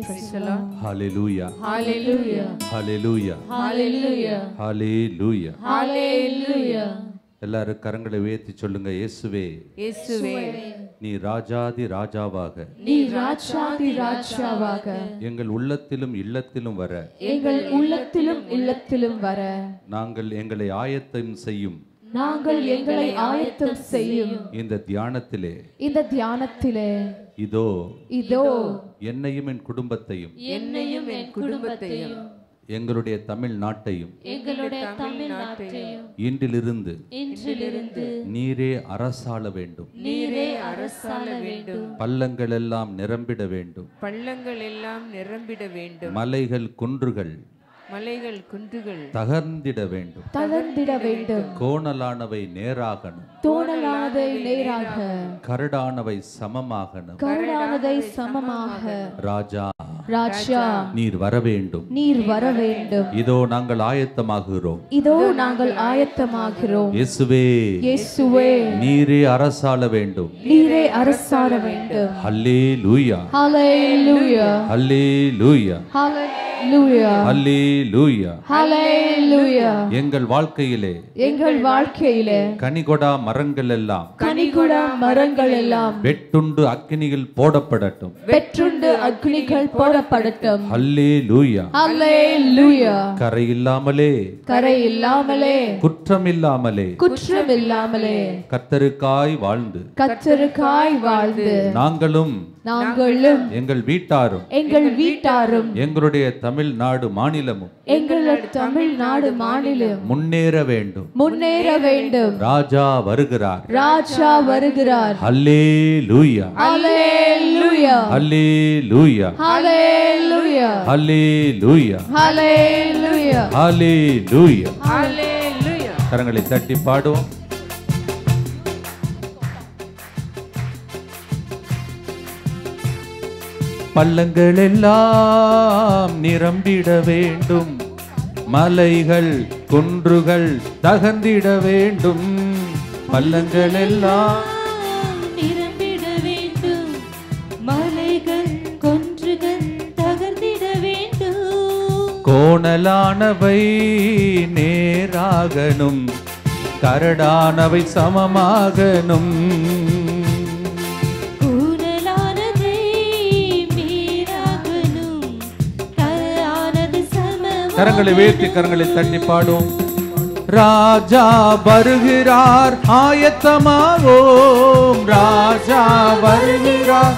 Praise the Lord. ஹalleluya Hallelujah. ஹalleluya Hallelujah. ஹalleluya Hallelujah. எல்லாரும் கரங்களை உயர்த்தி சொல்லுங்க இயேசுவே இயேசுவே நீ ராஜாதி ராஜாவாக நீ ராஜாதி ராஜாவாக எங்கள் உள்ளத்திலும் இல்லத்திலும் வர எங்கள் உள்ளத்திலும் இல்லத்திலும் வர நாங்கள் எங்களை ஆயத்தம் செய்யும் நாங்கள் எங்களை ஆயத்தம் செய்யும் இந்த தியானத்திலே இந்த தியானத்திலே இதோ இதோ என்னையும் என் குடும்பத்தையும் என்னையும் என் குடும்பத்தையும் எங்களுடைய தமிழ் நாட்டையும் எங்களுடைய தமிழ்நாட்டையும் இன்றிலிருந்து இன்றிலிருந்து நீரே அரசாள வேண்டும் நீரே அரசாள வேண்டும் பள்ளங்கள் எல்லாம் நிரம்பிட வேண்டும் பள்ளங்கள் எல்லாம் நிரம்பிட வேண்டும் மலைகள் குன்றுகள் மலைகள் குன்றுகள் தகர்ந்திட வேண்டும் தளர்ந்திட வேண்டும் கோணலானவை நேராகணும் தோணலாதை நேராக கரடானவை சமமாகணும் கருடானதை சமமாக ராஜா ராஜா நீர் வர வேண்டும் நீர் வர வேண்டும் இதோ நாங்கள் ஆயத்தமாகிறோம் இதோ நாங்கள் ஆயத்தமாகிறோம் இயேசுவே இயேசுவே நீரே அரசாள வேண்டும் நீரே அரசார வேண்டும் ஹல்லே லூயா ஹalleluya ஹல்லே லூயா ஹalleluya ஹல்லே லூயா ஹalleluya எங்கள் வாழ்க்கையிலே எங்கள் வாழ்க்கையிலே கனிகொடா மரங்கள் எல்லாம் கனிகுடா மரங்கள் எல்லாம் வெட்டுண்டு அக்கினியில் போடப்படட்டும் பெற்றுண்டு அக்னிகள் போடப்படட்டும் ஹல்லே லூயா ஹalleluya கரை இல்லாமலே கரை இல்லாமலே குற்றம் இல்லாமலே குற்றம் இல்லாமலே கத்தருக்காய் வாழ்ந்து கத்தருக்காய் வாழ்ந்து நாங்களும் நாங்களும் எங்கள் வீட்டாரும் எங்கள் வீட்டாரும் எங்களுடைய தமிழ்நாடு மாநிலமும் எங்களோட தமிழ்நாடு மாநிலம் முன்னேற வேண்டும் முன்னேற வேண்டும் ராஜா வருகிறார் ராஜா வருகிறார் ஹல்லே லூயா ஹalleluya ஹல்லே லூயா ஹalleluya ஹல்லே லூயா ஹalleluya ஹல்லே லூயா ஹalleluya கரங்களை தட்டி பாடுவோம் பள்ளங்கள் எல்லாம் நிரம்பிட வேண்டும் மலைகள் குன்றுகள் தகர்ந்திட வேண்டும் பள்ளங்கள் எல்லாம் நிரம்பிட வேண்டும் மலைகள் கொன்றுகள் தகர்ந்திட வேண்டும் கோணலானவை நேராகணும் கரடானவை சமமாகணும் கூடலானதை மீறாகணும் கரையானது சமம் கரங்களை உயர்த்தி கரங்களை தட்டி பாடும் ராஜா வருகிறார் ஆயத்தமாவோம் ராஜா வருகிறார்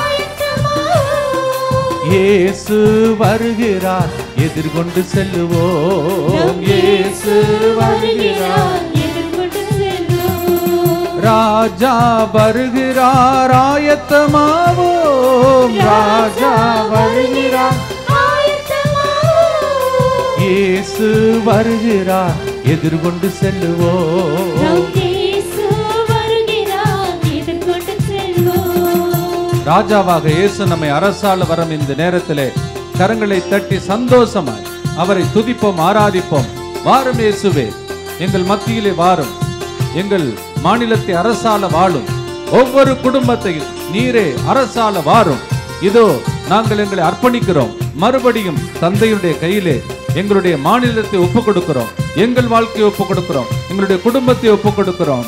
இயேசு வருகிறார் எதிர்கொண்டு செல்லுவோம் இயேசு வருகிறார் எதிர்கொண்டு செல்வோம் ராஜா வருகிறார் ஆயத்தமாவோம் ராஜா வருகிறார் ஆயத்தமாவோம். இயேசு வருகிறார் எதிர்கொண்டு செல்லுவோம் நம் இயேசு வருகிறார், எதிர்கொண்டு செல்வோம். ராஜாவாக இயேசு நம்மை அரசாள வரும் இந்த நேரத்திலே கரங்களை தட்டி சந்தோஷமாய் அவரை துதிப்போம் ஆராதிப்போம் வாரும் இயேசுவே எங்கள் மத்தியிலே வாரும் எங்கள் மாநிலத்தை அரசாள வாழும் ஒவ்வொரு குடும்பத்தையும் நீரே அரசாள வாரும் இதோ நாங்கள் எங்களை அர்ப்பணிக்கிறோம் மறுபடியும் தந்தையுடைய கையிலே எங்களுடைய மாநிலத்தை ஒப்பு கொடுக்கிறோம் எங்கள் வாழ்க்கையை ஒப்பு கொடுக்கிறோம் எங்களுடைய குடும்பத்தை ஒப்பு கொடுக்கிறோம்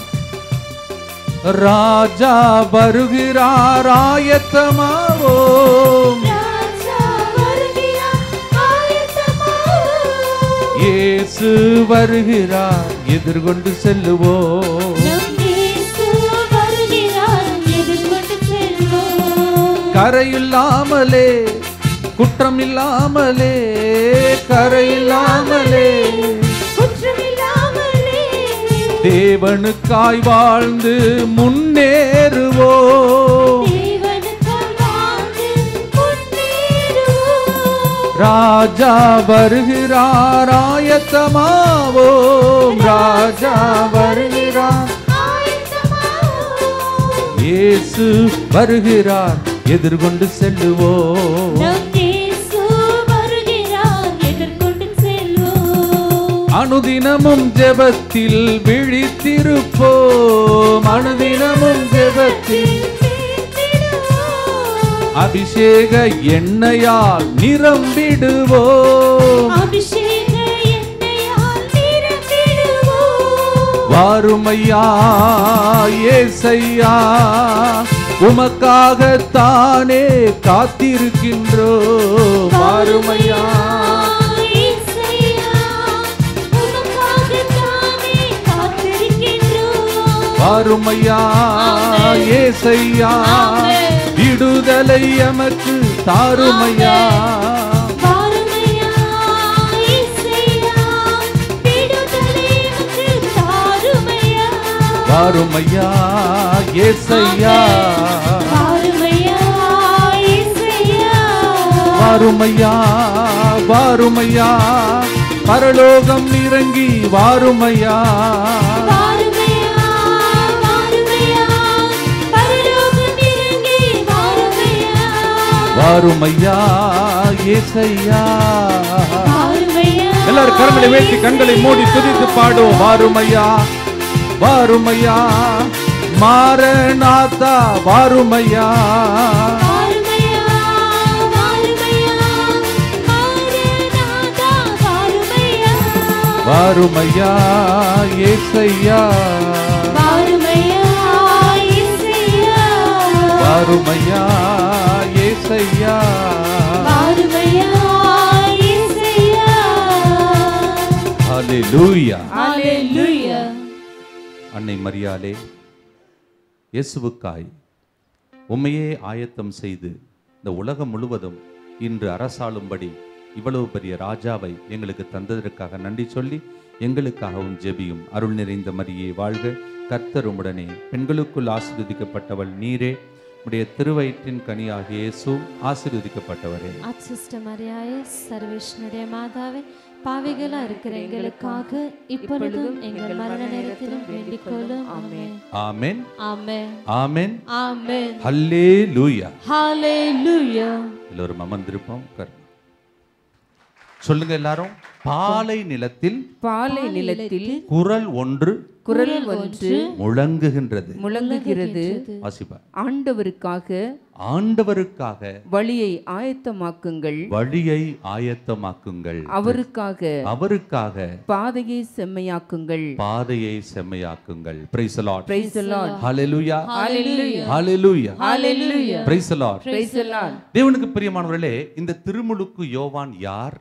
ராஜா வருகிறார் ஆயத்தமாவோம் ராஜா வருகிறார், ஆயத்தமாவோம். இயேசு வருகிறார் எதிர்கொண்டு செல்லுவோம் நம் இயேசு வருகிறார், எதிர்கொண்டு செல்வோம். கரையில்லாமலே குற்றம் இல்லாமலே கரையில்லாமலே குற்றமில்லாமலே தேவனுக்காய் வாழ்ந்து முன்னேறுவோம் தேவனுக்காய் வாழ்ந்து முன்னேறுவோம். ராஜா வருகிறார் ஆயத்தமாவோம் ராஜா வருகிறார் ஆயத்தமாவோம். இயேசு வருகிறார் எதிர்கொண்டு செல்லுவோம் நம் இயேசு வருகிறார், எதிர்கொண்டு செல்வோம். அனுதினமும் ஜெபத்தில் விழித்திருப்போம் அனுதினமும் ஜெபத்தில் அபிஷேக எண்ணெயால் நிரம்பிடுவோம் அபிஷேக எண்ணெயால் நிரம்பிடுவோம் வாருமையா ஏசையா உமக்காகத்தானே காத்திருக்கின்றோம் வாருமையா இயேசையா, உமக்காகத்தானே காத்திருக்கின்றோம். வாருமையா ஏசையா விடுதலை எமக்கு தாருமையா வாருமையா, இயேசையா, விடுதலை எமக்கு தாருமையா. வாருமையா ஏசையா வாருமையா, இயேசையா, வாருமையா வாருமையா பரலோகம் இறங்கி வாருமையா வாருமையா, வாருமையா, பரலோகம் இறங்கி வாருமையா. வாருமையா ஏசையா வாருமையா, எல்லாரும் கரங்களை வேட்டி கண்களை மூடி துதித்து பாடுவோம் வாருமையா வாருமையா மாரநாதா வாருமையா வாருமையா, வாருமையா, மாரநாதா, வாருமையா. வாருமையா ஏசையா வாருமையா, இயேசையா. வாருமையா ஏசையா வாருமையா, இயேசையா. ஹalleluya Hallelujah. அன்னை மரியாளே இயேசுவுக்காய் உம்மையே ஆயத்தம் செய்து இந்த உலகம் முழுவதும் இன்று அரசாளும்படி இவ்வளவு பெரிய ராஜாவை எங்களுக்கு தந்ததற்காக நன்றி சொல்லி எங்களுக்காகவும் ஜெபியும் அருள் நிறைந்த மரியே வாழ்க கர்த்தர் உம்முடனே பெண்களுக்குள் ஆசீர்வதிக்கப்பட்டவள் நீரே உடைய திருவயிற்றின் கனியாகிய இயேசு ஆசீர்வதிக்கப்பட்டவரே அச்சிஷ்ட மரியாயே சர்வேஷ்ணுடைய மாதாவே பாவிகளா இருக்கிற எங்களுக்காக இப்பொழுதும் எங்கள் மரண நேரத்திலும் வேண்டிக் கொள்ளும் ஆமென் ஆமென் ஆமென் ஆமென் Amen. ஹல்லேலூயா Hallelujah. எல்லோரும் அமர்ந்திருப்போம் உட்காருங்க. சொல்லுங்க எல்லாரும் பாலை நிலத்தில் பாலை நிலத்தில் குரல் ஒன்று குரல் ஒன்று முழங்குகின்றது முழங்குகிறது வாசிப்பா ஆண்டவருக்காக ஆண்டவருக்காக வழியை ஆயத்தமாக்குங்கள் வழியை ஆயத்தமாக்குங்கள் அவருக்காக அவருக்காக பாதையை செம்மையாக்குங்கள் பாதையை செம்மையாக்குங்கள் praise Lord Praise the Lord. ஹalleluya Hallelujah. ஹalleluya Hallelujah. Price Lord Praise the Lord. தேவனுக்கு பிரியமானவர்களே இந்த திருமுழுக்கு யோவான் யார்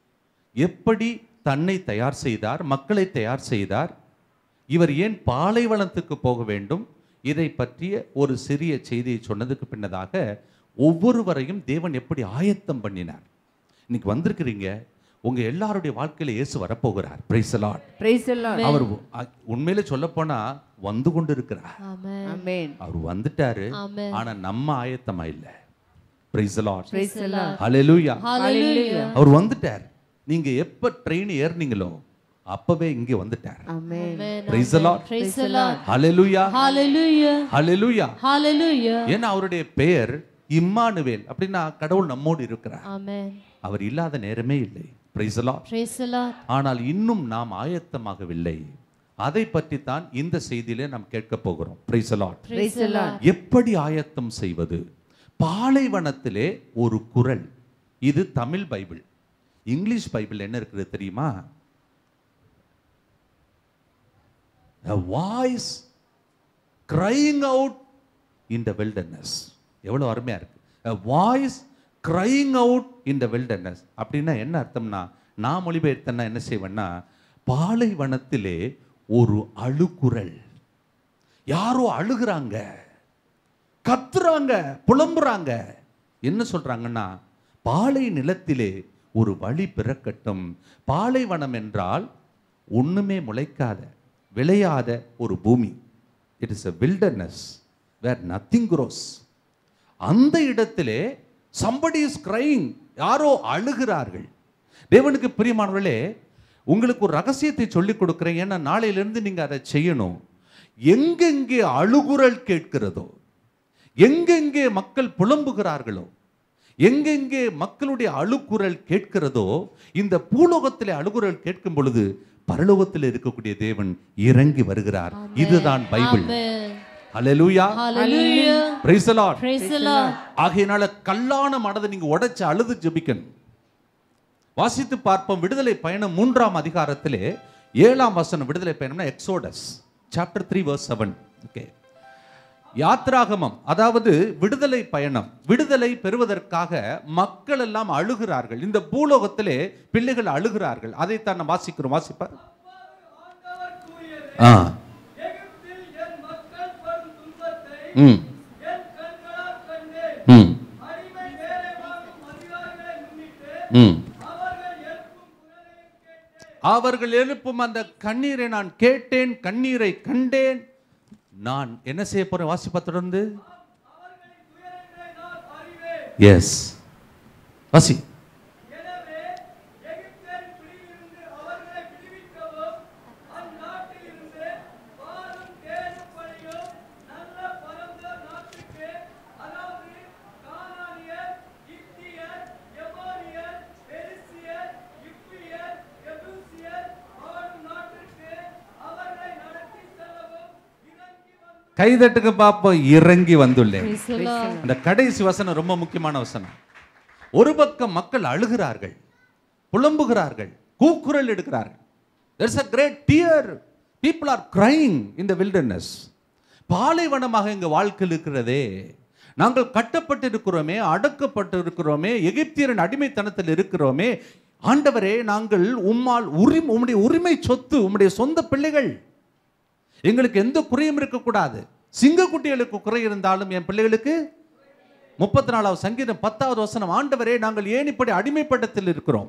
எப்படி தன்னை தயார் செய்தார் மக்களை தயார் செய்தார் இவர் ஏன் பாலைவனத்துக்கு போக வேண்டும் இதை பற்றிய ஒரு சிறிய செய்தியை சொன்னதுக்கு பின்னதாக ஒவ்வொருவரையும் தேவன் எப்படி ஆயத்தம் பண்ணினார் இன்னைக்கு வந்திருக்கிறீங்க உங்க எல்லாருடைய வாழ்க்கையில இயேசு வரப்போகிறார் praise Lord Praise the Lord. அவர் அ- உண்மையில சொல்ல போனா வந்து கொண்டு இருக்கிறார் ஆமென் Amen. அவர் வந்துட்டாரு ஆமென் ஆனா நம்ம ஆயத்தமா இல்ல praise Lord Praise the Lord. ஹalleluya Hallelujah. அவர் வந்துட்டார் நீங்க எப்ப ட்ரெயின் ஏறுனீங்களோ அப்பவே இங்க வந்துட்டார் Amen. Amen Praise the Lord. Praise the Lord ஹalleluya Hallelujah. ஹalleluya Hallelujah. ஏன்னா அவருடைய பெயர் இம்மானுவேல் அப்படின்னா கடவுள் நம்மோடு இருக்கிறார் ஆமென் அவர் இல்லாத நேரமே இல்லை praise Lord Praise the Lord ஆனால் இன்னும் நாம் ஆயத்தமாகவில்லை அதை பற்றி தான் இந்த செய்தியிலே நாம் கேட்க போகிறோம் praise Lord Praise the Lord எப்படி ஆயத்தம் செய்வது பாலைவனத்திலே ஒரு குரல் இது தமிழ் பைபிள் இங்கிலீஷ் பைபிள் என்ன இருக்குது தெரியுமா a voice crying out in the wilderness எவ்வளவு அருமையா இருக்கு a voice crying out in the wilderness அப்படின்னா என்ன அர்த்தம்னா நான் மொழிபெயர்த்தேன்னா என்ன செய்வேன்னா பாலைவனத்திலே ஒரு அழுகுரல் யாரோ அழுகுறாங்க கத்துறாங்க புலம்புறாங்க என்ன சொல்றாங்கன்னா பாலை நிலத்திலே ஒரு வழி பிறக்கட்டும் பாலைவனம் என்றால் ஒண்ணுமே முளைக்காத விளையாத ஒரு பூமி it is a wilderness where nothing grows அந்த இடத்திலே somebody is crying யாரோ அழுகிறார்கள் தேவனுக்கு பிரியமானவர்களே உங்களுக்கு ஒரு ரகசியத்தை சொல்லிக் கொடுக்கிறேன் ஏன்னா நாளையிலிருந்து நீங்க அதை செய்யணும் எங்கெங்கே அழுகுரல் கேட்கிறதோ எங்கெங்கே மக்கள் புலம்புகிறார்களோ எங்கெங்கே மக்களுடைய அழுகுரல் கேட்கிறதோ இந்த பூலோகத்திலே அழுகுரல் கேட்கும் பொழுது பரலோகத்தில் இருக்கக்கூடிய தேவன் இறங்கி வருகிறார் இதுதான் பைபிள் Amen. ஹalleluya Hallelujah. praise the lord Praise the Lord. ஆகையினால கல்லான மனதை நீங்க உடைச்சு அழுது ஜெபிக்கணும் வாசித்து பார்ப்போம் விடுதலை பயணம் மூன்றாம் அதிகாரத்திலே ஏழாம் வசனம் விடுதலை பயணம்னா Exodus chapter three verse seven okay யாத்ராகமம் அதாவது விடுதலை பயணம் விடுதலை பெறுவதற்காக மக்கள் எல்லாம் அழுகிறார்கள் இந்த பூலோகத்திலே பிள்ளைகள் அழுகிறார்கள் அதைத்தான் நாம் வாசிக்கிறோம் வாசிப்பார் ஆ ம் ம் ம் அவர்கள் எழுப்பும் அந்த கண்ணீரை நான் கேட்டேன் கண்ணீரை கண்டேன் நான் என்ன செய்ய போறேன் வாசிப்பா தொடர்ந்து எஸ் வாசி கைதட்டுக்கு பார்ப்போம் இறங்கி வந்துள்ளேன் Praise the Lord. அந்த கடைசி வசனம் ரொம்ப முக்கியமான வசனம் ஒரு பக்கம் மக்கள் அழுகிறார்கள் புலம்புகிறார்கள் கூக்குரல் எடுக்கிறார்கள் there's a great tear people are crying in the wilderness பாலைவனமாக எங்க வாழ்க்கையில் இருக்கிறதே நாங்கள் கட்டப்பட்டு இருக்கிறோமே அடக்கப்பட்டு இருக்கிறோமே எகிப்தியரின் அடிமைத்தனத்தில் இருக்கிறோமே ஆண்டவரே நாங்கள் உம்மால் உரிமை உம்முடைய உரிமை சொத்து உம்முடைய சொந்த பிள்ளைகள் எங்களுக்கு எந்த குறையும் இருக்கக்கூடாது சிங்கக்குட்டிகளுக்கு குறை இருந்தாலும் என் பிள்ளைகளுக்கு முப்பத்தி நாலாவது சங்கீதம் பத்தாவது வசனம் ஆண்டவரே நாங்கள் ஏன் இப்படி அடிமைப்பட்டத்தில் இருக்கிறோம்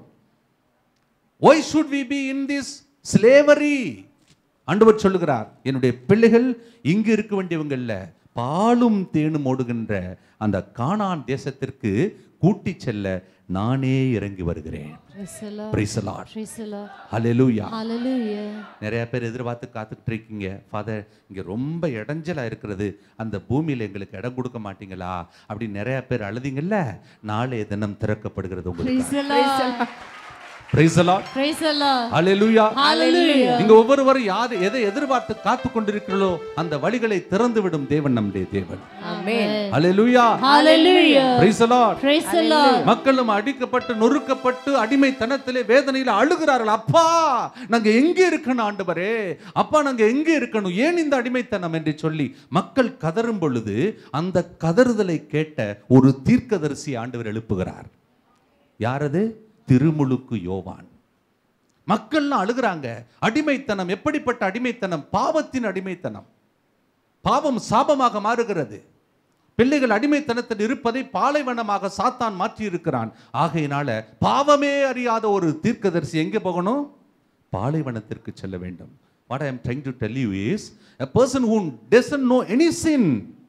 why should we be in this slavery ஆண்டவர் சொல்லுகிறார் என்னுடைய பிள்ளைகள் இங்கு இருக்க வேண்டியவங்க இல்ல பாலும் தேனும் ஓடுகின்ற அந்த கானான் தேசத்திற்கு கூட்டிச் செல்ல நானே இறங்கி வருகிறேன் Praise the Lord. Praise the Lord. Praise the Lord. Hallelujah. Hallelujah. நிறைய பேர் எதிர்பார்த்து காத்துக்கிட்டு இருக்கீங்க ஃபாதர் இங்க ரொம்ப இடைஞ்சலா இருக்கிறது அந்த பூமியில எங்களுக்கு இடம் கொடுக்க மாட்டீங்களா அப்படி நிறைய பேர் அழுதிங்கல்ல நாளைய தினம் திறக்கப்படுகிறது Praise உங்களுக்கு the Lord. Praise the Lord. Praise the Lord. Hallelujah. Hallelujah. நீங்க ஒவ்வொருவரும் யாரு எதை எதிர்பார்த்து காத்து கொண்டிருக்கிறீர்களோ அந்த வழிகளை திறந்து விடும் தேவன் நம்முடைய தேவன் Amen. Hallelujah. Hallelujah. Praise the Lord. Praise the Lord. மக்களும் அடிக்கப்பட்டு நொறுக்கப்பட்டு அடிமைத்தனத்திலே வேதனையில அழுகிறார்கள் அப்பா நாங்க எங்க இருக்கணும் ஆண்டவரே அப்பா நாங்க எங்க இருக்கணும் ஏன் இந்த அடிமைத்தனம் என்று சொல்லி மக்கள் கதறும் பொழுது அந்த கதறுதலை கேட்ட ஒரு தீர்க்கதரிசி ஆண்டவர் எழுப்புகிறார் யாரது திருமுழுக்கு யோவான் மக்கள்லாம் அழுகிறாங்க அடிமைத்தனம் எப்படிப்பட்ட அடிமைத்தனம் பாவத்தின் அடிமைத்தனம் பாவம் சாபமாக மாறுகிறது பிள்ளைகள் அடிமைத்தனத்தில் இருப்பதை பாலைவனமாக சாத்தான் மாற்றி இருக்கிறான் ஆகையினால பாவமே அறியாத ஒரு தீர்க்கதரிசி எங்கே போகணும் பாலைவனத்திற்கு செல்ல வேண்டும் what I am trying to tell you is a person who doesn't know any sin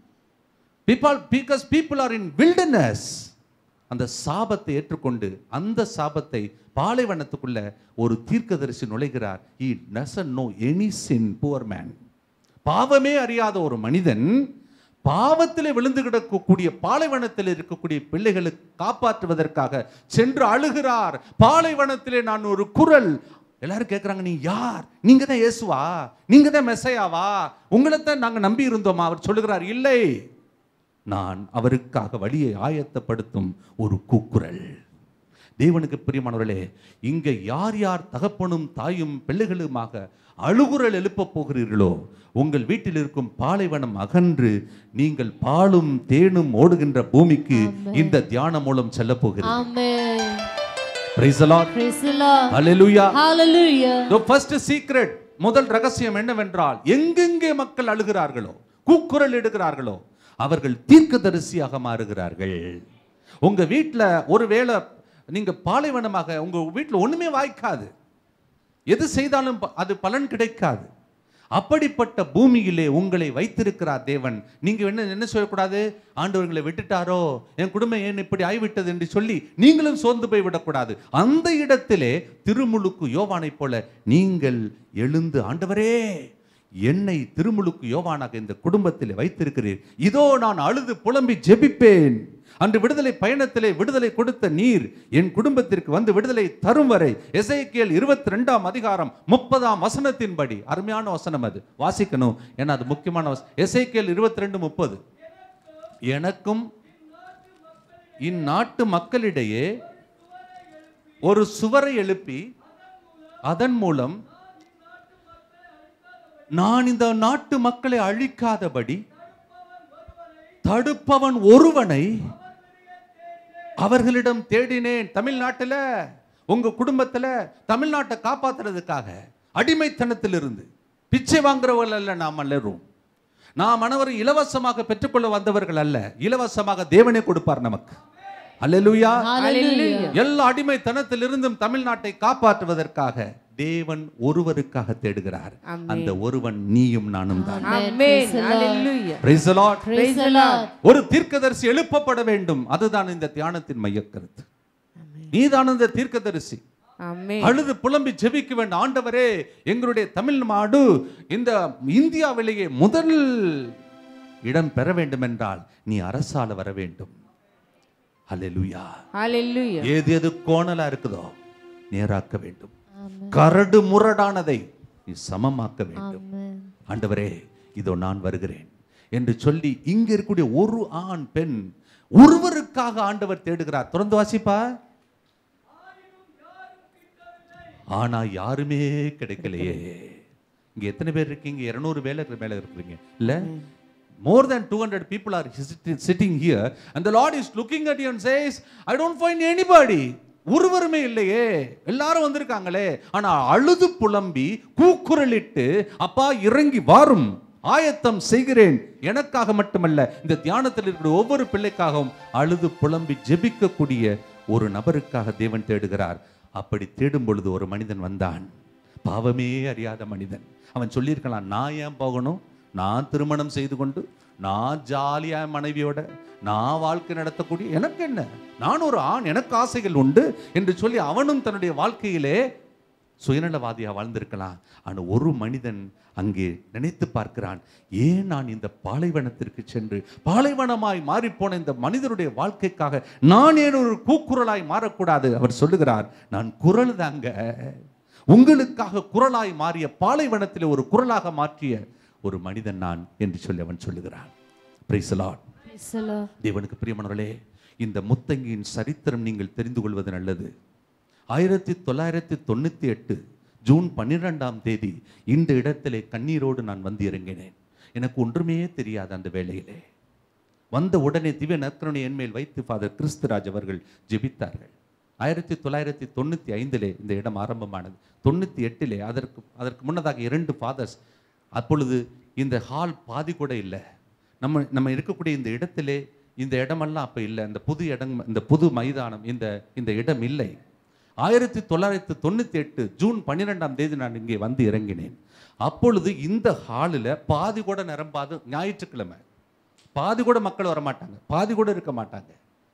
people because people are in wilderness அந்த சாபத்தை ஏற்றுக்கொண்டு அந்த சாபத்தை பாலைவனத்துக்குள்ள ஒரு தீர்க்கதரிசி நுழைகிறார் he doesn't know any sin poor man பாவமே அறியாத ஒரு மனிதன் பாவத்திலே விழுந்து கிடக்கக்கூடிய பாலைவனத்தில் இருக்கக்கூடிய பிள்ளைகளை காப்பாற்றுவதற்காக சென்று அழுகிறார் பாலைவனத்திலே நான் ஒரு குரல் எல்லாரும் கேட்குறாங்க நீ யார் நீங்க தான் இயேசுவா நீங்க தான் மெசையாவா உங்களைத்தான் நாங்க நம்பி இருந்தோமா அவர் சொல்லுகிறார் இல்லை நான் அவருக்காக வழியை ஆயத்தப்படுத்தும் ஒரு கூக்குரல் தேவனுக்கு பிரியமானவர்களே இங்க யார் யார் தகப்பனும் தாயும் பிள்ளைகளுமாக அழுகுரல் எழுப்பப் போகிறீர்களோ உங்கள் வீட்டில் இருக்கும் பாலைவனம் அகன்று நீங்கள் பாலும் தேனும் ஓடுகின்ற பூமிக்கு இந்த தியானம் மூலம் செல்ல போகிறீர்கள் Amen. Praise the Lord. Praise the Lord. Hallelujah. Hallelujah. The first secret முதல் ரகசியம் என்னவென்றால் எங்கெங்கே மக்கள் அழுகிறார்களோ கூக்குரல் எடுக்கிறார்களோ அவர்கள் தீர்க்கதரிசியாக மாறுகிறார்கள் உங்க வீட்ல ஒருவேளை நீங்க பாலைவனமாக உங்க வீட்ல ஒண்ணுமே வாய்க்காது எது செய்தாலும் ப- அது பலன் கிடைக்காது அப்படிப்பட்ட பூமியிலே உங்களை வைத்திருக்கிறார் தேவன் நீங்க என்ன என்ன சொல்லக்கூடாது ஆண்டவர்களை விட்டுட்டாரோ என் குடும்பம் ஏன் இப்படி ஆய்விட்டது என்று சொல்லி நீங்களும் சோர்ந்து போய் விடக்கூடாது அந்த இடத்திலே திருமுழுக்கு யோவானைப் போல நீங்கள் எழுந்து ஆண்டவரே என்னை திருமுழுக்கு யோவானாக இந்த குடும்பத்தில் வைத்திருக்கிறீர் இதோ நான் அழுது புலம்பி ஜெபிப்பேன் அன்று விடுதலை பயணத்திலே விடுதலை கொடுத்த நீர் என் குடும்பத்திற்கு வந்து விடுதலை தரும் வரை எசேக்கியேல் இருபத்தி ரெண்டாம் அதிகாரம் முப்பதாம் வசனத்தின்படி அருமையான வசனம் அது வாசிக்கணும் ஏன்னா அது முக்கியமான வசனம் எசேக்கியேல் இருபத்தி ரெண்டு முப்பது எனக்கும் இந்நாட்டு மக்களிடையே ஒரு சுவரை எழுப்பி அதன் மூலம் நான் இந்த நாட்டு மக்களை அழிக்காதபடி தடுப்பவன் ஒருவனை அவர்களிடம் தேடினேன் தமிழ்நாட்டுல உங்க குடும்பத்துல தமிழ்நாட்டை காப்பாத்துறதுக்காக அடிமைத்தனத்திலிருந்து பிச்சை வாங்குறவர்கள் அல்ல நாம் அல்லரும் நாம் அனைவரும் இலவசமாக பெற்றுக்கொள்ள வந்தவர்கள் அல்ல இலவசமாக தேவனே கொடுப்பார் நமக்கு அல்லேலூயா Hallelujah. எல்லா அடிமைத்தனத்திலிருந்தும் தமிழ்நாட்டை காப்பாற்றுவதற்காக தேவன் ஒருவருக்காக தேடுகிறார் ஆமென். அந்த ஒருவன் நீயும் நானும் தான் ஆமென் Praise the Lord. Hallelujah Praise the Lord. Praise the Lord. ஒரு தீர்க்கதரிசி எழுப்பப்பட வேண்டும் அதுதான் இந்த தியானத்தின் மையக்கருத்து நீதான் இந்த தீர்க்கதரிசி ஆமென் அழுது புலம்பி ஜெபிக்க வேண்டும் ஆண்டவரே எங்களுடைய தமிழ்நாடு இந்த இந்தியாவிலேயே முதல் இடம் பெற வேண்டும் என்றால் நீ அரசால வர வேண்டும் அல்லேலூயா ஹalleluya ஏது எது கோணலா இருக்குதோ நேராக்க வேண்டும் கரடு முரடானதை நீ சமமாக்க வேண்டும் Amen. ஆண்டவரே இதோ நான் வருகிறேன் என்று சொல்லி இங்க இருக்கக்கூடிய ஒரு ஆண் பெண் ஒருவருக்காக ஆண்டவர் தேடுகிறார் தொடர்ந்து வாசிப்பா ஆனா யாருமே கிடைக்கலையே இங்க எத்தனை பேர் இருக்கீங்க இருநூறு வேலை மேல இருக்கிறீங்க இல்ல more than two hundred people are sitting here and Lord is looking at you and says I don't find anybody ஒருவருமே இல்லையே எல்லாரும் வந்திருக்காங்களே ஆனா அழுது புலம்பி கூக்குரலிட்டு அப்பா இறங்கி வாரும் ஆயத்தம் செய்கிறேன் எனக்காக மட்டுமல்ல இந்த தியானத்தில் இருக்கிற ஒவ்வொரு பிள்ளைக்காகவும் அழுது புலம்பி ஜெபிக்கக்கூடிய ஒரு நபருக்காக தேவன் தேடுகிறார் அப்படி தேடும் பொழுது ஒரு மனிதன் வந்தான் பாவமே அறியாத மனிதன் அவன் சொல்லியிருக்கலாம் நான் ஏன் போகணும் நான் திருமணம் செய்து கொண்டு நான் ஜாலியா என் மனைவியோட நான் வாழ்க்கை நடத்தக்கூடிய எனக்கு என்ன நான் ஒரு ஆண் எனக்கு ஆசைகள் உண்டு என்று சொல்லி அவனும் தன்னுடைய வாழ்க்கையிலே சுயநலவாதியா வாழ்ந்திருக்கலாம் ஆனால் ஒரு மனிதன் அங்கே நினைத்து பார்க்கிறான் ஏன் நான் இந்த பாலைவனத்திற்கு சென்று பாலைவனமாய் மாறிப்போன இந்த மனிதருடைய வாழ்க்கைக்காக நான் ஏன் ஒரு கூக்குரலாய் மாறக்கூடாது அவர் சொல்லுகிறார் நான் குரல் தாங்க உங்களுக்காக குரலாய் மாறிய பாலைவனத்தில் ஒரு குரலாக மாற்றிய ஒரு மனிதன் நான் என்று சொல்லி அவன் சொல்லுகிறான் Praise the Lord. Praise the Lord. தேவனுக்கு பிரியமானவர்களே இந்த முத்தங்கியின் சரித்திரம் நீங்கள் தெரிந்து கொள்வது நல்லது ஆயிரத்தி தொள்ளாயிரத்தி தொண்ணூற்றி எட்டு ஜூன் பன்னிரெண்டாம் தேதி இந்த இடத்திலே கண்ணீரோடு நான் வந்து இறங்கினேன் எனக்கு ஒன்றுமே தெரியாது அந்த வேளையிலே வந்த உடனே திவ்ய நற்கருணை என்மேல் வைத்து ஃபாதர் கிறிஸ்துராஜ் அவர்கள் ஜெபித்தார்கள் ஆயிரத்தி தொள்ளாயிரத்தி தொண்ணூற்றி ஐந்திலே இந்த இடம் ஆரம்பமானது தொண்ணூற்றி எட்டிலே அதற்கு அதற்கு முன்னதாக இரண்டு ஃபாதர்ஸ் அப்பொழுது இந்த ஹால் பாதி கூட இல்லை நம்ம நம்ம இருக்கக்கூடிய இந்த இடத்திலே இந்த இடமெல்லாம் அப்போ இல்லை இந்த புது இடம் இந்த புது மைதானம் இந்த இந்த இடம் இல்லை ஆயிரத்தி தொள்ளாயிரத்தி தொண்ணூற்றி எட்டு ஜூன் பன்னிரெண்டாம் தேதி நான் இங்கே வந்து இறங்கினேன் அப்பொழுது இந்த ஹாலில் பாதி கூட நிரம்பாது ஞாயிற்றுக்கிழமை பாதி கூட மக்கள் வர மாட்டாங்க பாதி கூட இருக்க மாட்டாங்க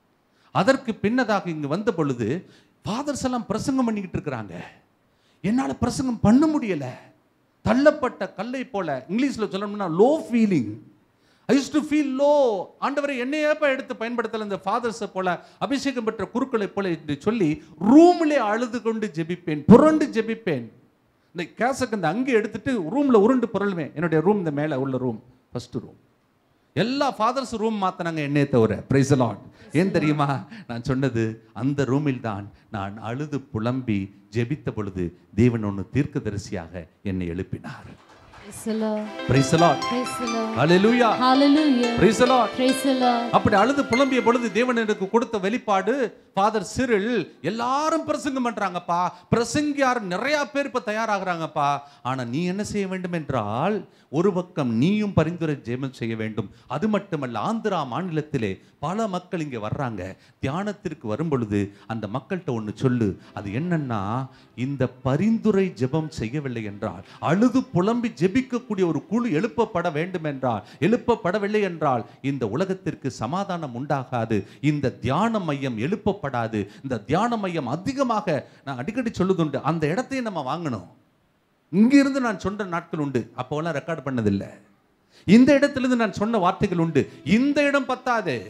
அதற்கு பின்னதாக இங்கு வந்த பொழுது ஃபாதர்ஸ் எல்லாம் பிரசங்கம் பண்ணிக்கிட்டு இருக்கிறாங்க என்னால பிரசங்கம் பண்ண முடியல தள்ளப்பட்ட கல்லை போல இங்கிலீஷ்ல சொல்லணும்னா low feeling I use to feel low ஆண்டவரை என்னையப்ப எடுத்து பயன்படுத்தல இந்த ஃபாதர்ஸை போல அபிஷேகம் பெற்ற குருக்களை போல என்று சொல்லி ரூம்லே அழுது கொண்டு ஜெபிப்பேன் புரண்டு ஜெபிப்பேன் இந்த கேசக்கு இந்த அங்கே எடுத்துட்டு ரூம்ல உருண்டு புரளுவேன் என்னுடைய ரூம் இந்த மேலே உள்ள ரூம் ஃபர்ஸ்ட் ரூம் எல்லா ஃபாதர்ஸ் ரூம் மாத்தினாங்க என்னைய தவிர பிரைஸ் லார்ட் ஏன் தெரியுமா நான் சொன்னது அந்த ரூமில் தான் நான் அழுது புலம்பி ஜெபித்த பொழுது தேவன் ஒன்று தீர்க்கதரிசியாக என்னை எழுப்பினார் Praise the Lord. Praise Lord Praise the Lord. ஹalleluya Hallelujah. Price Lord Praise the Lord. அப்படி அழுது புலம்பிய பொழுது தேவன் எனக்கு கொடுத்த வெளிப்பாடு ஃபாதர் சிறில் எல்லாரும் பிரசங்கம் பண்றாங்கப்பா பிரசங்கியார் நிறைய பேர் இப்ப தயாராகிறாங்கப்பா ஆனா நீ என்ன செய்ய வேண்டும் என்றால் ஒரு பக்கம் நீயும் பரிந்துரை ஜெபம் செய்ய வேண்டும் அது மட்டுமல்ல ஆந்திரா மாநிலத்திலே பல மக்கள் இங்கே வர்றாங்க தியானத்திற்கு வரும் பொழுது அந்த மக்கள்கிட்ட ஒன்று சொல்லு அது என்னன்னா இந்த பரிந்துரை ஜெபம் செய்யவில்லை என்றால் அழுது புலம்பி ஜெபிக்கக்கூடிய ஒரு குழு எழுப்பப்பட வேண்டும் என்றால் எழுப்பப்படவில்லை என்றால் இந்த உலகத்திற்கு சமாதானம் உண்டாகாது இந்த தியான மையம் எழுப்பப்படாது இந்த தியான மையம் அதிகமாக நான் அடிக்கடி சொல்லுதுண்டு அந்த இடத்தையும் நம்ம வாங்கணும் இங்கிருந்து நான் சொன்ன நாட்கள் உண்டு அப்போலாம் ரெக்கார்ட் பண்ணதில்லை இந்த இடத்திலிருந்து நான் சொன்ன வார்த்தைகள் உண்டு இந்த இடம் பத்தாது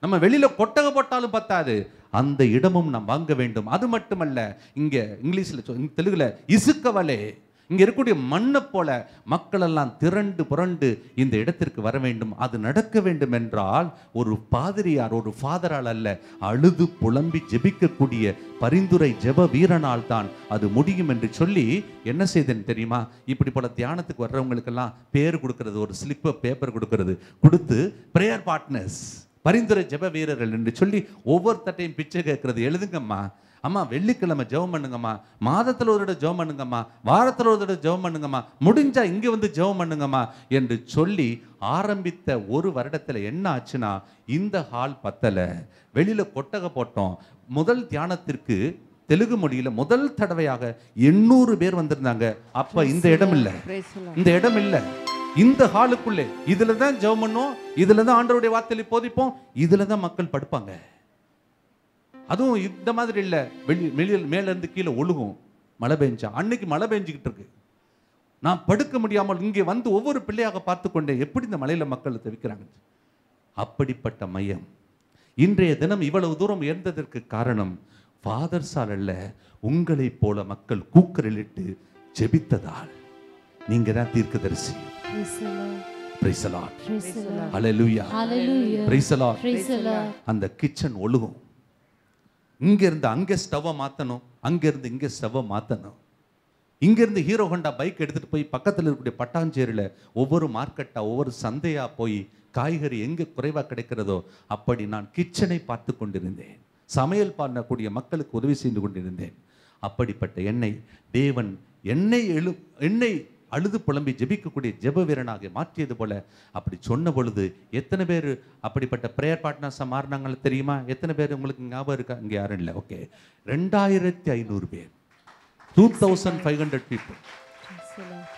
நம்ம வெளியில கொட்டகை போட்டாலும் பத்தாது அந்த இடமும் நாம் வாங்க வேண்டும் அது மட்டுமல்ல இங்க இங்கிலீஷ்ல சொல் தெலுங்குல இசுக்கவலே இங்க இருக்கக்கூடிய மண்ணை போல மக்கள் எல்லாம் திரண்டு புரண்டு இந்த இடத்திற்கு வர வேண்டும் அது நடக்க வேண்டும் என்றால் ஒரு பாதிரியார் ஒரு ஃபாதரால் அல்ல அழுது புலம்பி ஜெபிக்கக்கூடிய பரிந்துரை ஜெப வீரனால் தான் அது முடியும் என்று சொல்லி என்ன செய்தேன் தெரியுமா இப்படி போல தியானத்துக்கு வர்றவங்களுக்கெல்லாம் பேர் கொடுக்கிறது ஒரு ஸ்லிப்பர் பேப்பர் கொடுக்கிறது கொடுத்து பிரேயர் பார்ட்னர்ஸ் பரிந்துரை ஜெப வீரர்கள் என்று சொல்லி ஒவ்வொருத்தட்டையும் பிச்சை கேட்கறது எழுதுங்கம்மா அம்மா வெள்ளிக்கிழமை ஜெபம் பண்ணுங்கம்மா மாதத்தில் ஒரு தடவை ஜெபம் பண்ணுங்கம்மா வாரத்தில் ஒரு தடவை ஜெபம் பண்ணுங்கம்மா முடிஞ்சா இங்கே வந்து ஜெபம் பண்ணுங்கம்மா என்று சொல்லி ஆரம்பித்த ஒரு வருடத்தில் என்ன ஆச்சுன்னா இந்த ஹால் பத்தலை வெளியில கொட்டகை போட்டோம் முதல் தியானத்திற்கு தெலுங்கு மொழியில முதல் தடவையாக எண்ணூறு பேர் வந்திருந்தாங்க அப்ப இந்த இடம் இல்லை Praise the Lord. இந்த இடம் இல்ல இந்த ஹாலுக்குள்ளே இதுல தான் ஜெபம் பண்ணுவோம் இதுல தான் ஆண்டவருடைய வார்த்தையை போதிப்போம் இதுல தான் மக்கள் படுப்பாங்க அதுவும் இந்த மாதிரி இல்ல வெளி வெளியில் மேல இருந்து கீழே ஒழுகும் மழை பெஞ்சா அன்னைக்கு மழை பெஞ்சுக்கிட்டு இருக்கு நான் படுக்க முடியாமல் இங்கே வந்து ஒவ்வொரு பிள்ளையாக பார்த்து கொண்டே எப்படி இந்த மலையில மக்கள் தவிக்கிறாங்க அப்படிப்பட்ட மையம் இன்றைய தினம் இவ்வளவு தூரம் உயர்ந்ததற்கு காரணம் ஃபாதர்ஸால் அல்ல உங்களைப் போல மக்கள் கூக்குரலிட்டு ஜெபித்ததால் நீங்க தான் தீர்க்கதரிசி Praise the Lord. Praise Lord Praise the Lord. ஹalleluya Hallelujah. Price Lord Praise the Lord. அந்த கிச்சன் ஒழுகும் இங்க இருந்து அங்க ஸ்டவ்வை மாத்தணும் அங்க இருந்து இங்க ஸ்டவ்வை மாத்தணும் இங்க இருந்து ஹீரோ ஹோண்டா பைக் எடுத்துட்டு போய் பக்கத்துல இருக்கக்கூடிய பட்டாஞ்சேரியில ஒவ்வொரு மார்க்கெட்டா ஒவ்வொரு சந்தையா போய் காய்கறி எங்க குறைவா கிடைக்கிறதோ அப்படி நான் கிச்சனை பார்த்து கொண்டிருந்தேன் சமையல் பண்ணக்கூடிய மக்களுக்கு உதவி செய்து கொண்டிருந்தேன் அப்படிப்பட்ட எண்ணெய் தேவன் எண்ணெய் எழு எண்ணெய் அழுது புலம்பி ஜெபிக்கக்கூடிய ஜெப வீரனாக மாற்றியது போல அப்படி சொன்ன பொழுது எத்தனை பேர் அப்படிப்பட்ட ப்ரேயர் பார்ட்னர்ஸாக மாறினாங்களோ தெரியுமா எத்தனை பேர் உங்களுக்கு ஞாபகம் இருக்கா இங்கே யாரும் இல்லை ஓகே ரெண்டாயிரத்தி ஐநூறு பேர் two thousand five hundred people Praise the Lord.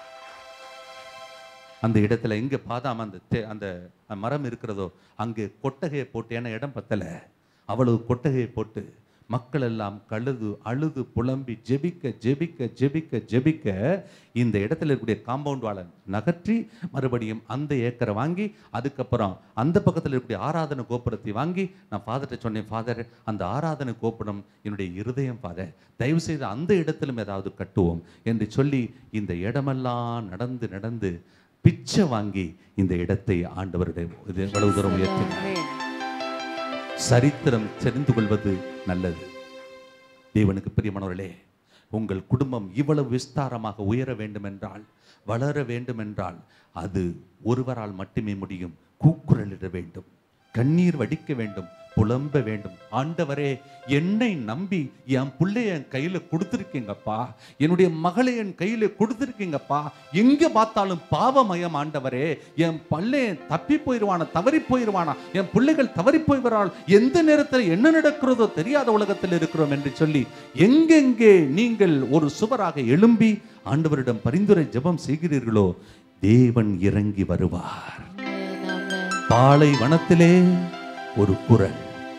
அந்த இடத்துல எங்க பாதாம் அந்த தே- அந்த மரம் இருக்கிறதோ அங்கே கொட்டகையை போட்டு ஏன்னா இடம் பத்தல அவ்வளவு கொட்டகையை போட்டு மக்கள் எல்லாம் கழுது அழுது புலம்பி ஜெபிக்க ஜெபிக்க ஜெபிக்க ஜெபிக்க இந்த இடத்துல இருக்கக்கூடிய காம்பவுண்ட் வாழை நகற்றி மறுபடியும் அந்த ஏக்கரை வாங்கி அதுக்கப்புறம் அந்த பக்கத்தில் இருக்கக்கூடிய ஆராதனை கோபுரத்தை வாங்கி நான் ஃபாதர்கிட்ட சொன்னேன் ஃபாதர் அந்த ஆராதனை கோபுரம் என்னுடைய இருதயம் ஃபாதர் தயவு செய்து அந்த இடத்திலும் ஏதாவது கட்டுவோம் என்று சொல்லி இந்த இடமெல்லாம் நடந்து நடந்து பிச்சை வாங்கி இந்த இடத்தை ஆண்டவருடைய இது எவ்வளவு தூரம் உயர்த்தினார் Amen. சரித்திரம் தெரிந்து கொள்வது நல்லது தேவனுக்கு பிரியமானவர்களே உங்கள் குடும்பம் இவ்வளவு விஸ்தாரமாக உயர வேண்டுமென்றால் வளர வேண்டுமென்றால் அது ஒருவரால் மட்டுமே முடியும் கூக்குரலிட வேண்டும் கண்ணீர் வடிக்க வேண்டும் புலம்ப வேண்டும் ஆண்டவரே என்னை நம்பி என் பிள்ளைய என் கையில கொடுத்துருக்கீங்கப்பா என்னுடைய மகளை என் கையில கொடுத்துருக்கீங்கப்பா எங்க பார்த்தாலும் பாவமயம் ஆண்டவரே என் பள்ளைய தப்பி போயிடுவானா தவறி போயிடுவானா என் பிள்ளைகள் தவறி போய்வரால் எந்த நேரத்தில் என்ன நடக்கிறதோ தெரியாத உலகத்தில் இருக்கிறோம் என்று சொல்லி எங்கெங்கே நீங்கள் ஒரு சுவராக எழும்பி ஆண்டவரிடம் பரிந்துரை ஜெபம் செய்கிறீர்களோ தேவன் இறங்கி வருவார் Amen. Amen. பாலைவனத்திலே ஒரு குரல்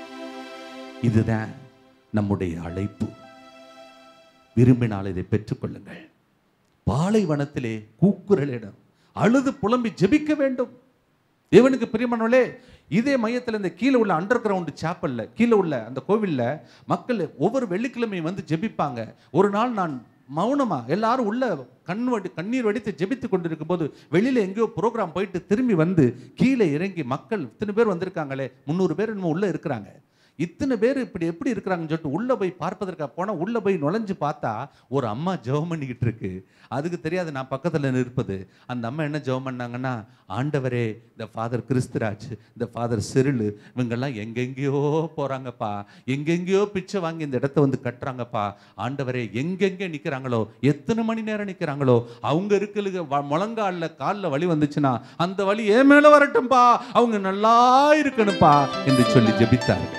இதுதான் நம்முடைய அழைப்பு விரும்பினால் இதை பெற்றுக்கொள்ளுங்கள் பாலைவனத்திலே கூக்குரலிடம் அழுது புலம்பி ஜெபிக்க வேண்டும் தேவனுக்கு பிரியமானவளே இதே மையத்தில் இந்த கீழே உள்ள அண்டர் கிரவுண்ட் சாப்பல்ல கீழே உள்ள அந்த கோவில்ல மக்கள் ஒவ்வொரு வெள்ளிக்கிழமையும் வந்து ஜெபிப்பாங்க ஒரு நாள் நான் மௌனமா எல்லாரும் உள்ள கண் வடி கண்ணீர் வடித்து ஜெபித்து கொண்டிருக்கும் போது வெளியில எங்கேயோ ப்ரோக்ராம் போயிட்டு திரும்பி வந்து கீழே இறங்கி மக்கள் இத்தனை பேர் வந்திருக்காங்களே முந்நூறு பேர் என்னமோ உள்ள இருக்கிறாங்க இத்தனை பேர் இப்படி எப்படி இருக்கிறாங்கன்னு சொல்லிட்டு உள்ள போய் பார்ப்பதற்காக போனா உள்ள போய் நுழைஞ்சு பார்த்தா ஒரு அம்மா ஜெபம் பண்ணிக்கிட்டு இருக்கு அதுக்கு தெரியாது நான் பக்கத்துல நிற்பது அந்த அம்மா என்ன ஜெபம் பண்ணாங்கன்னா ஆண்டவரே இந்த ஃபாதர் கிறிஸ்துராஜ் இந்த ஃபாதர் சிறிலு இவங்கெல்லாம் எங்கெங்கேயோ போறாங்கப்பா எங்கெங்கேயோ பிச்சை வாங்கி இந்த இடத்த வந்து கட்டுறாங்கப்பா ஆண்டவரே எங்கெங்கே நிக்கிறாங்களோ எத்தனை மணி நேரம் நிக்கிறாங்களோ அவங்க இருக்கிற முழங்கால்ல கால்ல வலி வந்துச்சுன்னா அந்த வலி ஏன் மேல வரட்டும்பா அவங்க நல்லா இருக்கணும்ப்பா என்று சொல்லி ஜெபித்தார்கள்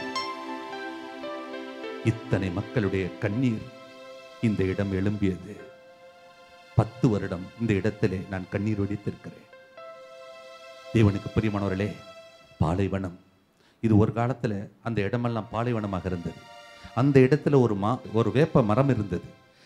இத்தனை மக்களுடைய கண்ணீர் இந்த இடம் எழும்பியது பத்து வருடம் இந்த இடத்திலே நான் கண்ணீர் வடித்திருக்கிறேன் தேவனுக்கு பிரியமானவர்களே பாலைவனம் இது ஒரு காலத்துல அந்த இடமெல்லாம் பாலைவனமாக இருந்தது அந்த இடத்துல ஒரு மா ஒரு வேப்ப மரம் இருந்தது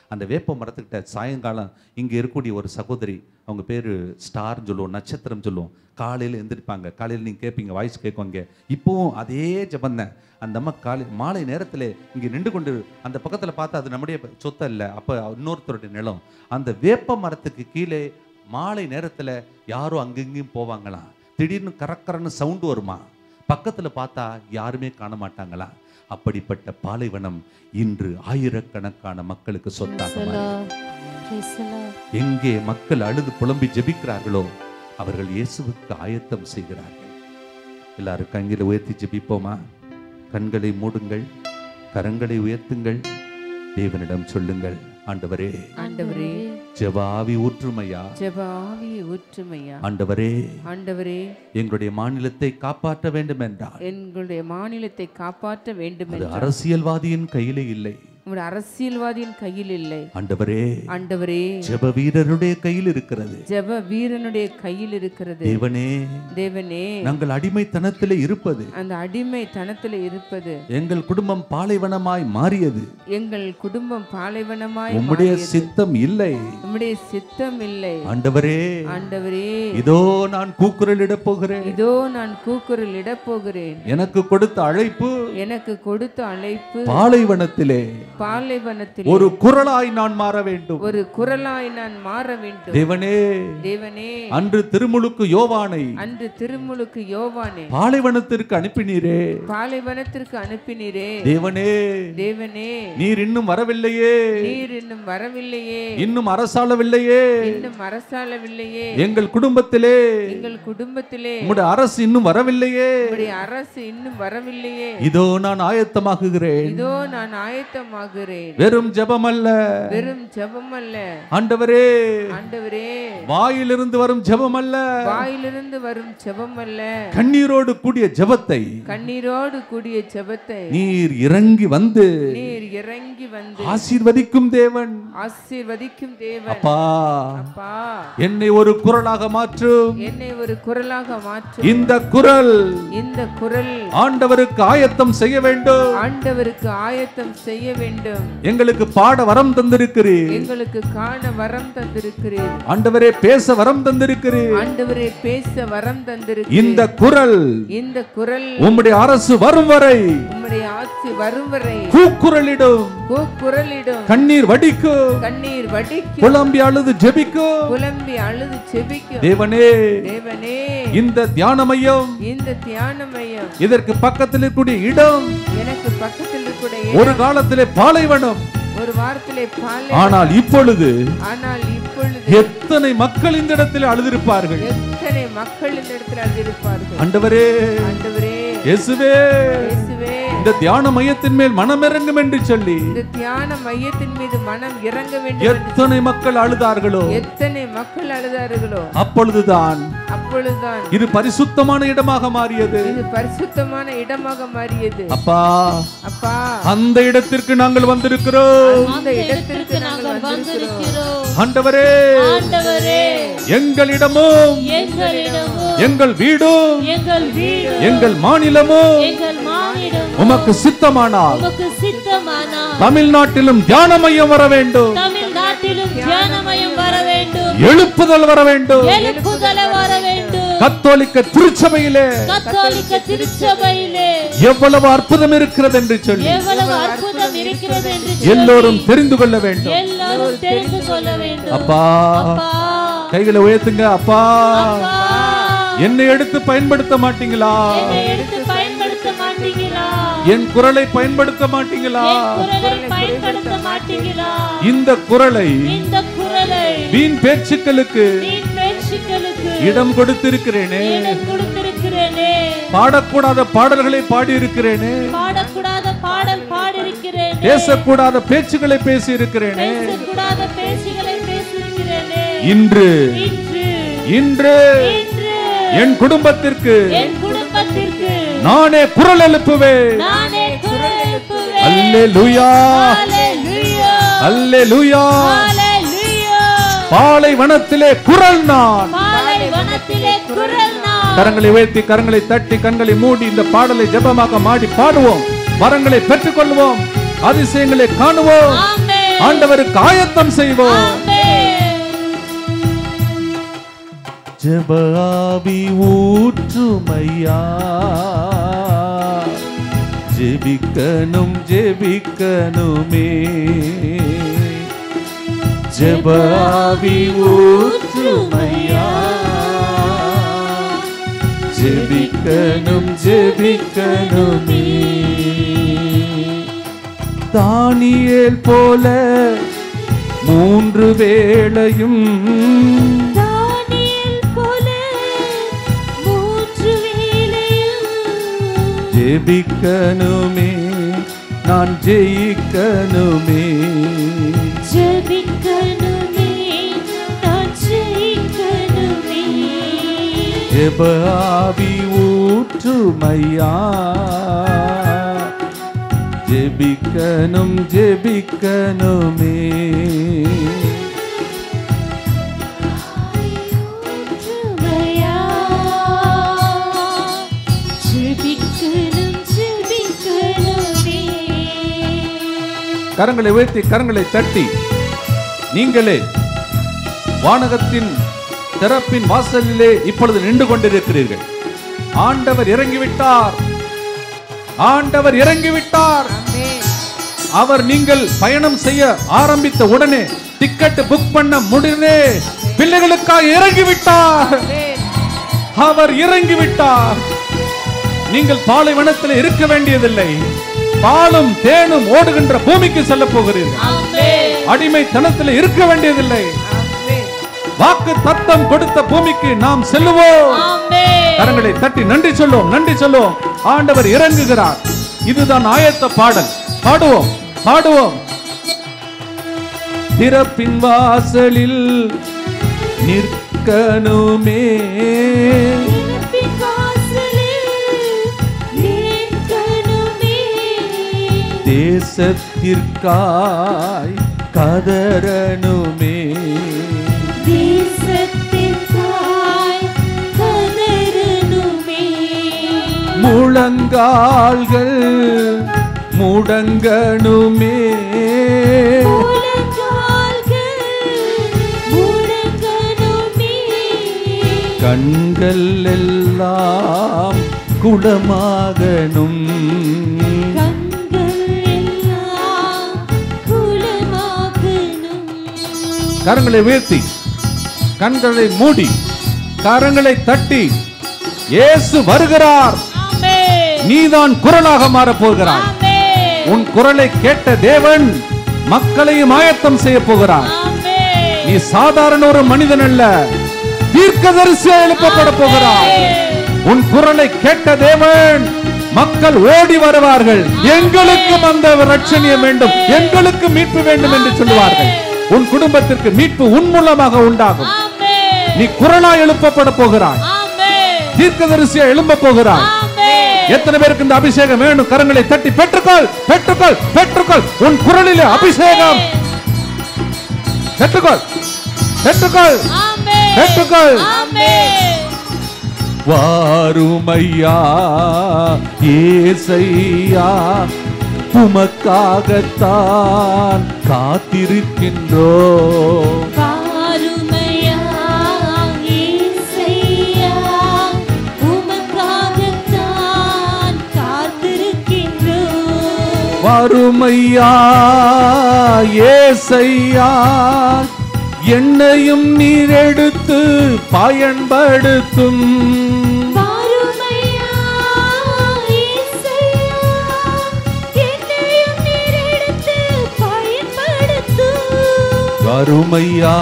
அந்த வேப்ப மரத்துக்கிட்ட சாயங்காலம் இங்கே இருக்கக்கூடிய ஒரு சகோதரி அவங்க பேர் ஸ்டார்னு சொல்லுவோம் நட்சத்திரம் சொல்லுவோம் காலையில் எந்திரிப்பாங்க காலையில் நீங்கள் கேட்பீங்க வாய்ஸ் கேட்கும் இங்கே இப்போவும் அதே ஜபந்தேன் அந்த அம்மா காலை மாலை நேரத்தில் இங்கே நின்று கொண்டு அந்த பக்கத்தில் பார்த்தா அது நம்முடைய சொத்தை இல்லை அப்போ இன்னொருத்தருடைய நிலம் அந்த வேப்ப மரத்துக்கு கீழே மாலை நேரத்தில் யாரும் அங்கங்கேயும் போவாங்களாம் திடீர்னு கரக்கரன்னு சவுண்டு வருமா பக்கத்தில் பார்த்தா யாருமே காண மாட்டாங்களா அப்படிப்பட்ட பாலைவனம் இன்று ஆயிரக்கணக்கான மக்களுக்கு சொத்தாக Praise the மாறி- Lord. Praise the Lord. எங்கே மக்கள் அழுது புலம்பி ஜெபிக்கிறார்களோ அவர்கள் இயேசுவுக்கு ஆயத்தம் செய்கிறார்கள் எல்லாரும் கண்களை உயர்த்தி ஜெபிப்போமா கண்களை மூடுங்கள் கரங்களை உயர்த்துங்கள் தேவனிடம் சொல்லுங்கள் ஆண்டவரே ஆண்டவரே ஜெப ஆவி ஊற்றுமையா ஜெப ஆவியை ஊற்றுமையா ஆண்டவரே ஆண்டவரே எங்களுடைய மாநிலத்தை காப்பாற்ற வேண்டும் என்றால் எங்களுடைய மாநிலத்தை காப்பாற்ற வேண்டும் அது என்று அரசியல்வாதியின் கையிலே இல்லை உங்களுடைய அரசியல்வாதியின் கையில் இல்லை ஆண்டவரே ஆண்டவரே ஜெப வீரருடைய கையில் இருக்கிறது ஜெப வீரனுடைய கையில் இருக்கிறது தேவனே தேவனே நாங்கள் அடிமைத்தனத்திலே இருப்பது அந்த அடிமை தனத்தில் இருப்பது எங்கள் குடும்பம் பாலைவனமாய் மாறியது எங்கள் குடும்பம் பாலைவனமாய் உம்முடைய மாறியது. சித்தம் இல்லை உம்முடைய சித்தம் இல்லை ஆண்டவரே ஆண்டவரே இதோ நான் கூக்குரலிடப் போகிறேன் இதோ நான் கூக்குரல் இடப் போகிறேன் எனக்கு கொடுத்த அழைப்பு எனக்கு கொடுத்த அழைப்பு பாலைவனத்திலே பாலைவனத்தில் ஒரு குரலாய் நான் மாற வேண்டும் ஒரு குரலாய் நான் மாற வேண்டும் தேவனே தேவனே அன்று திருமுழுக்கு யோவானை அன்று திருமுழுக்கு யோவானே பாலைவனத்திற்கு அனுப்பினீரே பாலைவனத்திற்கு அனுப்பினீரே தேவனே தேவனே நீர் இன்னும் வரவில்லையே நீர் இன்னும் வரவில்லையே இன்னும் அரசாளவில்லையே இன்னும் அரசாளவில்லையே எங்கள் குடும்பத்திலே எங்கள் குடும்பத்திலே உம்முடைய அரசு இன்னும் வரவில்லையே உம்முடைய அரசு இன்னும் வரவில்லையே இதோ நான் ஆயத்தமாகுகிறேன் இதோ நான் ஆயத்தமாகிறேன் வெறும் ஜெபம் அல்ல வெறும் ஜெபம் அல்ல ஆண்டவரே ஆண்டவரே வாயிலிருந்து வரும் ஜெபம் அல்ல வாயிலிருந்து வரும் ஜெபம் அல்ல கண்ணீரோடு கூடிய ஜெபத்தை கண்ணீரோடு கூடிய ஜெபத்தை நீர் இறங்கி வந்து நீர் இறங்கி வந்து ஆசீர்வதிக்கும் தேவன் ஆசீர்வதிக்கும் தேவன் அப்பா அப்பா என்னை ஒரு குரலாக மாற்றும் என்னை ஒரு குரலாக மாற்றும் இந்த குரல் இந்த குரல் ஆண்டவருக்கு ஆயத்தம் செய்ய வேண்டும் ஆண்டவருக்கு ஆயத்தம் செய்ய வேண்டும் எங்களுக்கு பாட வரம் தந்திருக்கிறீர் எங்களுக்கு காண வரம் தந்திருக்கிறீர் ஆண்டவரே பேச வரம் தந்திருக்கிறீர் ஆண்டவரே பேச வரம் தந்திருக்கிறீர் இந்த குரல் இந்த குரல் உம்முடைய அரசு வரும் வரை உம்முடைய ஆட்சி வரும் வரை கூக்குரலிடும் குரலிடும் கண்ணீர் வடிக்கும் கண்ணீர் வடிக்கும் புலம்பி அழுது ஜெபிக்கும் புலம்பி அழுது செபிக்கும் தேவனே தேவனே இந்த தியான மையம் இந்த தியான மையம் இதற்கு பக்கத்தில் இருக்கக்கூடிய இடம் எனக்கு பக்கத்தில் இருக்கிற ஒரு காலத்திலே பாலைவனம் ஒரு வாரத்திலே பாலை ஆனால் இப்பொழுது ஆனால் இப்பொழுது எத்தனை மக்கள் இந்த இடத்தில் அழுதிருப்பார்கள் எத்தனை மக்கள் இந்த இடத்தில் அழுதிருப்பார்கள் ஆண்டவரே ஆண்டவரே இயேசுவே இயேசுவே இந்த தியான மையத்தின் மேல் மனம் இறங்கும் என்று சொல்லி இந்த தியான மையத்தின் மீது மனம் இறங்க வேண்டும் என்று எத்தனை மக்கள் அழுதார்களோ எத்தனை மக்கள் அழுதார்களோ அப்பொழுதுதான் அப்பொழுதுதான் இது பரிசுத்தமான இடமாக மாறியது இது பரிசுத்தமான இடமாக மாறியது அப்பா அப்பா அந்த இடத்திற்கு நாங்கள் வந்திருக்கிறோம் அந்த இடத்திற்கு நாங்கள் வந்திருக்கிறோம் ஆண்டவரே ஆண்டவரே எங்களிடமும் எங்களிடமும் எங்கள் வீடும் எங்கள் வீடு எங்கள் மாநிலமும் எங்கள் மானிடம் உமக்கு சித்தமானால் உமக்கு சித்தமானால் தமிழ்நாட்டிலும் தியான மையம் வர வேண்டும் தமிழ்நாட்டிலும் தியானமயம் வர வேண்டும் எழுப்புதல் வர வேண்டும் எழுப்புதலை வர வேண்டும் கத்தோலிக்க திருச்சபையிலே கத்தோலிக்க திருச்சபையிலே எவ்வளவு அற்புதம் இருக்கிறது என்று சொல்லி எவ்வளவு அற்புதம் இருக்கிறது என்று சொல்லி எல்லோரும் தெரிந்து கொள்ள வேண்டும் எல்லாரும் தெரிந்து கொள்ள வேண்டும் அப்பா அப்பா கைகளை உயர்த்துங்க அப்பா அப்பா, என்னை எடுத்து பயன்படுத்த மாட்டீங்களா என்னை எடுத்து பயன்படுத்த மாட்டீங்களா என் குரலை பயன்படுத்த மாட்டீங்களா என் குரலை பயன்படுத்த மாட்டீங்களா இந்த குரலை இந்த குரலை வீண் பேச்சுக்களுக்கு நீ பேச்சுக்களுக்கு இடம் கொடுத்திருக்கிறேனே இடம் கொடுத்திருக்கிறேனே பாடக்கூடாத பாடல்களை பாடி இருக்கிறேனே பாடக்கூடாத பாடல் பாடிருக்கிறேனே பேசக்கூடாத பேச்சுக்களை பேசி இருக்கிறேனே பேசக்கூடாத பேச்சுகளை பேசியிருக்கிறேனே இன்று இன்று இன்று இன்று என் குடும்பத்திற்கு என் குடும்பத்திற்கு நானே குரல் எழுப்புவேன் நானே குரல் எழுப்புவேன் அல்லே லுயா ஹalleluya அல்லே லுயா ஹalleluya பாலைவனத்திலே குரல் நான் பாலைவனத்திலே குரல் நான் கரங்களை உயர்த்தி கரங்களை தட்டி கண்களை மூடி இந்த பாடலை ஜெபமாக மாடி பாடுவோம் வரங்களை பெற்றுக்கொள்வோம் அதிசயங்களை காணுவோம் ஆமென் ஆண்டவருக்கு ஆயத்தம் செய்வோம் ஜெபாவி ஊற்றுமையா ஜெபிக்கணும் ஜெபிக்கணுமே ஜெபாவி ஊற்றுமையா ஜெபிக்கணும் ஜெபிக்கணுமே தானியேல் போல மூன்று வேளையும் தானியேல் போல மூன்று வேளையும் ஜெபிக்கணுமே நான் ஜெயிக்கணுமே ஜெபிக்கணுமே நான் ஜெயிக்கணுமே ஜெபாவி ஊற்றுமையா ஜெபிக்கணும் ஜெபிக்கணுமே ஊற்றுமையா. ஜெபிக்கணும் ஜெபிக்கணுமே கரங்களை உயர்த்தி கரங்களை தட்டி நீங்களே வானகத்தின் திறப்பின் வாசலிலே இப்பொழுது நின்று கொண்டிருக்கிறீர்கள் ஆண்டவர் இறங்கிவிட்டார் ஆண்டவர் இறங்கிவிட்டார் ஆமென் அவர் நீங்கள் பயணம் செய்ய ஆரம்பித்த உடனே டிக்கெட் புக் பண்ண முடிவே பிள்ளைகளுக்காக இறங்கிவிட்டார் ஆமென் அவர் இறங்கிவிட்டார் நீங்கள் பாலைவனத்தில் இருக்க வேண்டியதில்லை பாலும் தேனும் ஓடுகின்ற பூமிக்கு செல்ல போகிறீர்கள் அடிமைத்தனத்தில் இருக்க வேண்டியதில்லை ஆமென் வாக்கு தத்தம் கொடுத்த பூமிக்கு நாம் செல்லுவோம் கரங்களை தட்டி நன்றி சொல்லுவோம் நன்றி சொல்லுவோம் ஆண்டவர் இறங்குகிறார் இதுதான் ஆயத்த பாடல் பாடுவோம் பாடுவோம் திறப்பின் வாசலில் நிற்கணுமே பிறப்பின் வாசலில் நிற்கணுமே. தேசத்திற்காய் கதறணுமே தேசத்திற்காய் கதறணுமே. முழங்கால்கள் முடங்கணுமே முழங்கால்கள் முழங்கணுமே. கண்கள் எல்லாம் குளமாகணும் கண்கள் எல்லாம் குளமாகணும். கரங்களை உயர்த்தி கண்களை மூடி கரங்களை தட்டி இயேசு வருகிறார் நீதான் குரலாக மாறப் போகிறாய் உன் குரலை கேட்ட தேவன் மக்களையும் ஆயத்தம் செய்ய போகிறார் நீ சாதாரண ஒரு மனிதன் அல்ல தீர்க்கதரிசியா எழுப்பப்பட போகிறார் உன் குரலை கேட்ட தேவன் மக்கள் ஓடி வருவார்கள் எங்களுக்கும் அந்த ரட்சணியம் வேண்டும் எங்களுக்கு மீட்பு வேண்டும் என்று சொல்லுவார்கள் உன் குடும்பத்திற்கு மீட்பு உன் மூலமாக உண்டாகும் நீ குரலா எழுப்பப்பட போகிறாய் தீர்க்கதரிசியா எழும்ப போகிறாய் எத்தனை பேருக்கு இந்த அபிஷேகம் வேணும் கரங்களை தட்டி பெற்றுக்கொள் பெற்றுக்கொள் பெற்றுக்கொள் உன் குரலிலே அபிஷேகம் பெற்றுக்கொள் பெற்றுக்கொள் பெற்றுக்கொள் வாருமையா ஏசையா உமக்காகத்தான் காத்திருக்கின்றோ பாருமையா இயேசையா, உமக்காகத்தான் காத்திருக்கின்றோம். வறுமையா ஏசையா என்னையும் நீர் எடுத்து பயன்படுத்தும் பாருமையா இயேசையா, என்னையும் நீர் எடுத்து பயன்படுத்தும். வறுமையா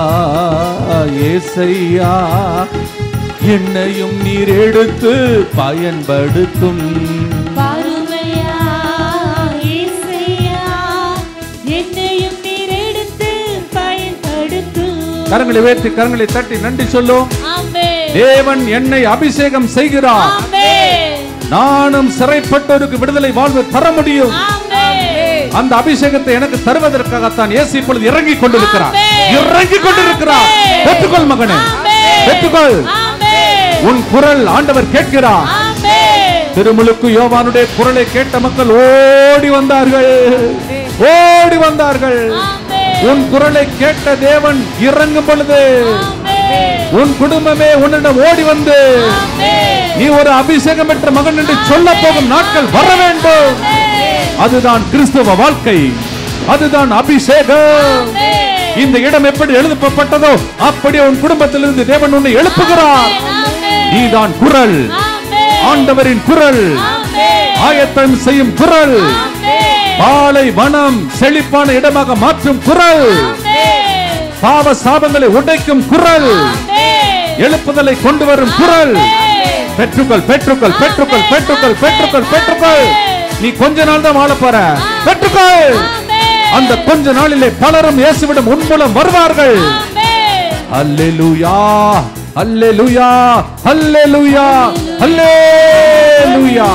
ஏசையா என்னையும் நீர் எடுத்து பயன்படுத்தும் பாருமையா இயேசையா, என்னையும் நீர் எடுத்து பயன்படுத்தும். கரங்களை உயர்த்தி கரங்களை தட்டி நன்றி சொல்லும் ஆமென். தேவன் என்னை அபிஷேகம் செய்கிறார் ஆமென். நானும் சிறைப்பட்டோருக்கு விடுதலை வாழ்வு தர முடியும் ஆமென். அந்த அபிஷேகத்தை எனக்கு தருவதற்காகத்தான் இயேசு இப்பொழுது இறங்கி கொண்டிருக்கிறார் ஆமென். இறங்கி கொண்டிருக்கிறார் ஆமென். பெற்றுக்கொள் மகனே ஆமென். பெற்றுக்கொள் ஆமென். உன் குரல் ஆண்டவர் கேட்கிறார் ஆமென். திருமுழுக்கு யோவானுடைய குரலை கேட்ட மக்கள் ஓடி வந்தார்கள் ஓடி வந்தார்கள் ஆமென். உன் குரலை கேட்ட தேவன் இறங்கும் பொழுது உன் குடும்பமே உன்னிடம் ஓடி வந்து நீ ஒரு அபிஷேகம் பெற்ற மகன் என்று சொல்ல போகும் நாட்கள் வர வேண்டும் அதுதான் கிறிஸ்துவ வாழ்க்கை அதுதான் அபிஷேகம் இந்த இடம் எப்படி எழுதப்பட்டதோ அப்படி உன் குடும்பத்திலிருந்து தேவன் உன்னை எழுப்புகிறார் நீதான் குரல் ஆண்டவரின் குரல் ஆயத்தம் செய்யும் குரல் பாலை வனம் செழிப்பான இடமாக மாற்றும் குரல் பாவ சாபங்களை உடைக்கும் குரல் எழுப்புதலை கொண்டு வரும் குரல் பெற்றுக்கள் பெற்றுக்கள் பெற்றுக்கள் பெற்றுக்கள் பெற்றுக்கள் பெற்றுக்கள் நீ கொஞ்ச நாள் தான் வாழ போற பெற்றுக்கள் அந்த கொஞ்ச நாளிலே பலரும் இயேசுவிடம் உன்மூலம் வருவார்கள் அல்லேலூயா அல்லேலூயா அல்லேலூயா அல்லேலூயா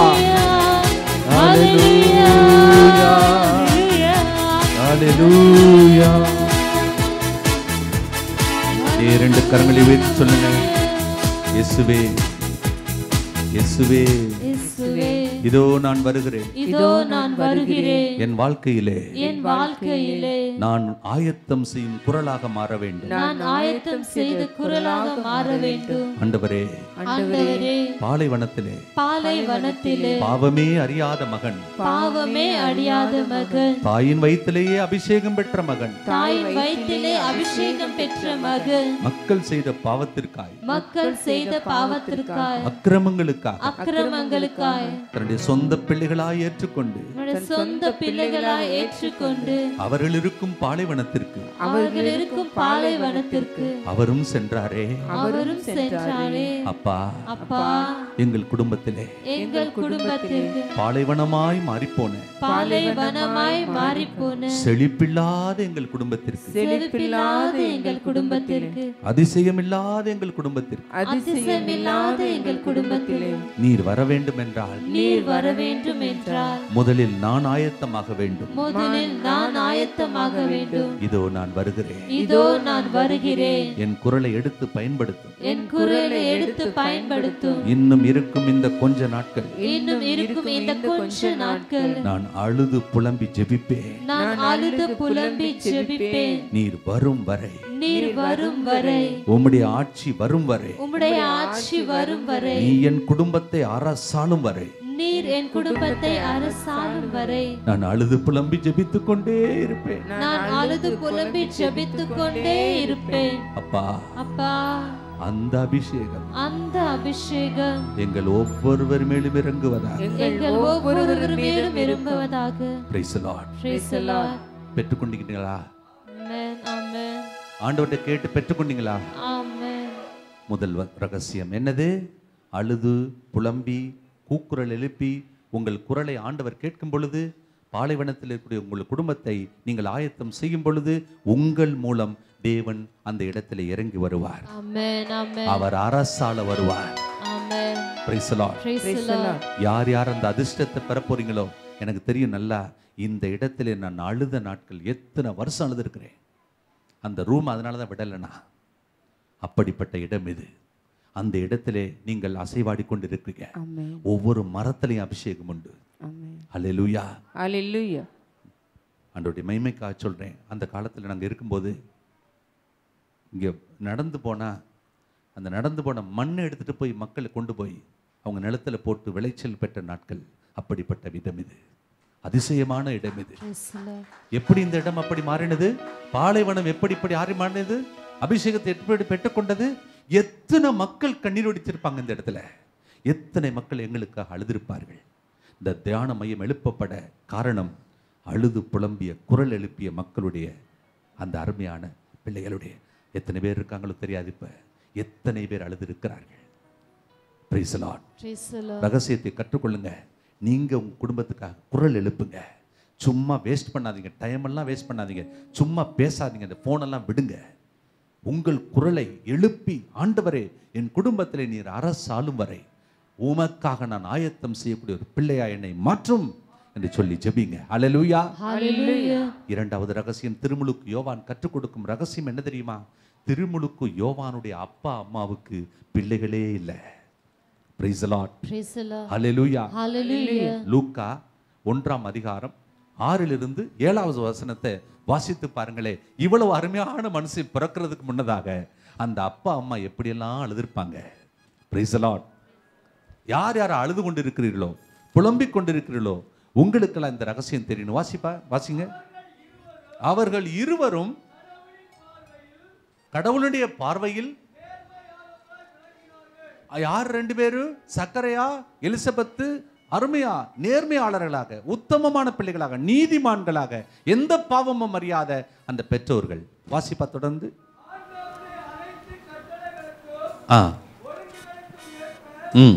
அல்லேலூயா இரண்டு கரங்களை உயர்த்தி சொல்லுங்க இயேசுவே இயேசுவே இயேசுவே இதோ நான் வருகிறேன் இதோ நான் வருகிறேன் என் வாழ்க்கையிலே என் வாழ்க்கையிலே நான் ஆயத்தம் செய்யும் குரலாக மாற வேண்டும் நான் ஆயத்தம் செய்த குரலாக மாற வேண்டும் ஆண்டவரே ஆண்டவரே பாலைவனத்திலே பாலைவனத்திலே பாவமே அறியாத மகன் பாவமே அழியாத மகன் தாயின் வயிற்றிலேயே அபிஷேகம் பெற்ற மகன் தாயின் வயிற்றிலே அபிஷேகம் பெற்ற மகன் மக்கள் செய்த பாவத்திற்காய் மக்கள் செய்த பாவத்திற்காய் அக்கிரமங்களுக்காக அக்கிரமங்களுக்காய் தன்னுடைய சொந்த பிள்ளைகளாய் ஏற்றுக்கொண்டு நம்முடைய சொந்த பிள்ளைகளாய் ஏற்றுக்கொண்டு அவர்கள் இருக்கும் பாலைவனத்திற்கு அவர்கள் இருக்கும் பாலைவனத்திற்கு அவரும் சென்றாரே அவரும் சென்றாரே அப்பா அப்பா எங்கள் குடும்பத்திலே எங்கள் குடும்பத்திற்கு பாலைவனமாய் மாறிப்போன பாலைவனமாய் மாறிப்போன செழிப்பில்லாத எங்கள் குடும்பத்திற்கு செழிப்பில்லாத எங்கள் குடும்பத்திற்கு அதிசயமில்லாத எங்கள் குடும்பத்திற்கு அதிசயமில்லாத எங்கள் குடும்பத்திலே நீர் வர வேண்டும் என்றால் நீர் வர வேண்டும் என்றால் முதலில் நான் ஆயத்தமாக வேண்டும் முதலில் நான் ஆயத்தமாக வேண்டும் இதோ நான் வருகிறேன் இதோ நான் வருகிறேன் என் குரலை எடுத்து பயன்படுத்தும் என் குரலை எடுத்து பயன்படுத்தும் இன்னும் இருக்கும் இந்த கொஞ்ச நாட்கள் இன்னும் இருக்கும் இந்த கொஞ்ச நாட்கள் நான் அழுது புலம்பி ஜெபிப்பேன் நான் அழுது புலம்பி ஜெபிப்பேன் நீர் வரும் வரை நீர் வரும் வரை உம்முடைய ஆட்சி வரும் வரை உம்முடைய ஆட்சி வரும் வரை நீ என் குடும்பத்தை அரசாலும் வரை நீர் என் குடும்பத்தை அரசாளும் வரை நான் அழுது புலம்பி ஜெபித்துக் கொண்டே இருப்பேன் நான் அழுது புலம்பி ஜெபித்துக் கொண்டே இருப்பேன் அப்பா அப்பா அந்த அபிஷேகம் அந்த அபிஷேகம் எங்கள் ஒவ்வொருவர் மேலும் இறங்குவதாக எங்கள் ஒவ்வொருவர் மேலும் விரும்புவதாக Praise the Lord. Praise the Lord. பெற்றுக்கொண்டீங்களா Amen, amen, ஆண்டவர்கிட்ட கேட்டு பெற்றுக்கொண்டீங்களா amen. முதல் வ- ரகசியம் என்னது அழுது புலம்பி கூக்குரல் எழுப்பி உங்கள் குரலை ஆண்டவர் கேட்கும் பொழுது பாலைவனத்தில் இருக்கக்கூடிய உங்கள் குடும்பத்தை நீங்கள் ஆயத்தம் செய்யும் பொழுது உங்கள் மூலம் தேவன் அந்த இடத்துல இறங்கி வருவார் Amen, amen, அவர் அரசால வருவார் amen. Praise the Lord. Praise the Lord. யார் யார் அந்த அதிர்ஷ்டத்தை பெற போறீங்களோ எனக்கு தெரியும் நல்லா இந்த இடத்துல நான் அழுத நாட்கள் எத்தனை வருஷம் அழுதுருக்கிறேன் அந்த ரூம் அதனால தான் விடலைனா அப்படிப்பட்ட இடம் இது அந்த இடத்திலே நீங்கள் அசைவாடி கொண்டு இருக்கிறீங்க ஆமென் ஒவ்வொரு மரத்திலையும் அபிஷேகம் உண்டு ஆமென் அல்லேலூயா ஹalleluya ஆண்டவருடைய மைமைக்காக சொல்றேன் அந்த காலத்தில் நாங்கள் இருக்கும்போது இங்கே நடந்து போனா அந்த நடந்து போன மண்ணை எடுத்துட்டு போய் மக்களை கொண்டு போய் அவங்க நிலத்துல போட்டு விளைச்சல் பெற்ற நாட்கள் அப்படிப்பட்ட விதம் இது அதிசயமான இடம் இது Praise the Lord. எப்படி இந்த இடம் அப்படி மாறினது பாலைவனம் எப்படி இப்படி ஆறி மாறினது அபிஷேகத்தை எப்படி பெற்றுக்கொண்டது எத்தனை மக்கள் கண்ணீர் வடித்திருப்பாங்க இந்த இடத்துல எத்தனை மக்கள் எங்களுக்காக அழுதிருப்பார்கள் இந்த தியான மையம் எழுப்பப்பட காரணம் அழுது புலம்பிய குரல் எழுப்பிய மக்களுடைய அந்த அருமையான பிள்ளைகளுடைய எத்தனை பேர் இருக்காங்களோ தெரியாது இப்ப எத்தனை பேர் அழுது Praise the Lord. Praise the Lord. ரகசியத்தை கற்றுக்கொள்ளுங்க நீங்க உங்க குடும்பத்துக்காக குரல் எழுப்புங்க சும்மா வேஸ்ட் பண்ணாதீங்க டைம் எல்லாம் வேஸ்ட் பண்ணாதீங்க சும்மா பேசாதீங்க இந்த போனெல்லாம் விடுங்க உங்கள் குரலை எழுப்பி ஆண்டவரே என் குடும்பத்தில் நீர் அரசாளும் வரை உமக்காக நான் ஆயத்தம் செய்யக்கூடிய ஒரு பிள்ளையா என்னை மாற்றும் என்று சொல்லி ஜெபிங்க அல்லேலூயா Hallelujah. இரண்டாவது ரகசியம் திருமுழுக்கு யோவான் கற்றுக் கொடுக்கும் ரகசியம் என்ன தெரியுமா திருமுழுக்கு யோவானுடைய அப்பா அம்மாவுக்கு பிள்ளைகளே இல்லை praise Lord Praise the Lord. ஹalleluya Hallelujah. லூக்கா ஒன்றாம் அதிகாரம் ஆறிலிருந்து ஏழாவது வசனத்தை வாசித்து பாருங்களே இவ்வளவு அருமையான மனுஷன் பிறக்கிறதுக்கு முன்னதாக அந்த அப்பா அம்மா எப்படியெல்லாம் அழுதுருப்பாங்க Praise the Lord. யார் யார் அழுது கொண்டு இருக்கிறீர்களோ புலம்பிக் கொண்டிருக்கிறீர்களோ உங்களுக்கெல்லாம் இந்த ரகசியம் தெரியணும் வாசிப்பா வாசிங்க அவர்கள் இருவரும் கடவுளுடைய பார்வையில் யார் ரெண்டு பேரும் சக்கரையா எலிசபெத்து அருமையா நேர்மையாளர்களாக உத்தமமான பிள்ளைகளாக நீதிமான்களாக எந்த பாவமும் அறியாத அந்த பெற்றோர்கள் வாசிப்பா தொடர்ந்து ஆ ம்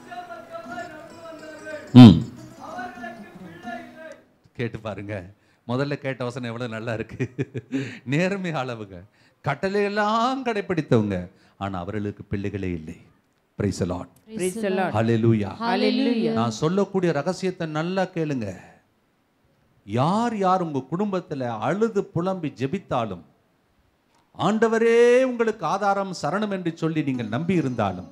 ம் கேட்டு பாருங்க முதல்ல கேட்ட வசனம் எவ்வளவு நல்லா இருக்கு நேர்மை அளவுங்க கட்டளையெல்லாம் கடைபிடித்தவங்க ஆனா அவர்களுக்கு பிள்ளைகளே இல்லை praise Lord Praise the Lord. ஹalleluya Hallelujah. நான் சொல்லக்கூடிய ரகசியத்தை நல்லா கேளுங்க யார் யார் உங்க குடும்பத்துல அழுது புலம்பி ஜெபித்தாலும் ஆண்டவரே உங்களுக்கு ஆதாரம் சரணம் என்று சொல்லி நீங்கள் நம்பி இருந்தாலும்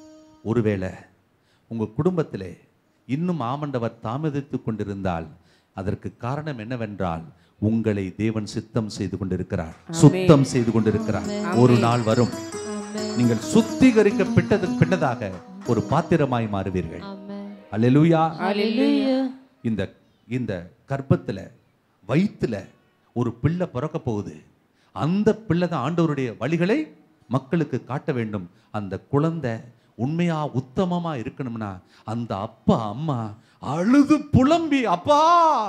ஒருவேளை உங்க குடும்பத்திலே இன்னும் ஆமண்டவர் தாமதித்துக் கொண்டிருந்தால் அதற்கு காரணம் என்னவென்றால் உங்களை தேவன் சித்தம் செய்து கொண்டிருக்கிறார் சுத்தம் செய்து கொண்டிருக்கிறார் ஒரு நாள் வரும் நீங்கள் சுத்திகரிக்கப்பட்டதுக்கு பின்னதாக ஒரு பாத்திரமாய் மாறுவீர்கள் ஆமென் அல்லேலூயா ஹalleluya இந்த இந்த கர்ப்பத்துல வயித்துல ஒரு பிள்ளை பிறக்க போகுது அந்த பிள்ளை தான் ஆண்டவருடைய வழிகளை மக்களுக்கு காட்ட வேண்டும் அந்த குழந்தை உண்மையா உத்தமமா இருக்கணும்னா அந்த அப்பா அம்மா அழுது புலம்பி அப்பா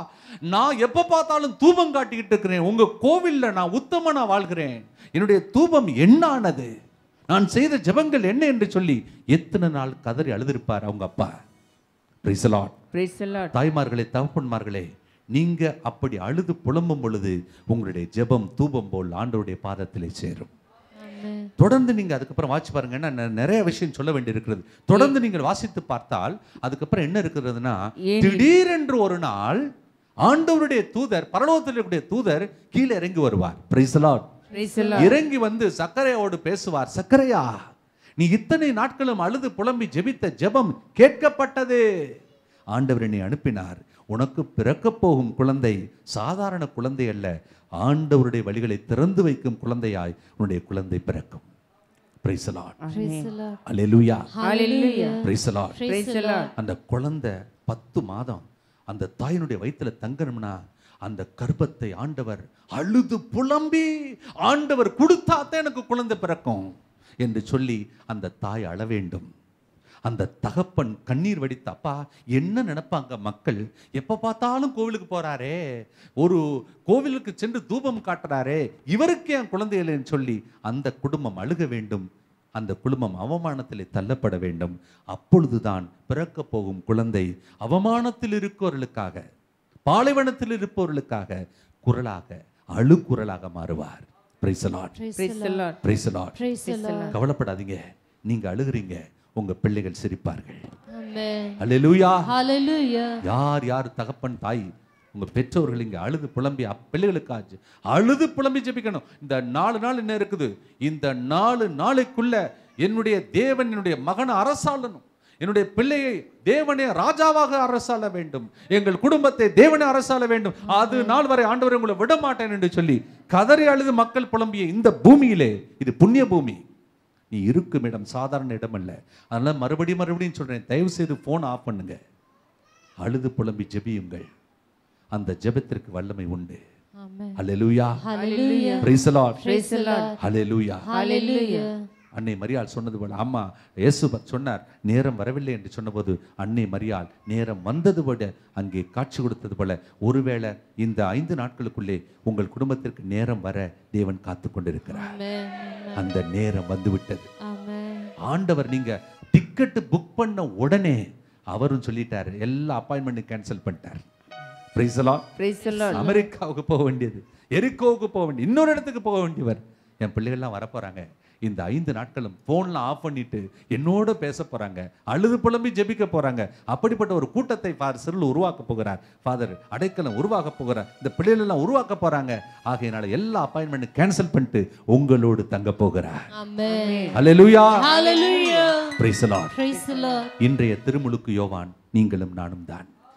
நான் எப்ப பார்த்தாலும் தூபம் காட்டிக்கிட்டு இருக்கிறேன் உங்க கோவில்ல நான் உத்தமனா வாழ்கிறேன் என்னுடைய தூபம் என்னானது நான் செய்த ஜெபங்கள் என்ன என்று சொல்லி எத்தனை நாள் கதறி அழுதிருப்பார் அவங்க அப்பா Praise the Lord. Praise the Lord. தாய்மார்களே தகப்பன்மார்களே நீங்க அப்படி அழுது புலம்பும் பொழுது உங்களுடைய ஜெபம் தூபம் போல் ஆண்டவருடைய பாதத்திலே சேரும் ஆமென் தொடர்ந்து நீங்க அதுக்கப்புறம் வாசி பாருங்க ஏன்னா நெ- நிறைய விஷயம் சொல்ல வேண்டி இருக்கிறது தொடர்ந்து நீங்கள் வாசித்து பார்த்தால் அதுக்கப்புறம் என்ன இருக்கிறதுனா ஏனெனில்- திடீரென்று ஒரு நாள் ஆண்டவருடைய தூதர் பரலோகத்தில் இருக்கக்கூடிய தூதர் கீழே இறங்கி வருவார் Praise the Lord. Praise the Lord. இறங்கி வந்து சக்கரையோடு பேசுவார் சக்கரையா நீ இத்தனை நாட்களும் அழுது புலம்பி ஜெபித்த ஜெபம் கேட்கப்பட்டது ஆண்டவர் என்னை அனுப்பினார் உனக்கு பிறக்கப் போகும் குழந்தை சாதாரண குழந்தை அல்ல ஆண்டவருடைய வழிகளை திறந்து வைக்கும் குழந்தையாய் உன்னுடைய குழந்தை பிறக்கும் Praise the Lord. praise the lord Hallelujah. hallelujah Praise the Lord. Praise the Lord. அந்த குழந்தை பத்து மாதம் அந்த தாயினுடைய வயித்துல தங்கணும்னா அந்த கர்ப்பத்தை ஆண்டவர் அழுது புலம்பி ஆண்டவர் கொடுத்தாத்தான் எனக்கு குழந்தை பிறக்கும் என்று சொல்லி அந்த தாய் அழ வேண்டும் அந்த தகப்பன் கண்ணீர் வடித்த அப்பா என்ன நினைப்பாங்க மக்கள் எப்ப பார்த்தாலும் கோவிலுக்கு போறாரே ஒரு கோவிலுக்கு சென்று தூபம் காட்டுறாரே இவருக்கு என் குழந்தை இல்லைன்னு சொல்லி அந்த குடும்பம் அழுக வேண்டும் அந்த குடும்பம் அவமானத்திலே தள்ளப்பட வேண்டும் அப்பொழுதுதான் பிறக்க போகும் குழந்தை அவமானத்தில் இருப்பவர்களுக்காக பாலைவனத்தில் இருப்பவர்களுக்காக குரலாக அழுக்குரலாக மாறுவார் Praise the Lord. praise Praise the Lord. Praise the Lord. praise the lord கவலைப்படாதீங்க நீங்க அழுகுறீங்க உங்க பிள்ளைகள் சிரிப்பார்கள் amen அல்லேலூயா hallelujah யார் யார் தகப்பன் தாய் உங்க பெற்றோர்கள் இங்க அழுது புலம்பி அப்- பிள்ளைகளுக்காச்சு அழுது புலம்பி ஜெபிக்கணும் இந்த நாலு நாள் என்ன இருக்குது இந்த நாலு நாளைக்குள்ள என்னுடைய தேவன் என்னுடைய மகனை அரசாளணும் என்னுடைய பிள்ளையை தேவனே ராஜாவாக அரசாள வேண்டும் எங்கள் குடும்பத்தை தேவனே அரசாள வேண்டும் அது நாள் வரை ஆண்டவர் உங்களை விட மாட்டேன் என்று சொல்லி கதறி அழுது மக்கள் புலம்பிய இந்த பூமியிலே இது புண்ணிய பூமி நீ இருக்கும் இடம் சாதாரண இடம் அல்ல அதனால மறுபடியும் மறுபடியும் சொல்றேன் தயவு செய்து போன் ஆஃப் பண்ணுங்க அழுது புலம்பி ஜெபியுங்கள் அந்த ஜெபத்திற்கு வல்லமை உண்டு amen அல்லேலூயா hallelujah praise the lord praise the lord அல்லேலூயா hallelujah அன்னை மரியாள் சொன்னது போல அம்மா இயேசு ப- சொன்னார் நேரம் வரவில்லை என்று சொன்னபோது அன்னை மரியாள் நேரம் வந்தது போல அங்கே காட்சி கொடுத்தது போல ஒருவேளை இந்த ஐந்து நாட்களுக்குள்ளே உங்கள் குடும்பத்திற்கு நேரம் வர தேவன் காத்து கொண்டிருக்கிறார் amen அந்த நேரம் வந்து விட்டது amen ஆண்டவர் நீங்க டிக்கெட் புக் பண்ண உடனே அவரும் சொல்லிட்டாரு எல்லா அப்பாயின்மெண்ட் கேன்சல் பண்ணிட்டார் Praise the Lord. Praise the Lord. அமெரிக்காவுக்கு போக வேண்டியது எரிக்கோவுக்கு போக வேண்டிய இன்னொரு இடத்துக்கு போக வேண்டியவர் என் பிள்ளைகள்லாம் வரப்போறாங்க இந்த ஐந்து நாட்களும் போன்ல ஆஃப் பண்ணிட்டு என்னோட பேச போறாங்க அழுது புலம்பி ஜெபிக்க போறாங்க அப்படிப்பட்ட ஒரு கூட்டத்தை ஃபாதர் சிறில் உருவாக்க போகிறார் ஃபாதர் அடைக்கலம் உருவாக்க போகிறார் இந்த பிள்ளைகள் எல்லாம் உருவாக்க போறாங்க ஆகையினால எல்லா அப்பாயின்மெண்ட் கேன்சல் பண்ணிட்டு உங்களோடு தங்க போகிறார் amen அல்லேலூயா hallelujah Praise the Lord. praise the lord இன்றைய திருமுழுக்கு யோவான் நீங்களும் நானும் தான்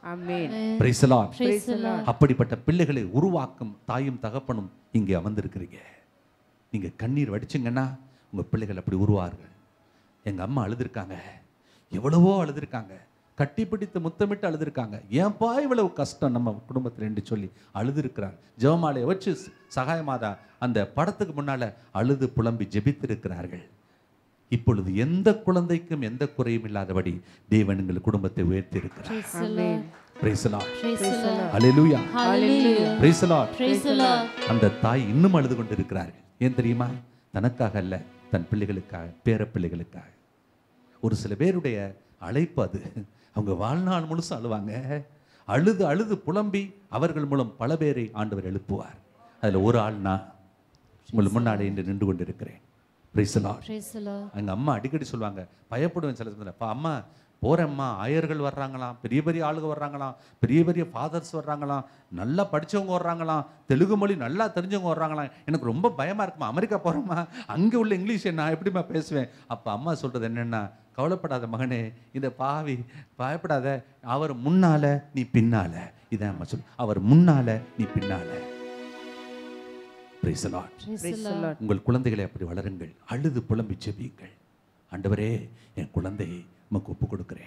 ஆமென் Praise the Lord. Praise the Lord. அப்படிப்பட்ட பிள்ளைகளை உருவாக்கும் தாயும் தகப்பனும் இங்கே அமர்ந்திருக்கிறீங்க நீங்க கண்ணீர் வடிச்சிங்கன்னா உங்க பிள்ளைகள் அப்படி உருவார்கள் எங்க அம்மா அழுதுருக்காங்க எவ்வளவோ அழுதுருக்காங்க கட்டி பிடித்து முத்தமிட்டு அழுதுருக்காங்க ஏன்பா இவ்வளவு கஷ்டம் நம்ம குடும்பத்தில் என்று சொல்லி அழுதுருக்கிறார் ஜெபமாலையை வச்சு சகாயமாதா அந்த படத்துக்கு முன்னால அழுது புலம்பி ஜெபித்திருக்கிறார்கள் இப்பொழுது எந்த குழந்தைக்கும் எந்த குறையும் இல்லாதபடி தேவன் எங்கள் குடும்பத்தை உயர்த்தி இருக்கிறார் Praise the Lord. Praise the Lord. Praise the Lord. Hallelujah. Hallelujah. Praise the Lord. Praise the Lord. அந்த தாய் இன்னும் அழுது கொண்டிருக்கிறார்கள் ஏன் தெரியுமா தனக்காக அல்ல தன் பிள்ளைகளுக்காக பேர பிள்ளைகளுக்காக ஒரு சில பேருடைய அழைப்பு அது அவங்க வாழ்நாள் முழுசும் அழுவாங்க அழுது அழுது புலம்பி அவர்கள் மூலம் பல பேரை ஆண்டவர் எழுப்புவார் அதுல ஒரு ஆள் நான் உங்கள் முன்னாடி இன்று நின்று கொண்டிருக்கிறேன் Praise the Lord. Praise the Lord. எங்க அம்மா அடிக்கடி சொல்லுவாங்க பயப்படுவேன் சில சமயத்தில் அப்பா அம்மா போறேம்மா ஆயர்கள் வர்றாங்களாம் பெரிய பெரிய ஆளுங்க வர்றாங்களாம் பெரிய பெரிய ஃபாதர்ஸ் வர்றாங்களாம் நல்லா படிச்சவங்க வர்றாங்களாம் தெலுங்கு மொழி நல்லா தெரிஞ்சவங்க வர்றாங்களாம் எனக்கு ரொம்ப பயமா இருக்குமா அமெரிக்கா போறோமா அங்கே உள்ள இங்கிலீஷ் நான் எப்படிம்மா பேசுவேன் அப்போ அம்மா சொல்றது என்னன்னா கவலைப்படாத மகனே இந்த பாவி பயப்படாத அவர் முன்னால நீ பின்னால இதான் அம்மா சொல்லு அவர் முன்னால நீ பின்னால Praise the Lord. Praise the Praise the Lord. Lord. உங்கள் குழந்தைகளை அப்படி வளருங்கள் அழுது புலம்பி செபியுங்கள் ஆண்டவரே என் குழந்தையை உமக்கு ஒப்பு கொடுக்கிறேன்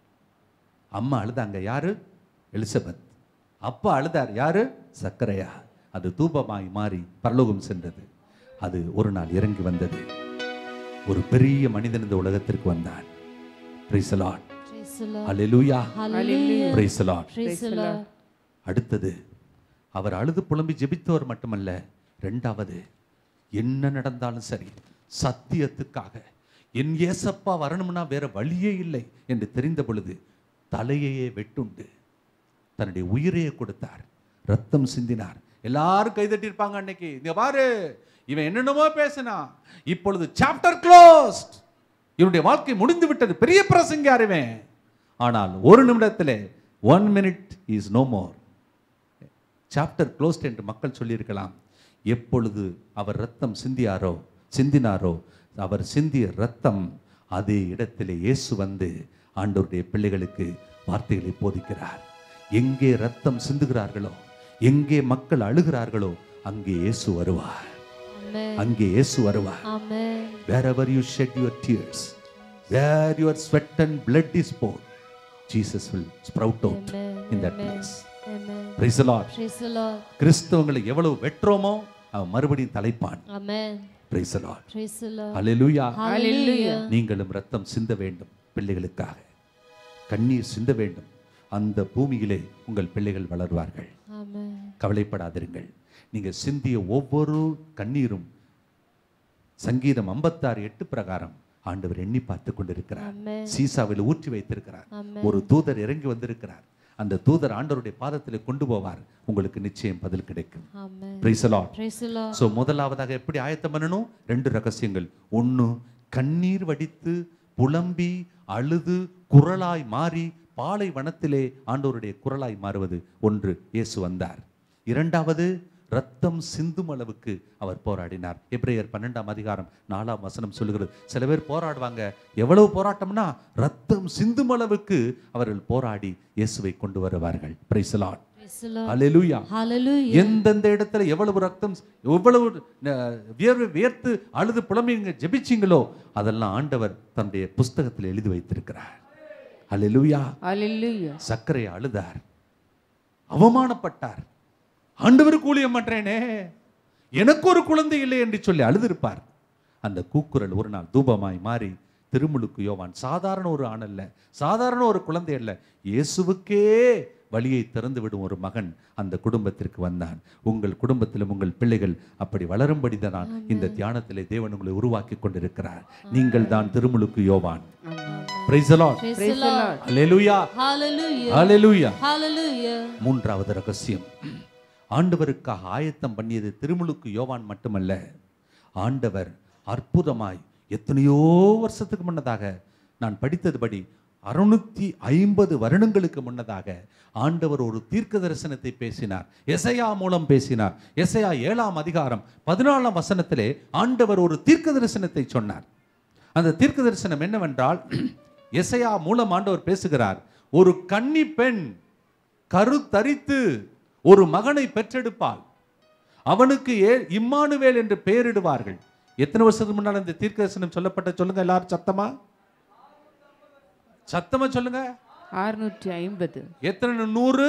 அம்மா அழுதாங்க யாரு எலிசபெத் அப்பா அழுதார் யாரு சக்கரையா அது தூபமாய் மாறி பரலோகம் சென்றது அது ஒரு நாள் இறங்கி வந்தது ஒரு பெரிய மனிதன் இந்த உலகத்திற்கு வந்தான் Praise the Lord. Praise the Lord. Hallelujah. Hallelujah. Praise the Lord. Praise the Lord. அடுத்தது அவர் அழுது புலம்பி ஜெபித்தவர் மட்டுமல்ல ரெண்டாவது என்ன நடந்தாலும் சரி சத்தியத்துக்காக என் ஏசப்பா வரணும்னா வேற வழியே இல்லை என்று தெரிந்த பொழுது தலையையே வெட்டுண்டு தன்னுடைய உயிரையே கொடுத்தார் ரத்தம் சிந்தினார் எல்லாரும் கைதட்டியிருப்பாங்க அன்னைக்கு இங்க பாரு இவன் என்னென்னமோ பேசினான் இப்பொழுது சாப்டர் க்ளோஸ்ட் இவனுடைய வாழ்க்கை முடிந்து விட்டது பெரிய பிரசங்க அறிவேன் ஆனால் ஒரு நிமிடத்திலே one minute is no more chapter closed என்று மக்கள் சொல்லியிருக்கலாம் எப்பொழுது அவர் ரத்தம் சிந்தியாரோ சிந்தினாரோ அவர் சிந்திய ரத்தம் அதே இடத்திலே இயேசு வந்து ஆண்டவருடைய பிள்ளைகளுக்கு வார்த்தைகளை போதிக்கிறார் எங்கே ரத்தம் சிந்துகிறார்களோ எங்கே மக்கள் அழுகிறார்களோ அங்கே இயேசு வருவார் Amen. அங்கே இயேசு வருவார் Amen. wherever you shed your tears, where your sweat and blood is poured, Jesus will sprout out Amen. in that Amen. place. Amen. Praise the Lord. Praise the Lord. கிறிஸ்தவங்களை எவ்வளவு வெற்றோமோ அவன் மறுபடியும் தலைப்பான் Amen. Praise the Lord. Praise the Lord. Hallelujah. Hallelujah. நீங்களும் ரத்தம் சிந்த வேண்டும் பிள்ளைகளுக்காக கண்ணீர் சிந்த வேண்டும் அந்த பூமியிலே உங்கள் பிள்ளைகள் வளர்வார்கள் Amen. கவலைப்படாதிருங்கள் நீங்க சிந்திய ஒவ்வொரு கண்ணீரும் சங்கீதம் ஐம்பத்தாறு எட்டு பிரகாரம் ஆண்டவர் எண்ணி பார்த்து கொண்டிருக்கிறார் Amen. சீசாவில் ஊற்றி வைத்திருக்கிறார் Amen. ஒரு தூதர் இறங்கி வந்திருக்கிறார் அந்த தூதர் ஆண்டவருடைய பாதத்தில் கொண்டு போவார் உங்களுக்கு நிச்சயம் பதில் கிடைக்கும் Amen. Praise the Lord. Praise the Lord. So முதலாவதாக எப்படி ஆயத்தம் பண்ணணும் ரெண்டு ரகசியங்கள் ஒன்று கண்ணீர் வடித்து புலம்பி அழுது குரலாய் மாறி பாலை வனத்திலே ஆண்டவருடைய குரலாய் மாறுவது ஒன்று இயேசு வந்தார் இரண்டாவது ரத்தம் சிந்தும் அளவுக்கு அவர் போராடினார் எப்ரேயர் பன்னெண்டாம் அதிகாரம் நாலாம் வசனம் சொல்லுகிறது சில பேர் போராடுவாங்க எவ்வளவு போராட்டம்னா ரத்தம் சிந்தும் அளவுக்கு அவர்கள் போராடி இயேசுவை கொண்டு வருவார்கள் praise Lord Praise the Lord. அல்லேலூயா Hallelujah. எந்தெந்த இடத்துல எவ்வளவு ரத்தம் எவ்வளவு அஹ், வியர்வை வியர்த்து அழுது புலம்பிங்க ஜெபிச்சீங்களோ அதெல்லாம் ஆண்டவர் தன்னுடைய புஸ்தகத்தில் எழுதி வைத்திருக்கிறார் அல்லேலூயா Hallelujah. சர்க்கரை அழுதார் அவமானப்பட்டார் ஆண்டவருக்கு ஊழியம் பண்றேனே எனக்கு ஒரு குழந்தை இல்லை என்று சொல்லி அழுதிருப்பார் அந்த கூக்குரல் ஒரு நாள் தூபமாய் மாறி திருமுழுக்கு யோவான் சாதாரண ஒரு ஆண் அல்ல சாதாரண ஒரு குழந்தை அல்ல இயேசுவுக்கே வழியை திறந்து விடும் ஒரு மகன் அந்த குடும்பத்திற்கு வந்தான் உங்கள் குடும்பத்திலும் உங்கள் பிள்ளைகள் அப்படி வளரும்படிதான் இந்த தியானத்திலே தேவன் உங்களை உருவாக்கி கொண்டிருக்கிறார் நீங்கள் தான் திருமுழுக்கு யோவான் Praise the Lord. Praise the Praise the Lord. Lord. Hallelujah. Hallelujah. Hallelujah. Hallelujah. மூன்றாவது ரகசியம் ஆண்டவருக்காக ஆயத்தம் பண்ணியது திருமுழுக்கு யோவான் மட்டுமல்ல ஆண்டவர் அற்புதமாய் எத்தனையோ வருஷத்துக்கு முன்னதாக நான் படித்ததுபடி அறுநூத்தி ஐம்பது வருடங்களுக்கு முன்னதாக ஆண்டவர் ஒரு தீர்க்க தரிசனத்தை பேசினார் எசையா மூலம் பேசினார் எசையா ஏழாம் அதிகாரம் பதினாலாம் வசனத்திலே ஆண்டவர் ஒரு தீர்க்க தரிசனத்தை சொன்னார் அந்த தீர்க்க தரிசனம் என்னவென்றால் எசையா மூலம் ஆண்டவர் பேசுகிறார் ஒரு கன்னி பெண் கருத்தரித்து ஒரு மகனை பெற்றெடுப்பாள் அவனுக்கு ஏ இம்மானுவேல் என்று பெயரிடுவார்கள் எத்தனை வருஷத்துக்கு முன்னால் இந்த தீர்க்கதரிசனம் சொல்லப்பட்ட சொல்லுங்க எல்லாரும் சத்தமா சத்தமா சொல்லுங்க அறுநூற்றி ஐம்பது எத்தனை நூறு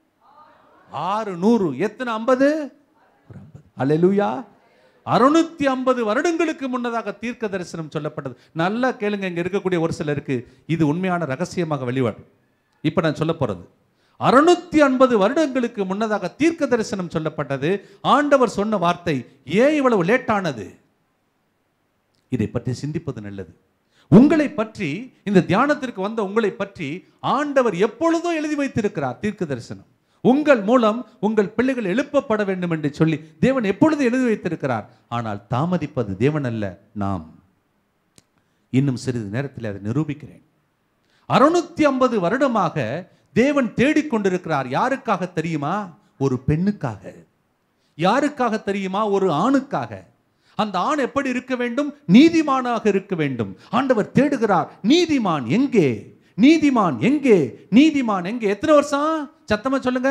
ஆறு நூறு எத்தனை ஐம்பது ஒரு ஐம்பது அல்லேலூயா அறுநூத்தி ஐம்பது வருடங்களுக்கு முன்னதாக தீர்க்க தரிசனம் சொல்லப்பட்டது நல்லா கேளுங்க இங்க இருக்கக்கூடிய ஒரு சிலருக்கு இது உண்மையான ரகசியமாக வெளிவரும் இப்ப நான் சொல்ல போறது அறுநூத்தி ஐம்பது வருடங்களுக்கு முன்னதாக தீர்க்க தரிசனம் சொல்லப்பட்டது ஆண்டவர் சொன்ன வார்த்தை ஏன் இவ்வளவு லேட்டானது இதை பற்றி சிந்திப்பது நல்லது உங்களை பற்றி இந்த தியானத்திற்கு வந்த உங்களை பற்றி ஆண்டவர் எப்பொழுதோ எழுதி வைத்திருக்கிறார் தீர்க்க தரிசனம் உங்கள் மூலம் உங்கள் பிள்ளைகள் எழுப்பப்பட வேண்டும் என்று சொல்லி தேவன் எப்பொழுது எழுதி வைத்திருக்கிறார் ஆனால் தாமதிப்பது தேவன் அல்ல நாம் இன்னும் சிறிது நேரத்தில் அதை நிரூபிக்கிறேன் அறுநூத்தி ஐம்பது வருடமாக தேவன் தேடிக்கொண்டிருக்கிறார் யாருக்காக தெரியுமா ஒரு பெண்ணுக்காக யாருக்காக தெரியுமா ஒரு ஆணுக்காக அந்த ஆண் எப்படி இருக்க வேண்டும் நீதிமானாக இருக்க வேண்டும் ஆண்டவர் தேடுகிறார் நீதிமான் எங்கே நீதிமான் எங்கே நீதிமான் எங்கே எத்தனை வருஷம் சத்தமா சொல்லுங்க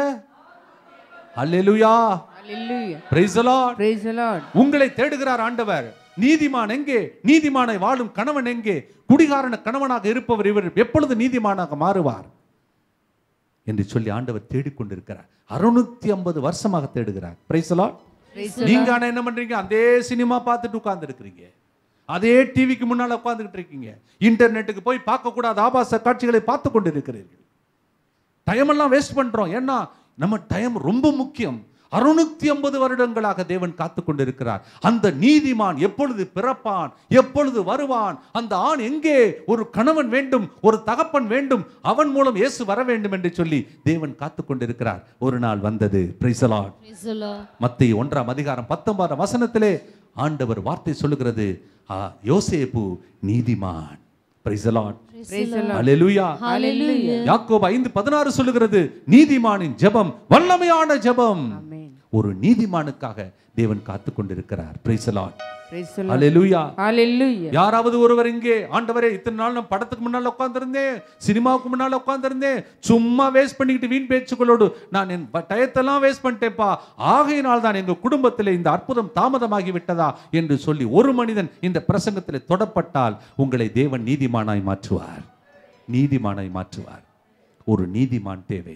அல்லேலூயா Hallelujah. Praise Praise the Lord. உங்களை தேடுகிறார் ஆண்டவர் நீதிமான் எங்கே நீதிமானை வாழும் கணவன் எங்கே குடிகாரன கணவனாக இருப்பவர் இவர் எப்பொழுது நீதிமானாக மாறுவார் என்று சொல்லி ஆண்டவர் தேடிக்கொண்டிருக்கிறார் அறுநூத்தி ஐம்பது வருஷமாக தேடுகிறார் பிரைஸ் நீங்க ஆனா என்ன பண்றீங்க அதே சினிமா பார்த்துட்டு உட்கார்ந்து இருக்கிறீங்க அதே டிவிக்கு முன்னால உட்கார்ந்துகிட்டு இருக்கீங்க இன்டர்நெட்டுக்கு போய் பார்க்க கூடாத ஆபாச காட்சிகளை பார்த்து கொண்டு இருக்கிறீர்கள் டைம் எல்லாம் வேஸ்ட் பண்றோம் ஏன்னா நம்ம டைம் ரொம்ப முக்கியம் அறுநூத்தி ஐம்பது வருடங்களாக தேவன் காத்து கொண்டிருக்கிறார் அந்த நீதிமான் எப்பொழுது பிறப்பான் எப்பொழுது வருவான் அந்த ஆண் எங்கே ஒரு கணவன் வேண்டும் ஒரு தகப்பன் வேண்டும் அவன் மூலம் இயேசு வர வேண்டும் என்று சொல்லி தேவன் காத்து கொண்டிருக்கிறார் ஒரு நாள் வந்தது பிரைசலாட் Praise the Lord. மத்திய ஒன்றாம் அதிகாரம் பத்தொன்பதாம் வசனத்திலே ஆண்டவர் வார்த்தை சொல்லுகிறது ஆ, யோசேப்பு நீதிமான் Praise the Lord. Praise the Lord. Hallelujah. Hallelujah. யாக்கோபு ஐந்து பதினாறு சொல்லுகிறது நீதிமானின் ஜெபம் வல்லமையான ஜெபம் Amen. ஒரு நீதிமானுக்காக தேவன் காத்து கொண்டிருக்கிறார் Praise the Lord. Praise the Lord. Hallelujah. Hallelujah. யாராவது ஒருவர் இங்கே ஆண்டவரே இத்தனை நாள் நான் படத்துக்கு முன்னால உட்கார்ந்திருந்தேன் சினிமாவுக்கு முன்னால உட்கார்ந்திருந்தேன் சும்மா வேஸ்ட் பண்ணிக்கிட்டு வீண் பேச்சுக்களோடு நான் என் ப- டயத்தெல்லாம் வேஸ்ட் பண்ணிட்டேப்பா ஆகையினால் தான் எங்க குடும்பத்தில் இந்த அற்புதம் தாமதமாகி விட்டதா என்று சொல்லி ஒரு மனிதன் இந்த பிரசங்கத்தில் தொடப்பட்டால் உங்களை தேவன் நீதிமானாய் மாற்றுவார் நீதிமானாய் மாற்றுவார் ஒரு நீதிமான் தேவை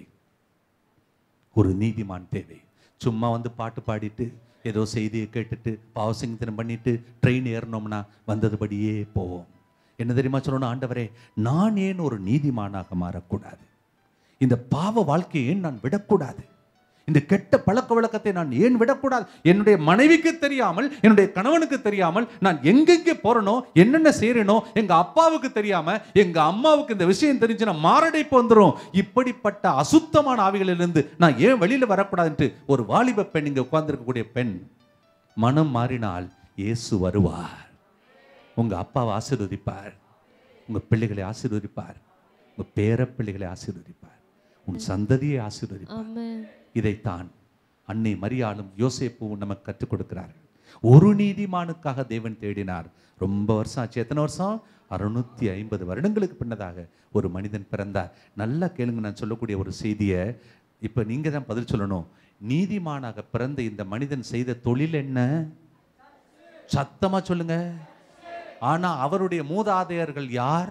ஒரு நீதிமான் தேவை சும்மா வந்து பாட்டு பாடிட்டு ஏதோ செய்தியை கேட்டுட்டு பாவசிங்கத்தனம் பண்ணிட்டு ட்ரெயின் ஏறினோம்னா வந்ததுபடியே போவோம் என்ன தெரியுமா சொல்லணும் ஆண்டவரே நான் ஏன் ஒரு நீதிமானாக மாறக்கூடாது இந்த பாவ வாழ்க்கையை ஏன் நான் விடக்கூடாது இந்த கெட்ட பழக்க வழக்கத்தை நான் ஏன் விடக்கூடாது என்னுடைய மனைவிக்கு தெரியாமல் என்னுடைய கணவனுக்கு தெரியாமல் நான் எங்கெங்கே போறனோ என்னென்ன செய்யறேனோ எங்க அப்பாவுக்கு தெரியாம எங்க அம்மாவுக்கு இந்த விஷயம் தெரிஞ்சுன்னா மாரடைப்பு வந்துடும் இப்படிப்பட்ட அசுத்தமான ஆவிகளிலிருந்து நான் ஏன் வெளியில வரக்கூடாதுன்ட்டு ஒரு வாலிப பெண் இங்க உட்கார்ந்திருக்கக்கூடிய பெண் மனம் மாறினால் இயேசு வருவார் உங்க அப்பாவை ஆசீர்வதிப்பார் உங்க பிள்ளைகளை ஆசீர்வதிப்பார் உங்க பேர பிள்ளைகளை ஆசீர்வதிப்பார் உன் சந்ததியை ஆசீர்வதிப்பார் Amen. இதைத்தான் அன்னை மரியாளும் யோசேப்பும் நமக்கு கற்றுக் கொடுக்கிறார்கள் ஒரு நீதிமானுக்காக தேவன் தேடினார் ரொம்ப வருஷம் ஆச்சு எத்தனை வருஷம் அறுநூத்தி ஐம்பது வருடங்களுக்கு பின்னதாக ஒரு மனிதன் பிறந்தார் நல்லா கேளுங்க நான் சொல்லக்கூடிய ஒரு செய்தியை இப்போ நீங்க தான் பதில் சொல்லணும் நீதிமானாக பிறந்த இந்த மனிதன் செய்த தொழில் என்ன சத்தமா சொல்லுங்க ஆனா அவருடைய மூதாதையர்கள் யார்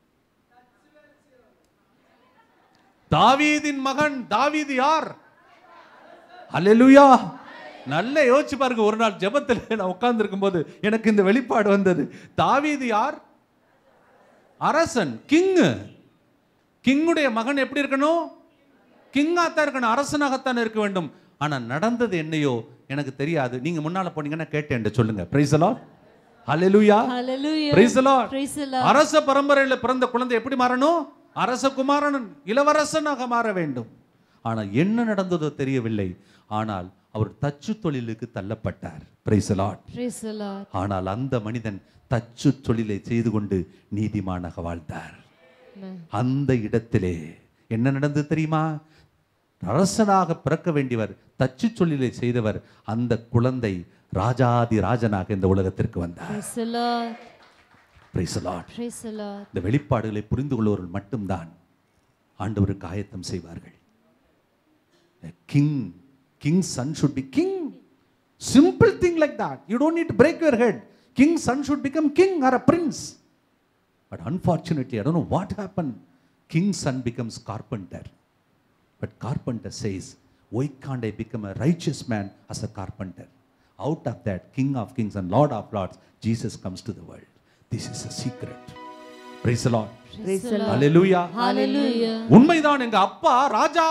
தாவீதின் மகன் தாவீது யார் அல்லேலூயா நல்ல யோசிச்சு பாருங்க ஒரு நாள் ஜெபத்தில் நான் உட்கார்ந்து போது எனக்கு இந்த வெளிப்பாடு வந்தது தாவீது யார் அரசன் கிங்கு கிங்குடைய மகன் எப்படி இருக்கணும் கிங்காத்தான் இருக்கணும் அரசனாகத்தான் இருக்க வேண்டும் ஆனா நடந்தது என்னையோ எனக்கு தெரியாது நீங்க முன்னால போனீங்கன்னா கேட்டேன் சொல்லுங்க பிரைஸ் அலாட் ஹalleluya Hallelujah. Praise Lord Praise the Lord. அரச பரம்பரையில் பிறந்த குழந்தை எப்படி மாறணும் அரச குமாரன் இளவரசனாக மாற வேண்டும் ஆனால் என்ன நடந்ததோ தெரியவில்லை ஆனால் அவர் தச்சு தொழிலுக்கு தள்ளப்பட்டார் praise Lord Praise the Lord. ஆனால் அந்த மனிதன் தச்சு தொழிலை செய்து கொண்டு நீதிமானாக வாழ்ந்தார் Amen. அந்த இடத்திலே என்ன நடந்தது தெரியுமா அரசனாக பிறக்க வேண்டியவர் தச்சு தொழிலை செய்தவர் அந்த குழந்தை ராஜாதி ராஜனாக இந்த உலகத்திற்கு வந்தார் Praise the Lord. Praise Lord Praise the Lord. இந்த வெளிப்பாடுகளை புரிந்து கொள்வர்கள் மட்டும்தான் ஆண்டவருக்கு ஆயத்தம் செய்வார்கள் A king, king's son should be king. Simple thing like that. You don't need to break your head. King's son should become king or a prince. But unfortunately, I don't know what happened. King's son becomes carpenter. But carpenter says, Why can't I become a righteous man as a carpenter? Out of that, King of kings and Lord of lords, Jesus comes to the world. This is a secret. Praise the Lord. Praise the Lord. Hallelujah. Hallelujah. உண்மைதான் எங்க அப்பா ராஜா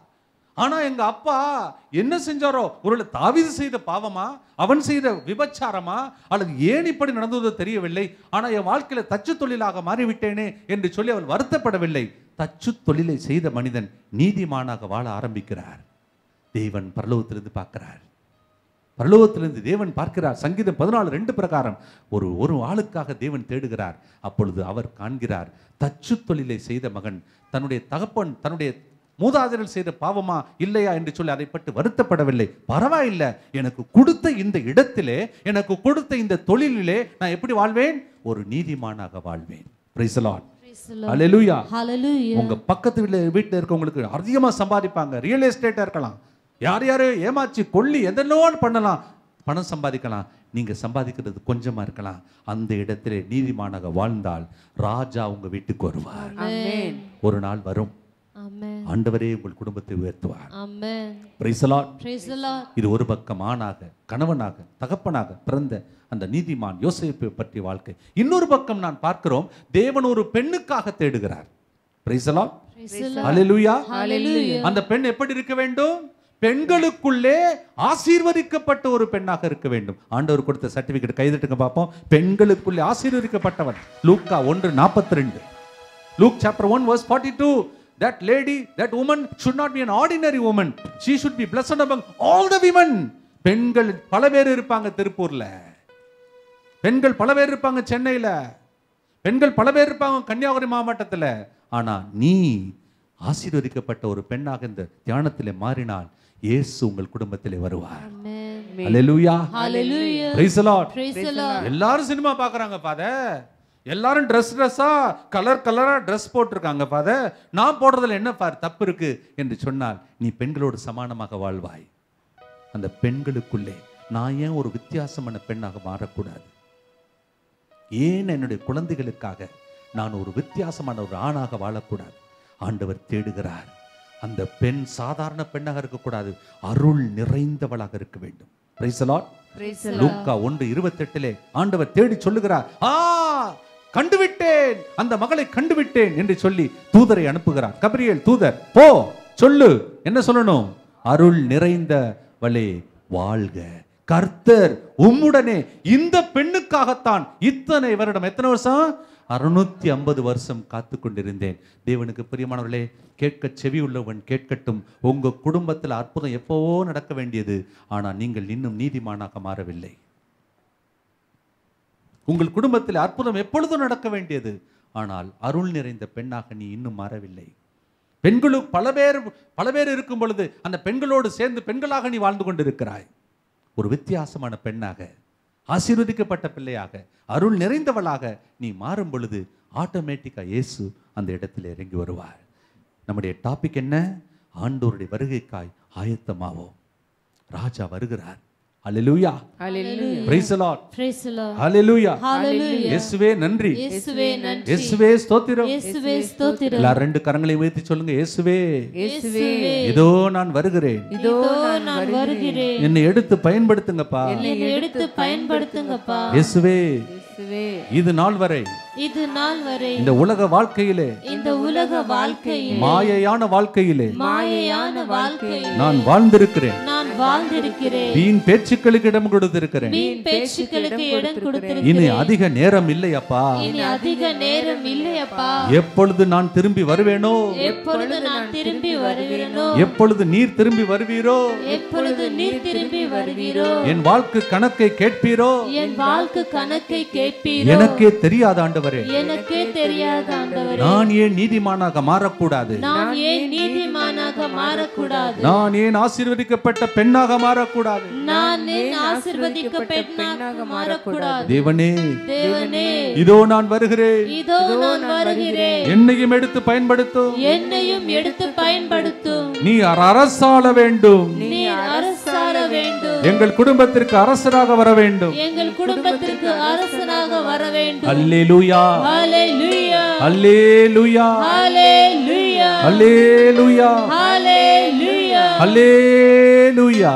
ஆனா எங்க அப்பா என்ன செஞ்சாரோ ஒருவேளை தாவீது செய்த பாவமா அவன் செய்த விபச்சாரமா அல்லது ஏன் இப்படி நடந்ததோ தெரியவில்லை ஆனா என் வாழ்க்கையில தச்சு தொழிலாக மாறிவிட்டேனே என்று சொல்லி அவன் வருத்தப்படவில்லை தச்சு தொழிலை செய்த மனிதன் நீதிமானாக வாழ ஆரம்பிக்கிறார் தேவன் பரலோகத்திலிருந்து பார்க்கிறார் பரலோகத்திலிருந்து தேவன் பார்க்கிறார் சங்கீதம் பதினாலு ரெண்டு பிரகாரம் ஒரு ஒரு ஆளுக்காக தேவன் தேடுகிறார் அப்பொழுது அவர் காண்கிறார் தச்சு தொழிலை செய்த மகன் தன்னுடைய தகப்பன் தன்னுடைய மூதாதையர்கள் செய்த பாவமா இல்லையா என்று சொல்லி அதை பற்றி வருத்தப்படவில்லை பரவாயில்லை எனக்கு கொடுத்த இந்த இடத்திலே எனக்கு கொடுத்த இந்த தொழிலிலே நான் எப்படி வாழ்வேன் ஒரு நீதிமானாக வாழ்வேன் Praise the Lord. Praise the Lord. Hallelujah. Hallelujah. உங்க பக்கத்து வீட்டுல வீட்டுல இருக்கவங்களுக்கு அதிகமா சம்பாதிப்பாங்க ரியல் எஸ்டேட்டா இருக்கலாம் யார் யாரு ஏமாச்சி கொள்ளி எதனோ பண்ணலாம் பணம் சம்பாதிக்கலாம் நீங்க சம்பாதிக்கிறது கொஞ்சமா இருக்கலாம் அந்த இடத்திலே நீதிமானாக வாழ்ந்தால் ராஜா உங்க வீட்டுக்கு வருவார் Amen. ஒரு நாள் வரும் Amen. ஆண்டவரே உங்கள் குடும்பத்தை உயர்த்துவார் Amen. Praise the Lord. Praise the Lord. இது ஒரு பக்கம் ஆணாக கணவனாக தகப்பனாக பிறந்த அந்த நீதிமான் யோசேப்பை பற்றிய வாழ்க்கை இன்னொரு பக்கம் நான் பார்க்கிறோம் தேவன் ஒரு பெண்ணுக்காக தேடுகிறார் Praise the Lord. Praise the Lord. Hallelujah. Hallelujah. அந்த பெண் எப்படி இருக்க வேண்டும் பெண்களுக்குள்ளே ஆசீர்வதிக்கப்பட்ட ஒரு பெண்ணாக இருக்க வேண்டும் ஆண்டவர் கொடுத்த சர்டிபிகேட் கைதட்டுங்க பார்ப்போம் பெண்களுக்குள்ளே ஆசீர்வதிக்கப்பட்டவன் லூக்கா ஒன்று நாற்பத்தி ரெண்டு Luke chapter one verse forty two that lady that woman should not be an ordinary woman she should be blessed among all the women பெண்கள் பல பேர் இருப்பாங்க திருப்பூர்ல பெண்கள் பல பேர் இருப்பாங்க சென்னையில பெண்கள் பல பேர் இருப்பாங்க கன்னியாகுமரி மாவட்டத்துல ஆனா நீ ஆசீர்வதிக்கப்பட்ட ஒரு பெண்ணாக இந்த தியானத்திலே மாறினால் இயேசு உங்கள் குடும்பத்திலே வருவார் Amen. அல்லேலூயா Hallelujah. Praise the Lord Praise the Lord. எல்லாரும் சினிமா பார்க்கறாங்க ஃபாதர் எல்லாரும் ட்ரெஸ் ட்ரெஸ்ஸா கலர் கலரா ட்ரெஸ் போட்டிருக்காங்க ஃபாதர் நான் போடுறதுல என்ன பார் தப்பு இருக்கு என்று சொன்னால் நீ பெண்களோடு சமானமாக வாழ்வாய் அந்த பெண்களுக்குள்ளே நான் ஏன் ஒரு வித்தியாசமான பெண்ணாக மாறக்கூடாது ஏன் என்னுடைய குழந்தைகளுக்காக நான் ஒரு வித்தியாசமான ஒரு ஆணாக வாழக்கூடாது ஆண்டவர் தேடுகிறார் அந்த பெண் சாதாரண பெண்ணாக இருக்கக்கூடாது அருள் நிறைந்தவளாக இருக்க வேண்டும் Praise the Lord. Praise the லூக்கா ஒன்று இருபத்தெட்டிலே ஆண்டவர் தேடி சொல்லுகிறார் ஆ கண்டுவிட்டேன் அந்த மகளை கண்டுவிட்டேன் என்று சொல்லி தூதரை அனுப்புகிறார் கபிரியேல் தூதர் போ சொல்லு என்ன சொல்லணும் அருள் நிறைந்தவளே வாழ்க கர்த்தர் உம்முடனே இந்த பெண்ணுக்காகத்தான் இத்தனை வருடம் எத்தனை வருஷம் அறுநூத்தி ஐம்பது வருஷம் காத்து கொண்டிருந்தேன் தேவனுக்கு பிரியமானவர்களே கேட்க செவி உள்ளவன் கேட்கட்டும் உங்க குடும்பத்தில் அற்புதம் எப்போவோ நடக்க வேண்டியது ஆனால் நீங்கள் இன்னும் நீதிமானாக மாறவில்லை உங்கள் குடும்பத்தில் அற்புதம் எப்பொழுதும் நடக்க வேண்டியது ஆனால் அருள் நிறைந்த பெண்ணாக நீ இன்னும் மாறவில்லை பெண்களும் பல பேர் பல பேர் இருக்கும் பொழுது அந்த பெண்களோடு சேர்ந்து பெண்களாக நீ வாழ்ந்து கொண்டிருக்கிறாய் ஒரு வித்தியாசமான பெண்ணாக ஆசீர்வதிக்கப்பட்ட பிள்ளையாக அருள் நிறைந்தவளாக நீ மாறும் பொழுது ஆட்டோமேட்டிக்கா இயேசு அந்த இடத்தில் இறங்கி வருவார் நம்முடைய டாபிக் என்ன ஆண்டோருடைய வருகைக்காய் ஆயத்தமாவோம் ராஜா வருகிறார் அல்லேலூயா Hallelujah. Praise the Lord Praise the Lord. ஹalleluya Hallelujah. இயேசுவே நன்றி இயேசுவே நன்றி. இயேசுவே ஸ்தோத்திரம் இயேசுவே ஸ்தோத்திரம். எல்லாரும் ரெண்டு கரங்களை உயர்த்தி சொல்லுங்க இயேசுவே இயேசுவே இதோ நான் வருகிறேன் இதோ நான் வருகிறேன் என்னை எடுத்து பயன்படுத்துங்கப்பா என்னை எடுத்து பயன்படுத்துங்கப்பா இயேசுவே இயேசுவே இது நாள் வரை இது நாள் வரை இந்த உலக வாழ்க்கையிலே இந்த உலக வாழ்க்கையில் மாயையான வாழ்க்கையிலே மாயையான வாழ்க்கையில் நான் வாழ்ந்திருக்கிறேன் நான் வாழ்ந்திருக்கிறேன் வீண் பேச்சுக்களுக்கு இடம் கொடுத்திருக்கிறேன் வீண் பேச்சுக்களுக்கு இடம் இனி கொடுத்திருக்கிறேன் அதிக நேரம் இல்லையப்பா இனி அதிக நேரம் இல்லையப்பா எப்பொழுது நான் திரும்பி வருவேனோ எப்பொழுது நான் திரும்பி வருகிறேனோ எப்பொழுது நீர் திரும்பி வருவீரோ எப்பொழுது நீர் திரும்பி வருவீரோ என் வாழ்க்கை கணக்கை கேட்பீரோ என் வாழ்க்கை கணக்கை கேட்பீரோ எனக்கே தெரியாத ஆண்டவரே ஆண்டவரே எனக்கே தெரியாத ஆண்டவரே நான் ஏன் நீதிமானாக மாறக்கூடாது நான் ஏன் நீதிமானாக மாறக்கூடாது நான் ஏன் ஆசீர்வதிக்கப்பட்ட பெண்ணாக மாறக்கூடாது நான் ஏன் ஆசிர்வதிக்கப்பட்ட பெண்ணாக மாறக்கூடாது தேவனே தேவனே இதோ நான் வருகிறேன் இதோ நான் வருகிறேன் என்னையும் எடுத்து பயன்படுத்தும் என்னையும் எடுத்து பயன்படுத்தும் நீ அரசாள வேண்டும் நீர் அரசாள வேண்டும் எங்கள் குடும்பத்திற்கு அரசராக வர வேண்டும் எங்கள் குடும்பத்திற்கு அரசனாக வர வேண்டும் அல்லேலூயா ஹalleluya அல்லேலூயா ஹalleluya அல்லேலூயா ஹalleluya அல்லேலூயா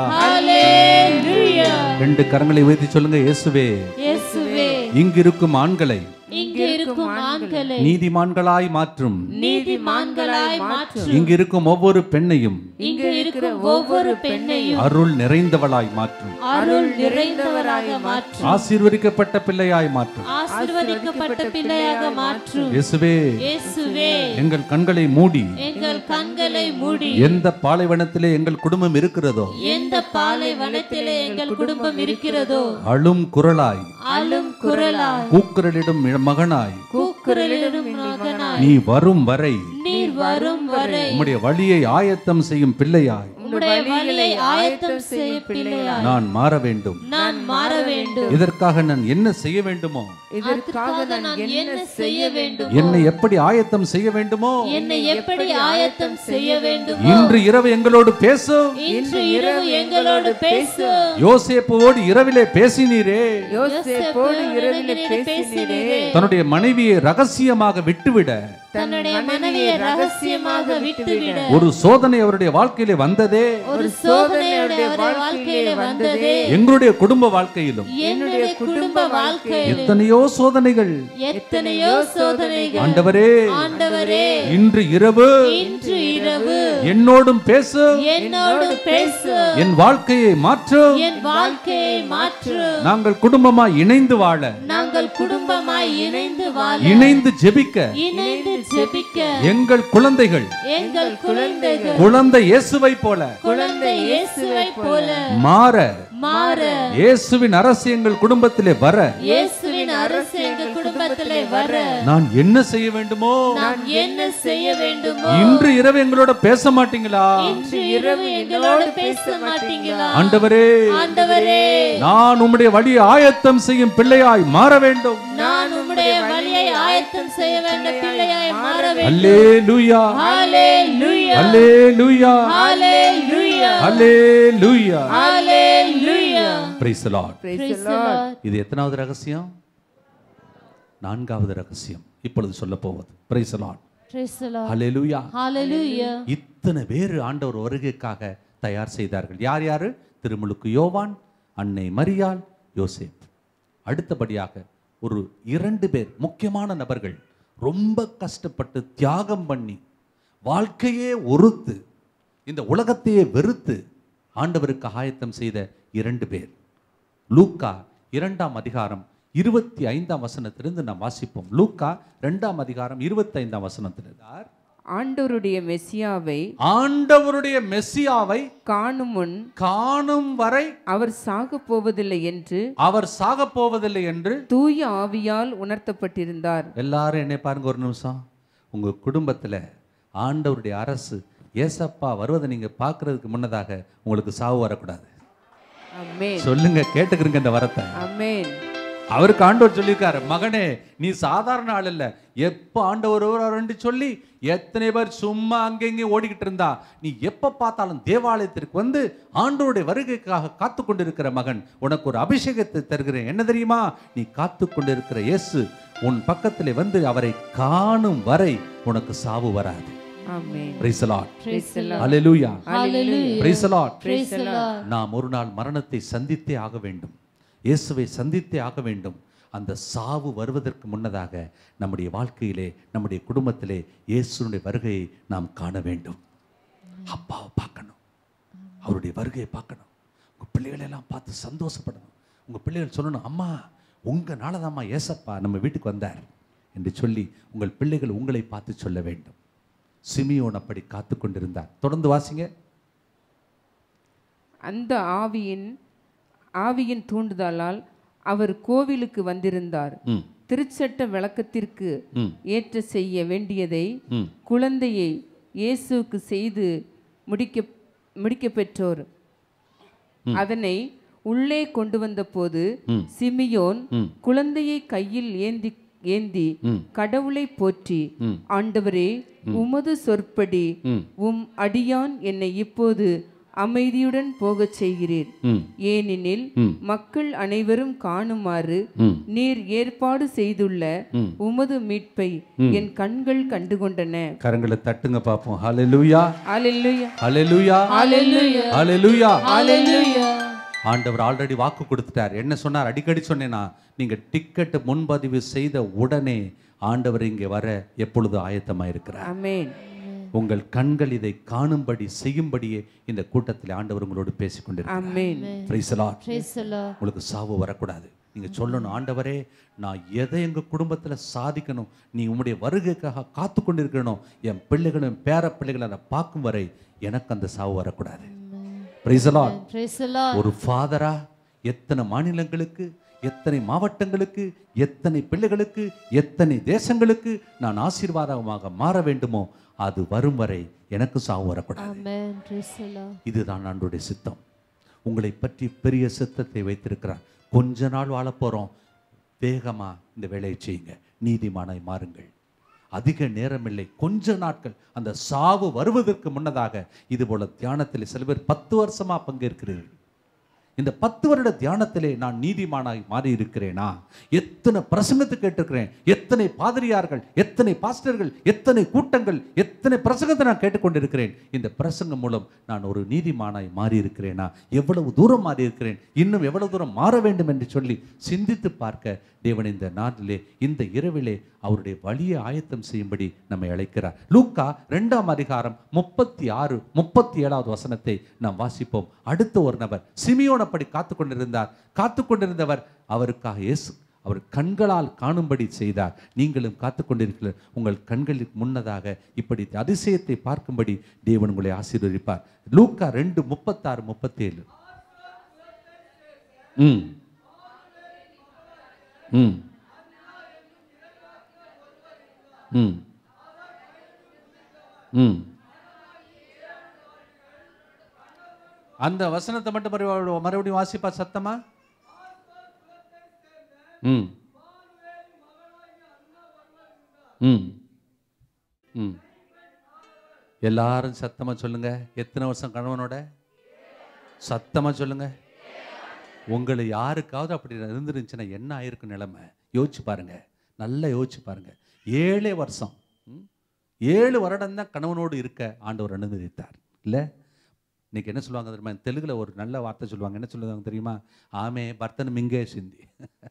ஹalleluya ரெண்டு கரங்களை உயர்த்தி சொல்லுங்க இயேசுவே இயேசுவே இங்கிருக்கும் ஆண்களை இங்கு இருக்கும் ஆண்களை நீதிமான்களாய் மாற்றும் நீதிமான்களாய் மாற்றும் இங்கு இருக்கும் ஒவ்வொரு பெண்ணையும் இங்கு இருக்கும் ஒவ்வொரு பெண்ணையும் அருள் நிறைந்தவளாய் மாற்றும் அருள் நிறைந்தவராக மாற்றும் ஆசீர்வதிக்கப்பட்ட பிள்ளையாய் மாற்றும் ஆசீர்வதிக்கப்பட்ட பிள்ளையாக மாற்றும் இயேசுவே இயேசுவே எங்கள் கண்களை மூடி எங்கள் கண்களை மூடி எந்த பாலைவனத்திலே எங்கள் குடும்பம் இருக்கிறதோ எந்த பாலைவனத்திலே எங்கள் குடும்பம் இருக்கிறதோ அழும் குரலாய் அழும் குரலாய் கூக்குரலிடும் மகனாய் கூக்குரலிடும் மகனாய் நீ வரும் வரை நீர் வரும் வரை உம்முடைய வழியை ஆயத்தம் செய்யும் பிள்ளையாய் உம்முடைய வழியை ஆயத்தம் செய்ய பிள்ளையாய் நான் மாற வேண்டும் நான் மாற வேண்டும் இதற்காக நான் என்ன செய்ய வேண்டுமோ அதற்காக நான் என்ன செய்ய வேண்டும் என்னை எப்படி ஆயத்தம் செய்ய வேண்டுமோ என்னை எப்படி ஆயத்தம் செய்ய வேண்டும் இன்று இரவு எங்களோடு பேசும் இன்று இரவு எங்களோடு பேசும் யோசேப்புவோடு இரவிலே பேசினீரே யோசேப்போடு இரவிலே பேசினீரே தன்னுடைய மனைவியை ரகசியமாக விட்டுவிட தன்னுடைய மனைவியை ரகசியமாக விட்டுவிட ஒரு சோதனை அவருடைய வாழ்க்கையிலே வந்ததே ஒரு சோதனையுடைய அவருடைய வாழ்க்கையிலே வந்ததே எங்களுடைய குடும்ப வாழ்க்கையிலும் என்னுடைய குடும்ப வாழ்க்கையில் எத்தனையோ சோதனைகள் எத்தனையோ சோதனைகள் ஆண்டவரே ஆண்டவரே இன்று இரவு இன்று இரவு என்னோடும் பேசும் என்னோடு பேசு என் வாழ்க்கையை மாற்றும் என் வாழ்க்கையை மாற்று நாங்கள் குடும்பமாய் இணைந்து வாழ நாங்கள் குடும்பமாய் இணைந்து வாழ இணைந்து ஜெபிக்க இணைந்து ஜெபிக்க எங்கள் குழந்தைகள் எங்கள் குழந்தைகள் குழந்தை இயேசுவை போல குழந்தை இயேசுவை போல மாற மாற இயேசுவின் அரசு எங்கள் குடும்பத்திலே வர இயேசுவின் அரசு எங்கள் குடும்பத்திலே வர நான் என்ன செய்ய வேண்டுமோ நாம் என்ன செய்ய வேண்டுமோ இன்று இரவு எங்களோட பேச மாட்டீங்களா இன்று இரவு எங்களோடு பேச மாட்டீங்களா ஆண்டவரே ஆண்டவரே நான் உம்முடைய வழியை ஆயத்தம் செய்யும் பிள்ளையாய் மாற வேண்டும் நான் உம்முடைய வழியை ஆயத்தம் செய்ய வேண்ட பிள்ளையாய் மாற வேண்டும் அல்லே லூயா ஹalleluya அல்லே லூயா ஹalleluya அல்லே லூயா ஹalleluya praise Lord Praise Praise the the Lord. Lord. இது எத்தனாவது ரகசியம் நான்காவது ரகசியம் இப்பொழுது சொல்ல போவது praise Lord Praise the Lord. ஹalleluya Hallelujah. இத்தனை பேர் ஆண்டவர் வருகைக்காக தயார் செய்தார்கள் யார் யாரு திருமுழுக்கு யோவான் அன்னை மரியாள் யோசேப் அடுத்தபடியாக ஒரு இரண்டு பேர் முக்கியமான நபர்கள் ரொம்ப கஷ்டப்பட்டு தியாகம் பண்ணி வாழ்க்கையே ஒருத்து இந்த உலகத்தையே வெறுத்து ஆண்டவருக்கு ஆயத்தம் செய்த இரண்டு பேர் லூக்கா இரண்டாம் அதிகாரம் இருபத்தி ஐந்தாம் வசனத்திலிருந்து நாம் வாசிப்போம் லூக்கா இரண்டாம் அதிகாரம் இருபத்தி ஐந்தாம் வசனத்திலிருந்து ஆண்டவருடைய மெசியாவை ஆண்டவருடைய மெஸ்ஸியாவை காணும் முன் காணும் வரை அவர் சாகப் போவதில்லை என்று அவர் சாகப் போவதில்லை என்று தூய ஆவியால் உணர்த்தப்பட்டிருந்தார் எல்லாரும் என்ன பாருங்க ஒரு நிமிஷம் உங்க குடும்பத்துல ஆண்டவருடைய அரசு ஏசப்பா வருவதை நீங்க பார்க்கிறதுக்கு முன்னதாக உங்களுக்கு சாவு வரக்கூடாது அமேன் சொல்லுங்க கேட்டுக்கிறீங்க இந்த வரத்தை அமேன் அவருக்கு ஆண்டவர் சொல்லியிருக்காரு மகனே நீ சாதாரண ஆள் இல்ல எப்போ ஆண்டவர் வருவாருன்னு சொல்லி எத்தனை பேர் சும்மா அங்கெங்கே ஓடிக்கிட்டு இருந்தா நீ எப்ப பார்த்தாலும் தேவாலயத்திற்கு வந்து ஆண்டவருடைய வருகைக்காக காத்து கொண்டிருக்கிற மகன் உனக்கு ஒரு அபிஷேகத்தை தருகிறேன் என்ன தெரியுமா நீ காத்து கொண்டிருக்கிற இயேசு உன் பக்கத்திலே வந்து அவரை காணும் வரை உனக்கு சாவு வராது அமேன் Praise the Lord. Praise the Lord. Hallelujah. Hallelujah. Praise the Lord. Praise the Lord. நாம் ஒரு நாள் மரணத்தை சந்தித்தே ஆக வேண்டும் இயேசுவை சந்தித்தே ஆக வேண்டும் அந்த சாவு வருவதற்கு முன்னதாக நம்முடைய வாழ்க்கையிலே நம்முடைய குடும்பத்திலே இயேசுனுடைய வருகையை நாம் காண வேண்டும் அப்பாவை பார்க்கணும் அவருடைய வருகையை பார்க்கணும் உங்கள் பிள்ளைகளை எல்லாம் பார்த்து சந்தோஷப்படணும் உங்கள் பிள்ளைகள் சொல்லணும் அம்மா உங்களால தாம்மா ஏசப்பா நம்ம வீட்டுக்கு வந்தார் என்று சொல்லி உங்கள் பிள்ளைகள் உங்களை பார்த்து சொல்ல வேண்டும் சிமியோன் அப்படி காத்து கொண்டிருந்தார் தொடர்ந்து வாசிங்க அந்த ஆவியின் ஆவியின் தூண்டுதலால் அவர் கோவிலுக்கு வந்திருந்தார் ம் திருச்சட்ட விளக்கத்திற்கு ம். ஏற்ற செய்ய வேண்டியதை ம். குழந்தையை இயேசுவுக்கு செய்து முடிக்க முடிக்க பெற்றோர் அதனை உள்ளே கொண்டு வந்தபோது சிமியோன் குழந்தையை கையில் ஏந்தி ஏந்தி கடவுளை போற்றி ஆண்டவரே உமது சொற்படி உம் அடியான் என்னை இப்போது அமைதியுடன் போகச் செய்கிறீர் ம். ஏனெனில் மக்கள் அனைவரும் காணுமாறு நீர் ஏற்பாடு செய்துள்ள உமது மீட்பை என் கண்கள் கண்டுகொண்டன கரங்களை தட்டுங்க பார்ப்போம் ஹalleluya அல்லேலூயா ஹalleluya அல்லேலூயா ஹalleluya அல்லேலூயா ஆண்டவர் ஆல்ரெடி வாக்கு கொடுத்துட்டார் என்ன சொன்னார் அடிக்கடி சொன்னேனா நீங்க டிக்கெட் முன்பதிவு செய்த உடனே ஆண்டவர் இங்கே வர எப்பொழுது ஆயத்தமாக இருக்கிறார் ஆமென் உங்கள் கண்கள் இதை காணும்படி செய்யும்படியே இந்த கூட்டத்தில் ஆண்டவர் உங்களோடு பேசிக் கொண்டிருக்கிறார் ஆமென் Praise the Lord. Praise the Lord. உங்களுக்கு சாவு வரக்கூடாது நீங்க சொல்லணும் ஆண்டவரே நான் எதை எங்க குடும்பத்துல சாதிக்கணும் நீ உம்முடைய வருகைக்காக காத்து கொண்டிருக்கணும் என் பிள்ளைகளும் என் பேர பிள்ளைகளை நான் பார்க்கும் வரை எனக்கு அந்த சாவு வரக்கூடாது Praise the Lord. Praise the Lord. ஒரு ஃபாதரா எத்தனை மாநிலங்களுக்கு எத்தனை மாவட்டங்களுக்கு எத்தனை பிள்ளைகளுக்கு எத்தனை தேசங்களுக்கு நான் ஆசீர்வாதமாக மாற வேண்டுமோ அது வரும் வரை எனக்கு சாவு வரக்கூடாது Amen. Praise the Lord. இதுதான் ஆண்டுடைய சித்தம் உங்களை பற்றி பெரிய சித்தத்தை வைத்திருக்கிறார் கொஞ்ச நாள் வாழப் போறோம் வேகமா இந்த வேலையை செய்யுங்க நீதிமானாய் மாறுங்கள் அதிக நேரமில்லை கொஞ்ச நாட்கள் அந்த சாவு வருவதற்கு முன்னதாக இது போல தியானத்தில் சில பேர் பத்து வருஷமா பங்கேற்கிறீர்கள் இந்த பத்து வருட தியானத்திலே நான் நீதிமானாய் மாறி இருக்கிறேனா எத்தனை பிரசங்கத்தை கேட்டிருக்கிறேன் எத்தனை பாதிரியார்கள் எத்தனை பாஸ்டர்கள் எத்தனை கூட்டங்கள் எத்தனை பிரசங்கத்தை நான் கேட்டுக்கொண்டிருக்கிறேன் இந்த பிரசங்கம் மூலம் நான் ஒரு நீதிமானாய் மாறி இருக்கிறேனா எவ்வளவு தூரம் மாறி இருக்கிறேன் இன்னும் எவ்வளவு தூரம் மாற வேண்டும் என்று சொல்லி சிந்தித்து பார்க்க தேவன் இந்த நாட்டிலே இந்த இரவிலே அவருடைய வழியை ஆயத்தம் செய்யும்படி நம்மை அழைக்கிறார் லூக்கா ரெண்டாம் அதிகாரம் முப்பத்தி ஆறு முப்பத்தி ஏழாவது வசனத்தை நாம் வாசிப்போம் அடுத்த ஒரு நபர் சிமியோன் அப்படி காத்து கொண்டிருந்தார் காத்து கொண்டிருந்தவர் அவருக்காக இயேசு அவர் கண்களால் காணும்படி செய்தார் நீங்களும் காத்து கொண்டிருக்கிற உங்கள் கண்களுக்கு முன்னதாக இப்படி அதிசயத்தை பார்க்கும்படி தேவன் உங்களை ஆசீர்வதிப்பார் லூக்கா ரெண்டு முப்பத்தாறு முப்பத்தேழு ம் ம் ம் ம் அந்த வசனத்தை மட்டும் மறுபடியும் மறுபடியும் வாசிப்பா சத்தமா ம் ம் ம் எல்லாரும் சத்தமா சொல்லுங்க எத்தனை வருஷம் கணவனோட சத்தமா சொல்லுங்க உங்களை யாருக்காவது அப்படி இருந்துருந்துச்சுன்னா என்ன ஆயிருக்கும் நிலைமை யோசிச்சு பாருங்க நல்லா யோசிச்சு பாருங்க ஏழே வருஷம் ம்? ஏழு வருடம் தான் கணவனோடு இருக்க ஆண்டவர் அனுமதித்தார் இல்லை இன்னைக்கு என்ன சொல்லுவாங்க தெரியுமா தெலுங்குல ஒரு நல்ல வார்த்தை சொல்லுவாங்க என்ன சொல்லுவாங்க தெரியுமா ஆமே பர்த்தன் மிங்கே சிந்தி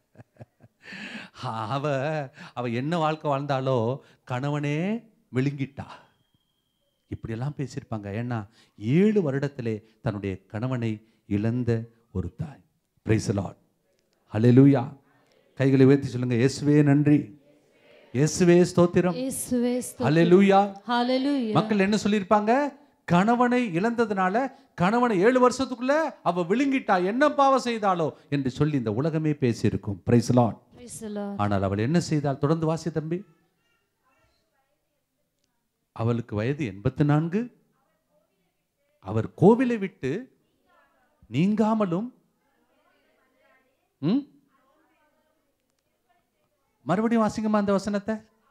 அவ அவ என்ன வாழ்க்கை வாழ்ந்தாலோ கணவனே விழுங்கிட்டா இப்படியெல்லாம் பேசியிருப்பாங்க ஏன்னா ஏழு வருடத்திலே தன்னுடைய கணவனை இழந்த ஒரு தாய் பிரைஸ் லார்ட் ஹalleluya கைகளை உயர்த்தி சொல்லுங்க இயேசுவே நன்றி இயேசுவே ஸ்தோத்திரம் இயேசுவே ஸ்தோத்திரம். ஹalleluya Hallelujah. மக்கள் என்ன சொல்லியிருப்பாங்க கணவனை இழந்ததுனால கணவனை ஏழு வருஷத்துக்குள்ள அவ விழுங்கிட்டா என்ன பாவம் செய்தாளோ என்று சொல்லி இந்த உலகமே பேசியிருக்கும் praise Lord Praise the Lord. ஆனால் அவள் என்ன செய்தாள் தொடர்ந்து வாசி தம்பி அவளுக்கு வயது எண்பத்தி நான்கு அவர் கோவிலை விட்டு நீங்காமலும் ம்? மறுபடியும் வாசிங்கம்மா அந்த வசனத்தை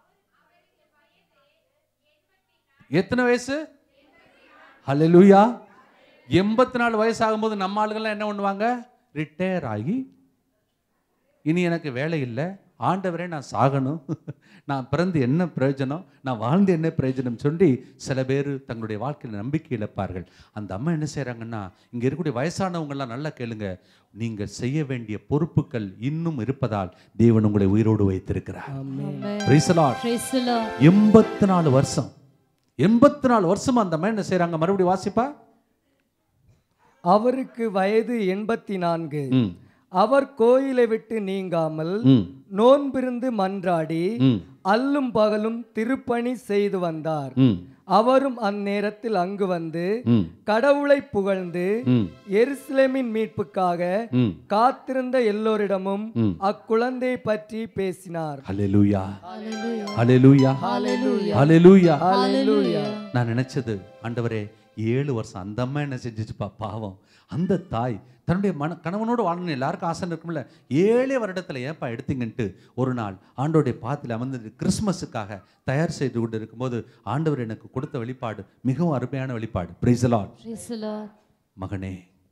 எத்தனை வயசு ஹalleluya எண்பத்தி நாலு வயசு ஆகும்போது நம்ம ஆளுங்கள்லாம் என்ன பண்ணுவாங்க ரிட்டையர் ஆகி இனி எனக்கு வேலை இல்லை ஆண்டவரே நான் சாகணும் நான் பிறந்து என்ன பிரயோஜனம் நான் வாழ்ந்து என்ன பிரயோஜனம் சொல்லி சில பேர் தங்களுடைய வாழ்க்கையில் நம்பிக்கை இழப்பார்கள் அந்த அம்மா என்ன செய்கிறாங்கன்னா இங்கே இருக்கக்கூடிய வயசானவங்கெல்லாம் நல்லா கேளுங்க நீங்கள் செய்ய வேண்டிய பொறுப்புகள் இன்னும் இருப்பதால் தேவன் உங்களை உயிரோடு வைத்திருக்கிறார் Amen. Praise the Lord. Praise the Lord. எண்பத்தி நாலு வருஷம் எண்பத்தி நாலு வருஷமா அந்த அம்மா என்ன செய்கிறாங்க மறுபடியும் வாசிப்பா அவருக்கு வயது எண்பத்தி நான்கு ம் அவர் கோயிலை விட்டு நீங்காமல் ம் நோன்பிருந்து மன்றாடி ம் அல்லும் பகலும் திருப்பணி செய்து வந்தார் ம் அவரும் அந்நேரத்தில் அங்கு வந்து ம் கடவுளை புகழ்ந்து ம் எருசலேமின் மீட்புக்காக ம் காத்திருந்த எல்லோரிடமும் ம். அக்குழந்தையை பற்றி பேசினார் ஹalleluya ஹalleluya ஹalleluya ஹalleluya நான் நினைச்சது ஆண்டவரே ஏழு வருஷம் அந்த அம்மா என்ன செஞ்சுச்சுப்பா பாவம் அந்த தாய் தன்னுடைய மன கணவனோடு வாழணும் எல்லாருக்கும் ஆசை இருக்கும்ல ஏழே வருடத்துல ஏன்ப்பா எடுத்தீங்கன்ட்டு ஒரு நாள் ஆண்டோடைய பாத்தில் அமர்ந்து கிறிஸ்மஸுக்காக தயார் செய்து கொண்டு இருக்கும்போது ஆண்டவர் எனக்கு கொடுத்த வெளிப்பாடு மிகவும் அருமையான வெளிப்பாடு பிரைசலாட் Praise the Lord. மகனே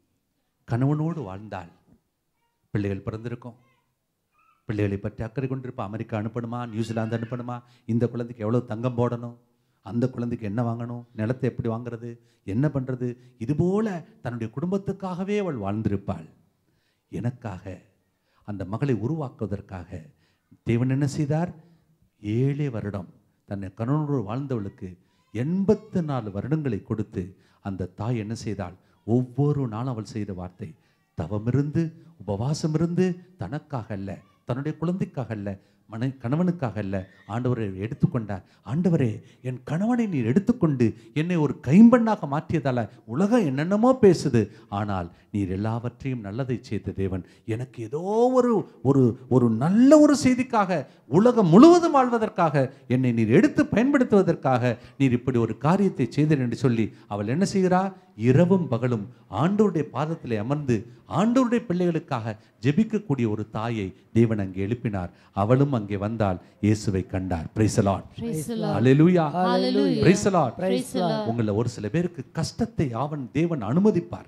கணவனோடு வாழ்ந்தால் பிள்ளைகள் பிறந்திருக்கும் பிள்ளைகளை பற்றி அக்கறை கொண்டிருப்பா அமெரிக்கா அனுப்பணுமா நியூசிலாந்து அனுப்பணுமா இந்த குழந்தைக்கு எவ்வளோ தங்கம் போடணும் அந்த குழந்தைக்கு என்ன வாங்கணும் நிலத்தை எப்படி வாங்குறது என்ன பண்ணுறது இதுபோல தன்னுடைய குடும்பத்துக்காகவே அவள் வாழ்ந்திருப்பாள் எனக்காக அந்த மகளை உருவாக்குவதற்காக தேவன் என்ன செய்தார் ஏழே வருடம் தன்னை கணவனோடு வாழ்ந்தவளுக்கு எண்பத்து நாலு வருடங்களை கொடுத்து அந்த தாய் என்ன செய்தாள் ஒவ்வொரு நாளும் அவள் செய்த வார்த்தை தவமிருந்து உபவாசம் இருந்து தனக்காக அல்ல தன்னுடைய குழந்தைக்காக அல்ல மனை கணவனுக்காக அல்ல ஆண்டவரை எடுத்துக்கொண்டார் ஆண்டவரே என் கணவனை நீர் எடுத்துக்கொண்டு என்னை ஒரு கைம்பெண்ணாக மாற்றியதால உலகம் என்னென்னமோ பேசுது ஆனால் நீர் எல்லாவற்றையும் நல்லதை செய்த தேவன் எனக்கு ஏதோ ஒரு ஒரு ஒரு நல்ல ஒரு செய்திக்காக உலகம் முழுவதும் வாழ்வதற்காக என்னை நீர் எடுத்து பயன்படுத்துவதற்காக நீர் இப்படி ஒரு காரியத்தை செய்தேன் என்று சொல்லி அவள் என்ன செய்கிறா இரவும் பகலும் ஆண்டவருடைய பாதத்திலே அமர்ந்து ஆண்டவருடைய பிள்ளைகளுக்காக ஜெபிக்கக்கூடிய ஒரு தாயை தேவன் அங்கே எழுப்பினார் அவளும் அங்கே வந்தால் இயேசுவை கண்டார் பிரைசலாட் Praise the Lord. ஹalleluya Hallelujah. பிரைசலாட் Praise the Lord. உங்களை ஒரு சில பேருக்கு கஷ்டத்தை அவன் தேவன் அனுமதிப்பார்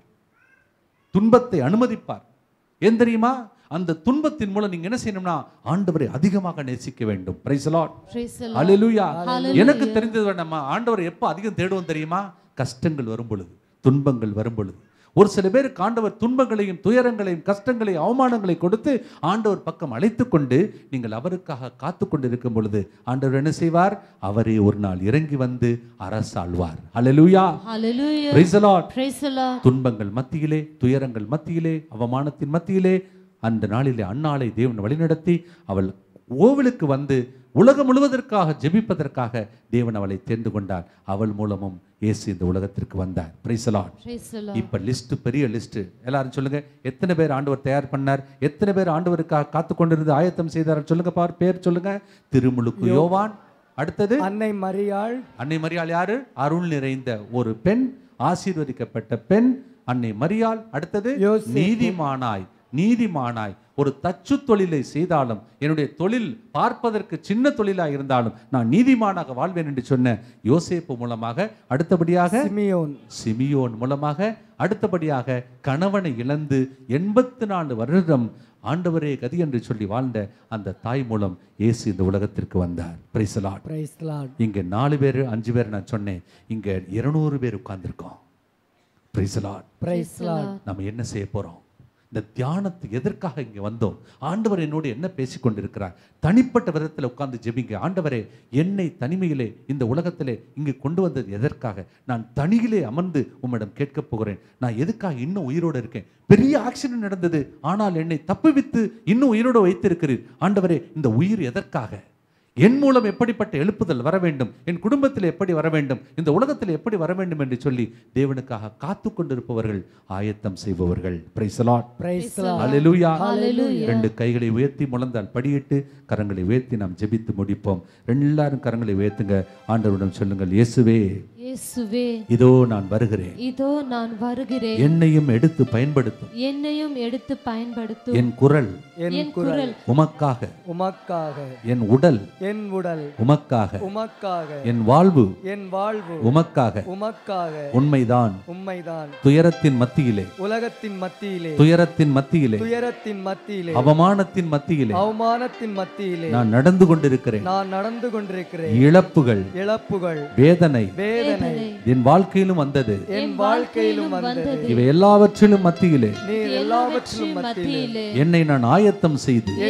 துன்பத்தை அனுமதிப்பார் ஏன் தெரியுமா அந்த துன்பத்தின் மூலம் நீங்க என்ன செய்யணும்னா ஆண்டவரை அதிகமாக நேசிக்க வேண்டும் praise Lord Praise the Lord. ஹalleluya எனக்கு தெரிந்தது வேண்டாமா ஆண்டவரை எப்போ அதிகம் தேடுவோம் தெரியுமா கஷ்டங்கள் வரும் பொழுது துன்பங்கள் வரும் பொழுது ஒரு சில பேருக்கு ஆண்டவர் துன்பங்களையும் துயரங்களையும் கஷ்டங்களையும் அவமானங்களை கொடுத்து ஆண்டவர் பக்கம் அழைத்து கொண்டு நீங்கள் அவருக்காக காத்து கொண்டு இருக்கும் பொழுது ஆண்டவர் என்ன செய்வார் அவரே ஒரு நாள் இறங்கி வந்து அரசாழ்வார் ஹalleluya Hallelujah. praise the lord Praise the Lord. துன்பங்கள் மத்தியிலே துயரங்கள் மத்தியிலே அவமானத்தின் மத்தியிலே அந்த நாளிலே அன்னாளை தேவன் வழிநடத்தி அவள் ஓவிலுக்கு வந்து உலகம் முழுவதற்காக ஜெபிப்பதற்காக தேவன் அவளை தேர்ந்து கொண்டார் அவள் மூலமும் இயேசு இந்த உலகத்திற்கு வந்தார் பிரைசலாட் Praise the Lord. இப்ப லிஸ்ட் பெரிய லிஸ்ட் எல்லாரும் சொல்லுங்க எத்தனை பேர் ஆண்டவர் தயார் பண்ணார் எத்தனை பேர் ஆண்டவருக்காக காத்து கொண்டிருந்து ஆயத்தம் செய்தார் சொல்லுங்க பார் பேர் சொல்லுங்க திருமுழுக்கு யோவான் அடுத்தது அன்னை மரியாள் அன்னை மரியாள் யாரு அருள் நிறைந்த ஒரு பெண் ஆசீர்வதிக்கப்பட்ட பெண் அன்னை மரியாள் அடுத்தது யோசேப்பு. நீதிமானாய் நீதிமானாய் ஒரு தச்சு தொழிலை செய்தாலும் என்னுடைய தொழில் பார்ப்பதற்கு சின்ன தொழிலாக இருந்தாலும் நான் நீதிமானாக வாழ்வேன் என்று சொன்ன யோசேப்பு மூலமாக அடுத்தபடியாக சிமியோன் சிமியோன் மூலமாக அடுத்தபடியாக கணவனை இழந்து எண்பத்து நாலு வருடம் ஆண்டவரே கதி என்று சொல்லி வாழ்ந்த அந்த தாய் மூலம் இயேசு இந்த உலகத்திற்கு வந்தார் பிரைசலாட் பிரைஸ் லார்ட் இங்க நாலு பேர் அஞ்சு பேர் நான் சொன்னேன் இங்க இருநூறு பேர் உட்கார்ந்திருக்கோம் பிரைசலாட் பிரைஸ் லார்ட் நம்ம என்ன செய்ய போறோம் இந்த தியானத்துக்கு எதற்காக இங்க வந்தோம் ஆண்டவர் என்னோடு என்ன பேசிக் கொண்டிருக்கிறார் தனிப்பட்ட விதத்தில் உட்கார்ந்து ஜெபிங்க ஆண்டவரே என்னை தனிமையிலே இந்த உலகத்திலே இங்கு கொண்டு வந்தது எதற்காக நான் தனியிலே அமர்ந்து உம்மிடம் கேட்கப் போகிறேன் நான் எதுக்காக இன்னும் உயிரோடு இருக்கேன் பெரிய ஆக்சிடென்ட் நடந்தது ஆனால் என்னை தப்புவித்து இன்னும் உயிரோடு வைத்திருக்கிறீர் ஆண்டவரே இந்த உயிர் எதற்காக என் மூலம் எப்படிப்பட்ட எழுப்புதல் வர வேண்டும் என் குடும்பத்தில் எப்படி வர வேண்டும் இந்த உலகத்தில் எப்படி வர வேண்டும் என்று சொல்லி தேவனுக்காக காத்து கொண்டிருப்பவர்கள் ஆயத்தம் செய்பவர்கள் பிரைஸ் லார்ட் பிரைஸ் லார்ட் ஹalleluya Hallelujah. ரெண்டு கைகளை உயர்த்தி முழந்தால் படியிட்டு கரங்களை உயர்த்தி நாம் ஜெபித்து முடிப்போம் எல்லாரும் கரங்களை உயர்த்துங்க ஆண்டவரிடம் சொல்லுங்கள் இயேசுவே இயேசுவே இதோ நான் வருகிறேன் இதோ நான் வருகிறேன் என்னையும் எடுத்து பயன்படுத்தும் என்னையும் எடுத்து பயன்படுத்தும் என் குரல் என் குரல் உமக்காக உமக்காக என் உடல் என் உடல் உமக்காக உமக்காக என் வாழ்வு என் வாழ்வு உமக்காக உமக்காக உண்மைதான் உண்மைதான் துயரத்தின் மத்தியிலே உலகத்தின் மத்தியிலே துயரத்தின் மத்தியிலே துயரத்தின் மத்தியிலே அவமானத்தின் மத்தியிலே அவமானத்தின் மத்தியிலே நான் நடந்து கொண்டிருக்கிறேன் நான் நடந்து கொண்டிருக்கிறேன் இழப்புகள் இழப்புகள் வேதனை வேதனை என் வாழ்க்கையிலும் வந்தது என் வாழ்க்கையிலும் வந்தது இவை எல்லாவற்றிலும் மத்தியிலே நீர் எல்லாவற்றிலும் மத்தியிலே மத்தியிலே என்னை நான் ஆயத்தம் செய்து என்னை நான்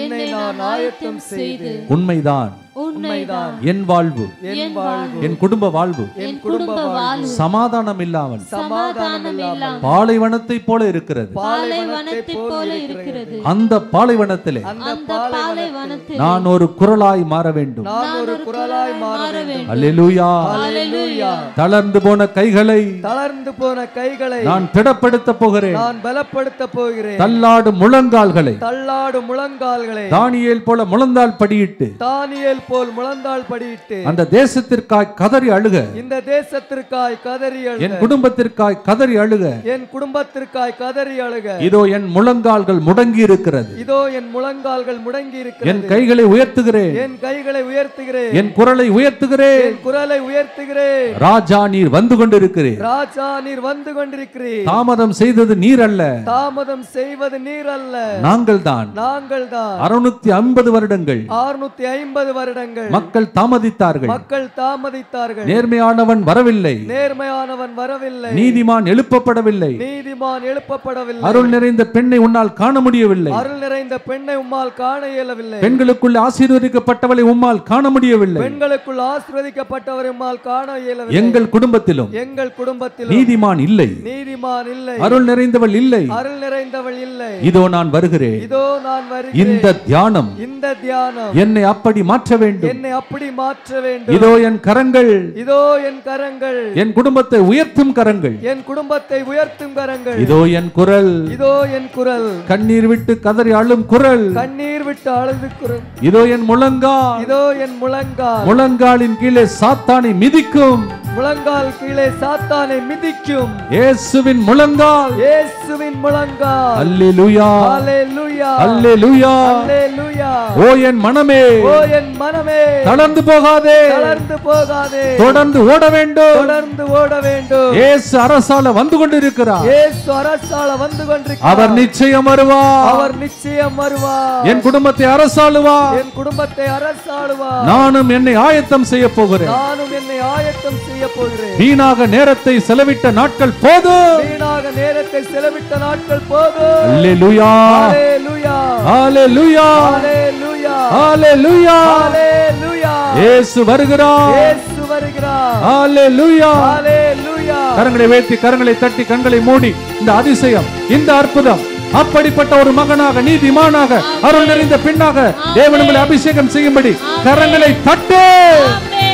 நான் ஆயத்தம் செய்து உண்மைதான் உண்மைதான் என் வாழ்வு என் வாழ்வு என் குடும்ப வாழ்வு என் குடும்ப வாழ்வு சமாதானம் இல்லாமல் சமாதானம் இல்லாமல் பாலைவனத்தை போல இருக்கிறது பாலைவனத்தை போல இருக்கிறது அந்த பாலைவனத்திலே அந்த அந்த பாலைவனத்தில் நான் ஒரு குரலாய் மாற வேண்டும் நான் ஒரு குரலாய் மாற வேண்டும் அல்லேலூயா ஹalleluya தளர்ந்து போன கைகளை தளர்ந்து போன கைகளை நான் திடப்படுத்த போகிறேன் நான் பலப்படுத்த போகிறேன் தள்ளாடும் முழங்கால்களை தள்ளாடு முழங்கால்களை தானியேல் போல முழந்தால் படியிட்டு தானியேல் போல் முழந்தாள் படியிட்டு அந்த தேசத்திற்காய் கதறி அழுக இந்த தேசத்திற்காய் கதறி அழுக என் குடும்பத்திற்காய் கதறி அழுக என் குடும்பத்திற்காய் கதறி அழுக இதோ என் முழங்கால்கள் முடங்கி இருக்கிறது இதோ என் முழங்கால்கள் முடங்கி என் இருக்கிறது கைகளை உயர்த்துகிறேன் என் கைகளை உயர்த்துகிறேன் என் குரலை உயர்த்துகிறேன் என் குரலை உயர்த்துகிறேன் ராஜா நீர் வந்து கொண்டிருக்கிறீர் ராஜா நீர் வந்து கொண்டிருக்கிறீர் தாமதம் செய்தது நீர் அல்ல தாமதம் செய்வது நீர் அல்ல நாங்கள் தான் நாங்கள் தான் அறுநூத்தி ஐம்பது வருடங்கள் அறுநூத்தி ஐம்பது வருடங்கள் மக்கள் தாமதித்தார்கள் மக்கள் தாமதித்தார்கள் நேர்மையானவன் வரவில்லை நேர்மையானவன் வரவில்லை நீதிமான் எழுப்பப்படவில்லை நீதிமான் எழுப்பப்படவில்லை அருள் நிறைந்த பெண்ணை உன்னால் காண முடியவில்லை அருள் நிறைந்த பெண்ணை உம்மால் காண இயலவில்லை பெண்களுக்குள்ள ஆசீர்வதிக்கப்பட்டவளை உம்மால் காண முடியவில்லை பெண்களுக்குள் ஆசிர்வதிக்கப்பட்டவர் உம்மால் காண இயலவில்லை எங்கள் குடும்பத்திலும் எங்கள் குடும்பத்தில் நீதிமான் இல்லை நீதிமான் இல்லை அருள் நிறைந்தவள் இல்லை அருள் நிறைந்தவள் இல்லை இதோ நான் வருகிறேன் இதோ நான் வருகிறேன் இந்த தியானம் இந்த தியானம் என்னை அப்படி மாற்ற வேண்டும் என்னை அப்படி மாற்ற வேண்டும் இதோ என் கரங்கள் இதோ என் கரங்கள் என் குடும்பத்தை உயர்த்தும் கரங்கள் என் குடும்பத்தை உயர்த்தும் கரங்கள் இதோ என் குரல் இதோ என் குரல் கண்ணீர் விட்டு கதறி அழும் குரல் கண்ணீர் விட்டு அழுது குரல் இதோ என் முழங்கால் இதோ என் முழங்கால் முழங்காலின் கீழே சாத்தானை மிதிக்கும் முழங்கால் கீழே சாத்தானை மிதிக்கும் இயேசுவின் முழங்கால் இயேசுவின் முழங்கால் அல்லேலூயா ஹalleluya அல்லேலூயா ஹalleluya ஓ என் மனமே ஓ என் மனமே தளர்ந்து போகாதே தளர்ந்து போகாதே தொடர்ந்து ஓட வேண்டும் தொடர்ந்து ஓட வேண்டும் இயேசு அரசால வந்து கொண்டிருக்கிறார் இயேசு அரசால வந்து கொண்டிருக்கிறார் அவர் நிச்சயம் வருவார் அவர் நிச்சயம் வருவார் என் குடும்பத்தை அரசாளுவார் என் குடும்பத்தை அரசாளுவார் நானும் என்னை ஆயத்தம் செய்ய போகிறேன் நானும் என்னை ஆயத்தம் செய்ய போகிறேன் வீணாக நேரத்தை செலவிட்ட நாட்கள் போதும் வீணாக நேரத்தை செலவிட்ட நாட்கள் போதும் அல்லேலூயா ஹalleluya அல்லேலூயா ஹalleluya அல்லேலூயா ஹalleluya இயேசு வருகிறார் இயேசு வருகிறார் அல்லேலூயா ஹalleluya கரங்களை உயர்த்தி கரங்களை தட்டி கண்களை மூடி இந்த அதிசயம் இந்த அற்புதம் அப்படிப்பட்ட ஒரு மகனாக நீதிமானாக அருள் நிறைந்த பெண்ணாக தேவன் உங்களை அபிஷேகம் செய்யும்படி கரங்களை தட்டு ஆமென்.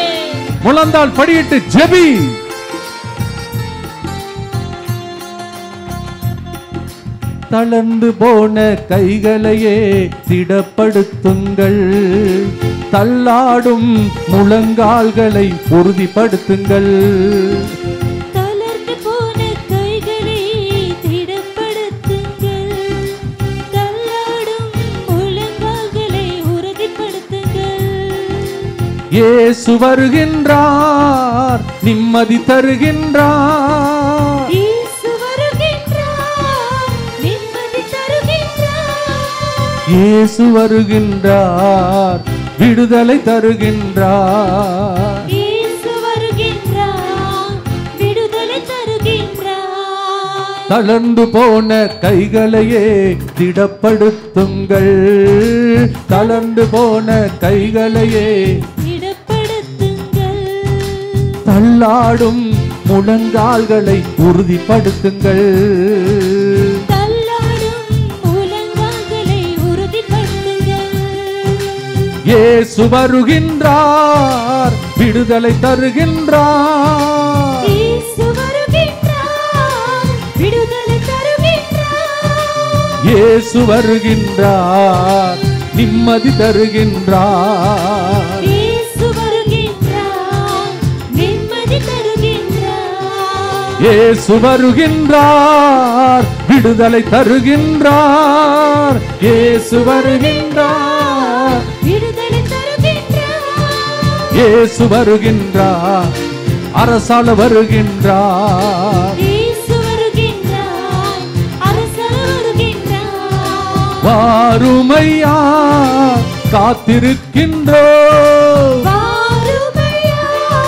முழந்தால் படியிட்டு ஜெபி தளர்ந்து போன கைகளையே திடப்படுத்துங்கள் தள்ளாடும் முழங்கால்களை உறுதிப்படுத்துங்கள் தளர்ந்து போன கைகளை திடப்படுத்துங்கள் தள்ளாடும் முழங்கால்களை உறுதிப்படுத்துங்கள் இயேசு வருகின்றார் நிம்மதி தருகின்றார் இயேசு வருகின்றார் நிம்மதி தருகின்றார் இயேசு வருகின்றார் விடுதலை தருகின்றார் இயேசு வருகின்றார் விடுதலை தருகின்றார் தளர்ந்து போன கைகளையே திடப்படுத்துங்கள் தளர்ந்து போன கைகளையே திடப்படுத்துங்கள் தள்ளாடும் முழங்கால்களை உறுதிப்படுத்துங்கள் தள்ளாடும் முழங்கால்களை உறுதிப்படுத்துங்கள் இயேசு வருகின்றார் விடுதலை தருகின்றார் இயேசு வருகின்றார் விடுதலை தருகின்றார் இயேசு வருகின்றார் நிம்மதி தருகின்றார் இயேசு வருகின்றார் நிம்மதி தருகின்றார் இயேசு வருகின்றார் விடுதலை தருகின்றார் இயேசு வருகின்றார் விடுதலை தருகின்றார் இயேசு வருகின்றார் அரசால வருகின்றார் இயேசு வருகின்றார் அரசர் வருகின்றார் வாருமையா காத்திருக்கின்றோம் வாருமையா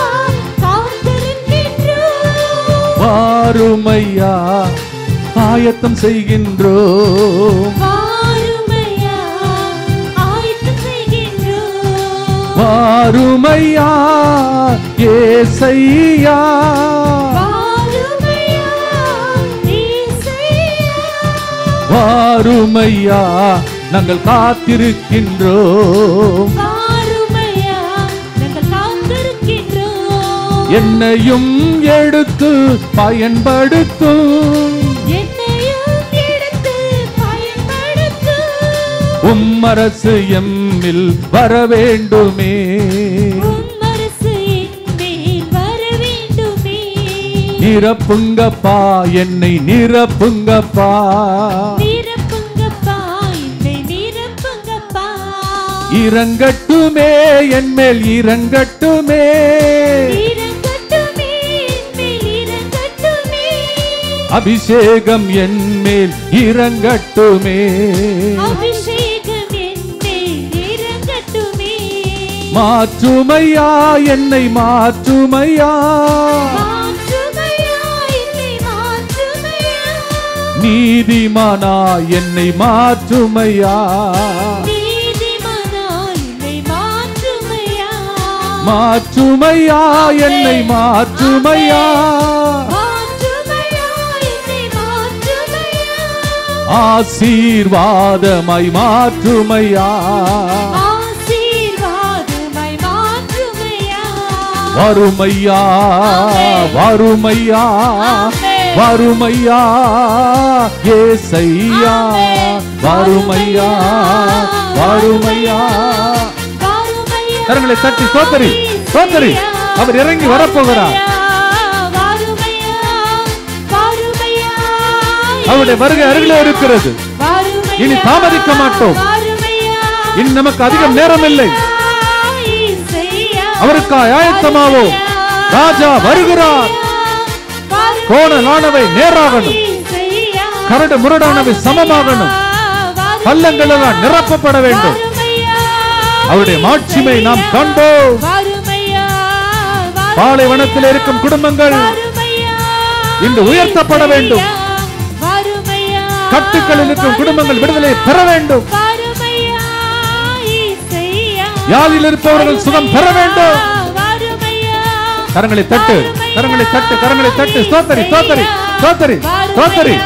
காத்திருக்கின்றோம் வாருமையா ஆயத்தம் செய்கின்றோம் வாருமையா வாருமையா ஏசையா வாருமையா இயேசையா வாருமையா நாங்கள் காத்திருக்கின்றோம் வாருமையா நாங்கள் காத்திருக்கின்றோம் என்னையும் எடுத்து பயன்படுத்தும் என்னையும் எடுத்து பயன்படுத்தும் உம்மரசு எம்மில் வர வேண்டுமே உம்மரசு என்மேல் வர வேண்டுமே நிரப்புங்கப்பா என்னை நிரப்புங்கப்பா நிரப்புங்கப்பா என்னை நிரப்புங்கப்பா இறங்கட்டுமே என்மேல் இறங்கட்டுமே இறங்கட்டுமே என்மேல் இறங்கட்டுமே அபிஷேகம் என்மேல் இறங்கட்டுமே அபிஷேகம் என்மேல் இறங்கட்டுமே மாற்றுமையா என்னை மாற்றுமையா மாற்றுமையா என்னை மாற்றுமையா நீதிமானா என்னை மாற்றுமையா நீதிமானா என்னை மாற்றுமையா மாற்றுமையா என்னை மாற்றுமையா மாற்றுமையா என்னை மாற்றுமையா ஆசீர்வாதமாய் மாற்றுமையா ஆசீர்வாதமாய் மாற்றுமையா வறுமையா வறுமையா வறுமையா ஏசையா வறுமையா வறுமையா வாருமையா கரங்களை தட்டி சோத்தரி சோத்தரி அவர் இறங்கி வரப்போகிறார் வாருமையா வாருமையா அவருடைய வருகை அருகிலே இருக்கிறது வாருமையா இனி தாமதிக்க மாட்டோம் வாருமையா இனி நமக்கு அதிகம் நேரம் இல்லை இசையா அவருக்காய் ஆயத்தமாவோம் ராஜா வருகிறார் வாருமையா கோணலானவை நேராகணும் இசையா கரடு முரடானவை சமமாகணும் பள்ளங்கள் எல்லாம் நிரப்பப்பட வேண்டும் அவருடைய மாட்சிமை நாம் காண்போம் பாலைவனத்தில் இருக்கும் குடும்பங்கள் இன்று உயர்த்தப்பட வேண்டும் கட்டுக்களில் இருக்கும் குடும்பங்கள் விடுதலை பெற வேண்டும் யாழில் இருப்பவர்கள் சுகம் பெற வேண்டும் கரங்களை தட்டு கரங்களை தட்டு கரங்களை தட்டு ஸ்தோத்தரி ஸ்தோத்தரி ஸ்தோத்தரி ஸ்தோத்தரி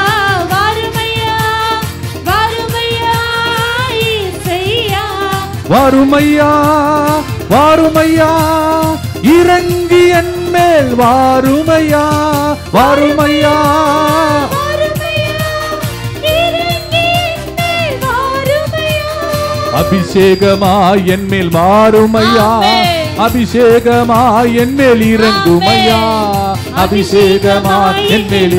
வாருமையா வாருமையா இறங்கி என் மேல் வாருமையா வாருமையா அபிஷேகமா என் மேல் வாருமையா அபிஷேகமா என் மேல் இறங்குமையா அபிஷேகமா என் மேல்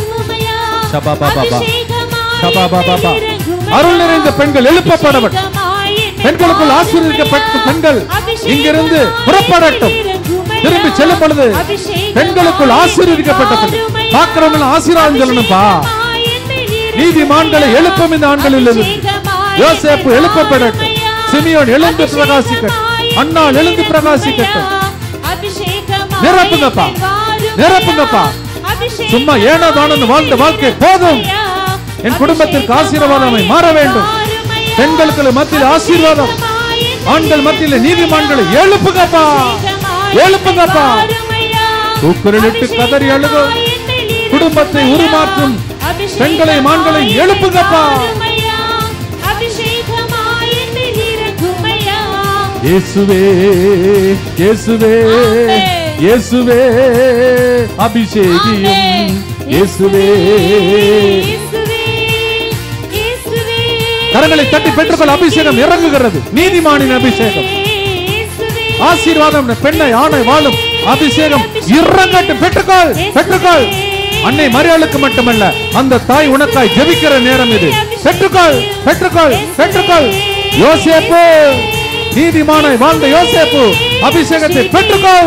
அருள் நிறைந்த பெண்கள் எழுப்பப்படவன் பெண்களுக்குள் ஆசீர்வதிக்கப்பட்ட பெண்கள் இங்கிருந்து புறப்படட்டும் திரும்பி செல்லும் பொழுது பெண்களுக்குள் ஆசீர்வதிக்கப்பட்ட பெண்கள் பார்க்கிறவங்க ஆசீர்வாதம் சொல்லணும்பா நீதிமான்களை எழுப்பும் இந்த ஆண்களில் இருந்து யோசேப்பு எழுப்பப்படட்டும் சிமியோன் எழுந்து பிரகாசிக்கட்டும் அண்ணாள் எழுந்து பிரகாசிக்கட்டும் நிரப்புங்கப்பா நிரப்புங்கப்பா சும்மா ஏனோ தானு வாழ்ந்த வாழ்க்கை போதும் என் குடும்பத்திற்கு ஆசீர்வாதமாய் மாற வேண்டும் பெண்களுக்கு மத்தியில் ஆசீர்வாதம் ஆண்கள் மத்தியில் நீதிமான்களை எழுப்புங்கப்பா எழுப்புங்கப்பா கூக்குரலிட்டு கதறி அழுகும் குடும்பத்தை உருமாற்றும் பெண்களை மான்களை எழுப்புங்கப்பா இயேசுவே இயேசுவே இயேசுவே அபிஷேகியும் இயேசுவே கரங்களை தட்டி பெற்றுக்கொள் அபிஷேகம் இறங்குகிறது நீதிமானின் அபிஷேகம் ஆசீர்வாதம் பெண்ணை ஆணை வாழும் அபிஷேகம் இறங்கட்டும் பெற்றுக்கொள் பெற்றுக்கொள் அன்னை மரியாளுக்கு மட்டுமல்ல அந்த தாய் உனக்காய் ஜெபிக்கிற நேரம் இது பெற்றுக்கொள் பெற்றுக்கொள் பெற்றுக்கொள் யோசேப்பு நீதிமானை வாழ்ந்த யோசேப்பு அபிஷேகத்தை பெற்றுக்கொள்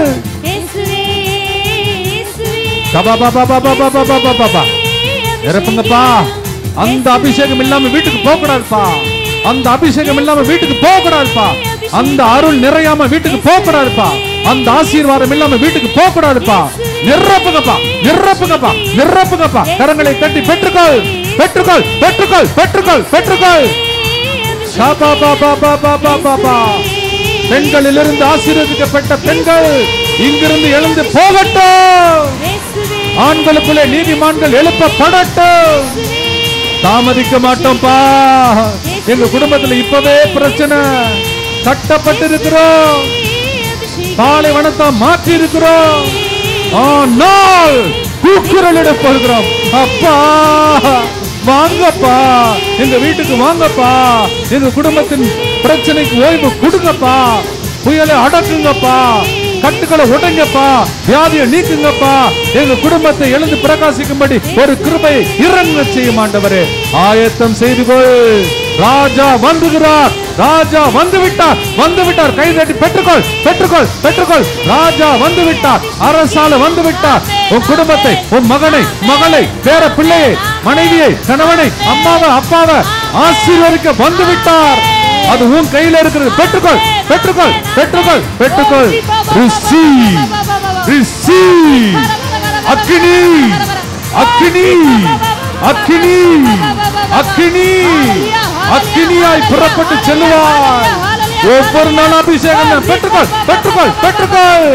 சபாபாபாபாபாபாபாபாபா. நிரப்புங்கப்பா அந்த அபிஷேகம் இல்லாம வீட்டுக்கு போக கூடாதுப்பா அந்த அபிஷேகம் இல்லாம வீட்டுக்கு போக கூடாதுப்பா அந்த அருள் நிறையாம வீட்டுக்கு போக கூடாதுப்பா அந்த ஆசீர்வாதம் இல்லாம வீட்டுக்கு போக கூடாதுப்பா நிரப்புங்கப்பா நிரப்புங்கப்பா நிரப்புங்கப்பா கரங்களை தட்டி பெற்றுக்கொள் பெற்றுக்கொள் பெற்றுக்கொள் பெற்றுக்கொள் பெற்றுக்கொள் ஷாபாபாபாபாபாபாபா. பெண்களிலிருந்து ஆசீர்வதிக்கப்பட்ட பெண்கள் இங்கிருந்து எழுந்து போகட்டும் ஆண்களுக்குள்ளே நீதிமான்கள் எழுப்பப்படட்டும் தாமதிக்க மாட்டோம்ப்பா எங்க குடும்பத்துல இப்பவே பிரச்சனை கட்டப்பட்டிருக்கிறோம் பாலைவனத்தை மாற்றி இருக்கிறோம் ஆனால் கூக்குரலிட போகிறோம் அப்பா வாங்கப்பா எங்க வீட்டுக்கு வாங்கப்பா எங்க குடும்பத்தின் பிரச்சனைக்கு ஓய்வு கொடுங்கப்பா புயலை அடக்குங்கப்பா கட்டுக்களை உடைங்கப்பா வியாதியை நீக்குங்கப்பா எங்க குடும்பத்தை எழுந்து பிரகாசிக்கும்படி ஒரு கிருபை இறங்க செய்யும் ஆண்டவரே ஆயத்தம் செய்து கொள் ராஜா வந்துகிறார் ராஜா வந்து விட்டார் வந்து விட்டார் கை தட்டி பெற்றுக்கொள் பெற்றுக்கொள் பெற்றுக்கொள் ராஜா வந்து விட்டார் அரசால வந்து விட்டார் உன் குடும்பத்தை உன் மகனை மகளை பேர பிள்ளையை மனைவியை கணவனை அம்மாவை அப்பாவை ஆசீர்வதிக்க வந்து விட்டார் அது உன் கையில இருக்கிறது பெற்றுக்கொள் பெற்றுக்கொள் பெற்றுக்கொள் பெற்றுக்கொள் receive receive அக்கினி அக்கினி அக்கினி அக்கினி அக்கினியாய் புறப்பட்டு செல்லுவாய் ஒவ்வொரு நாள் அபிஷேகம் தான். பெற்றுக்கொள் பெற்றுக்கொள் பெற்றுக்கொள்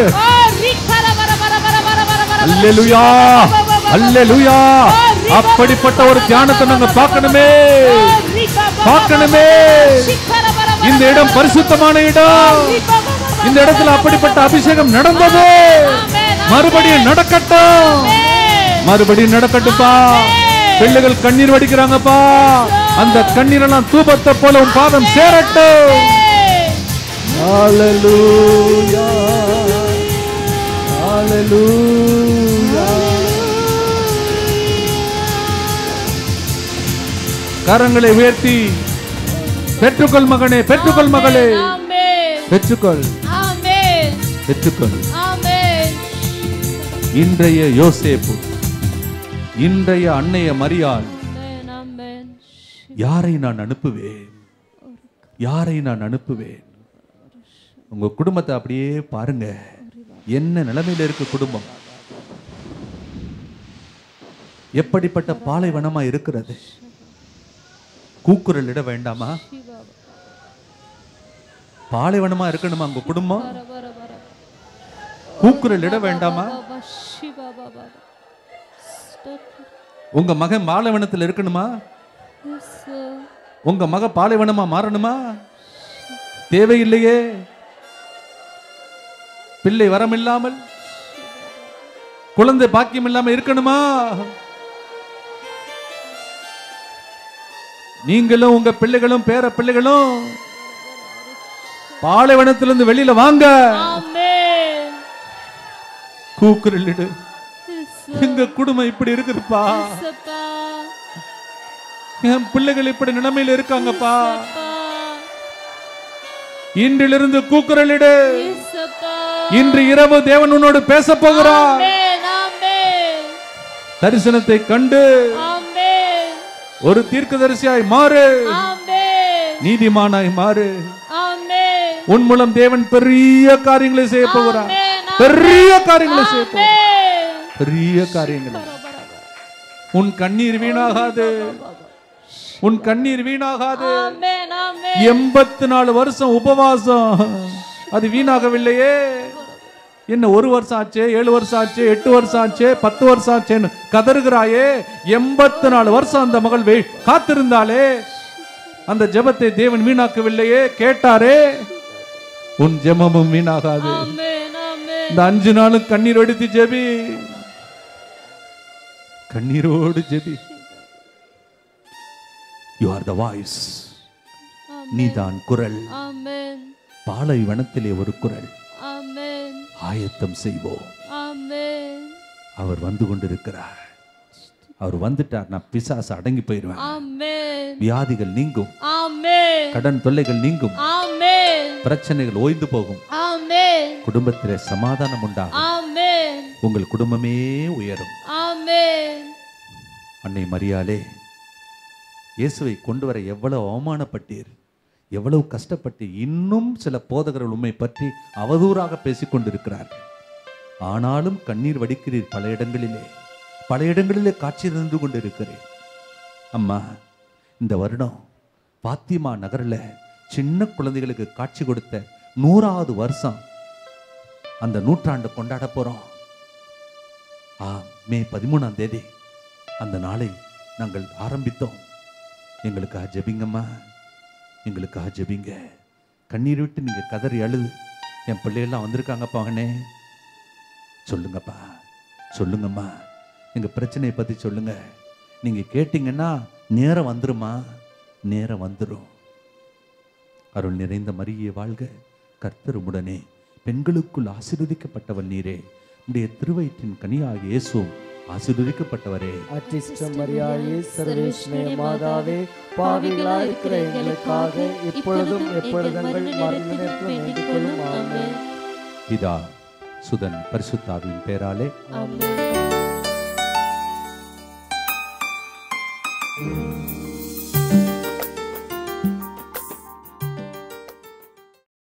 அல்லேலூயா அல்லேலூயா அப்படிப்பட்ட ஒரு தியானத்தை நாங்க பார்க்கணுமே பார்க்கணுமே இந்த இடம் பரிசுத்தமான இடம் இந்த இடத்துல அப்படிப்பட்ட அபிஷேகம் நடந்தது மறுபடியும் நடக்கட்டும் மறுபடியும் நடக்கட்டும்பா பிள்ளைகள் கண்ணீர் வடிக்கிறாங்கப்பா அந்த கண்ணீரெல்லாம் தூபத்தை போல உன் பாதம் சேரட்டும் Hallelujah. Hallelujah. கரங்களை உயர்த்தி பெற்றுக்கொள் மகனே பெற்றுக்கொள் மகளே பெற்றுக்கொள் பெற்றுக்கொள் இன்றைய யோசேப்பு இன்றைய அன்னைய மரியாள் யாரை நான் அனுப்புவேன் யாரை நான் அனுப்புவேன் உங்க குடும்பத்தை அப்படியே பாருங்க என்ன நிலைமையில இருக்கு குடும்பம் எப்படிப்பட்ட பாலைவனமா இருக்கிறது கூக்குரல் இட வேண்டாமா பாலைவனமா இருக்கணுமா உங்க குடும்பம் கூக்குரல் இட வேண்டாமா உங்க மகன் பாலைவனத்துல இருக்கணுமா உங்க மக பாலைவனமா மாறணுமா தேவையில்லையே பிள்ளை வரம் இல்லாமல் குழந்தை பாக்கியம் இல்லாம இருக்கணுமா நீங்களும் உங்க பிள்ளைகளும் பேர பிள்ளைகளும் பாலைவனத்திலிருந்து வெளியில வாங்க கூக்குரலிடு எங்க குடும்பம் இப்படி இருக்குதுப்பா என் பிள்ளைகள் இப்படி நிலைமையில இருக்காங்கப்பா இன்றிலிருந்து கூக்குரலிடு இன்று இரவு தேவன் உன்னோடு பேச போகிறார் தரிசனத்தை கண்டு ஒரு தீர்க்கதரிசியாய் மாறு நீதிமானாய் மாறு உன் மூலம் தேவன் பெரிய காரியங்களை செய்ய போகிறார் பெரிய காரியங்களை செய்ய போகிறார் பெரிய காரியங்களை உன் கண்ணீர் வீணாகாது உன் கண்ணீர் வீணாகாது எண்பத்தி நாலு வருஷம் உபவாசம் அது வீணாகவில்லையே என்ன ஒரு வருஷம் ஆச்சு ஏழு வருஷம் ஆச்சு எட்டு வருஷம் ஆச்சு பத்து வருஷம் ஆச்சுன்னு கதறுகிறாயே எண்பத்தி நாலு வருஷம் அந்த மகள் வெய்- காத்திருந்தாலே அந்த ஜெபத்தை தேவன் வீணாக்கவில்லையே கேட்டாரே உன் ஜெபமும் வீணாகாது இந்த அஞ்சு நாளும் கண்ணீர் வடித்து ஜெபி கண்ணீரோடு ஜெபி யூ ஆர் த வாய்ஸ் நீதான் குரல் பாலைவனத்திலே ஒரு குரல் ஆயத்தம் செய்வோம் அவர் வந்து கொண்டிருக்கிறார் அவர் வந்துட்டார் நான் பிசாசு அடங்கி போயிடுவேன் வியாதிகள் நீங்கும் கடன் தொல்லைகள் நீங்கும் பிரச்சனைகள் ஓய்ந்து போகும் குடும்பத்திலே சமாதானம் உண்டாகும் உங்கள் குடும்பமே உயரும் அன்னை மரியாளே இயேசுவை கொண்டு வர எவ்வளவு அவமானப்பட்டீர் எவ்வளவு கஷ்டப்பட்டு இன்னும் சில போதகர்கள் உண்மை பற்றி அவதூறாக பேசிக் கொண்டிருக்கிறார்கள் ஆனாலும் கண்ணீர் வடிக்கிறீர் பல இடங்களிலே பல இடங்களிலே காட்சி நின்று கொண்டிருக்கிறேன் அம்மா இந்த வருடம் பாத்திமா நகரில் சின்ன குழந்தைகளுக்கு காட்சி கொடுத்த நூறாவது வருஷம் அந்த நூற்றாண்டு கொண்டாட போறோம் ஆ மே பதிமூணாம் தேதி அந்த நாளை நாங்கள் ஆரம்பித்தோம் எங்களுக்காக ஜெபிங்கம்மா எங்களுக்காக ஜெபிங்க கண்ணீர் விட்டு நீங்க கதறி அழுது என் பிள்ளைகள்லாம் வந்திருக்காங்கப்பா மகனே சொல்லுங்கப்பா சொல்லுங்கம்மா எங்க பிரச்சனையை பத்தி சொல்லுங்க நீங்க கேட்டீங்கன்னா நேரம் வந்துருமா நேரம் வந்துரும் அருள் நிறைந்த மரியே வாழ்க கர்த்தர் உடனே பெண்களுக்குள் ஆசீர்வதிக்கப்பட்டவள் நீரே உடைய திருவயிற்றின் கனியாகிய இயேசுவும் ஆசீர்வதிக்கப்பட்டவரே அச்சிஷ்டம் மரியாயே சர்வேஸ்வரே மாதாவே பாவிகளாய் இருக்கிற எங்களுக்காக இப்பொழுதும் எப்பொழுதங்கள் மரண நேரத்தில் வேண்டிக் கொள்ளும் ஆமென் பிதா சுதன் பரிசுத்தாவின் பேராலே ஆமென்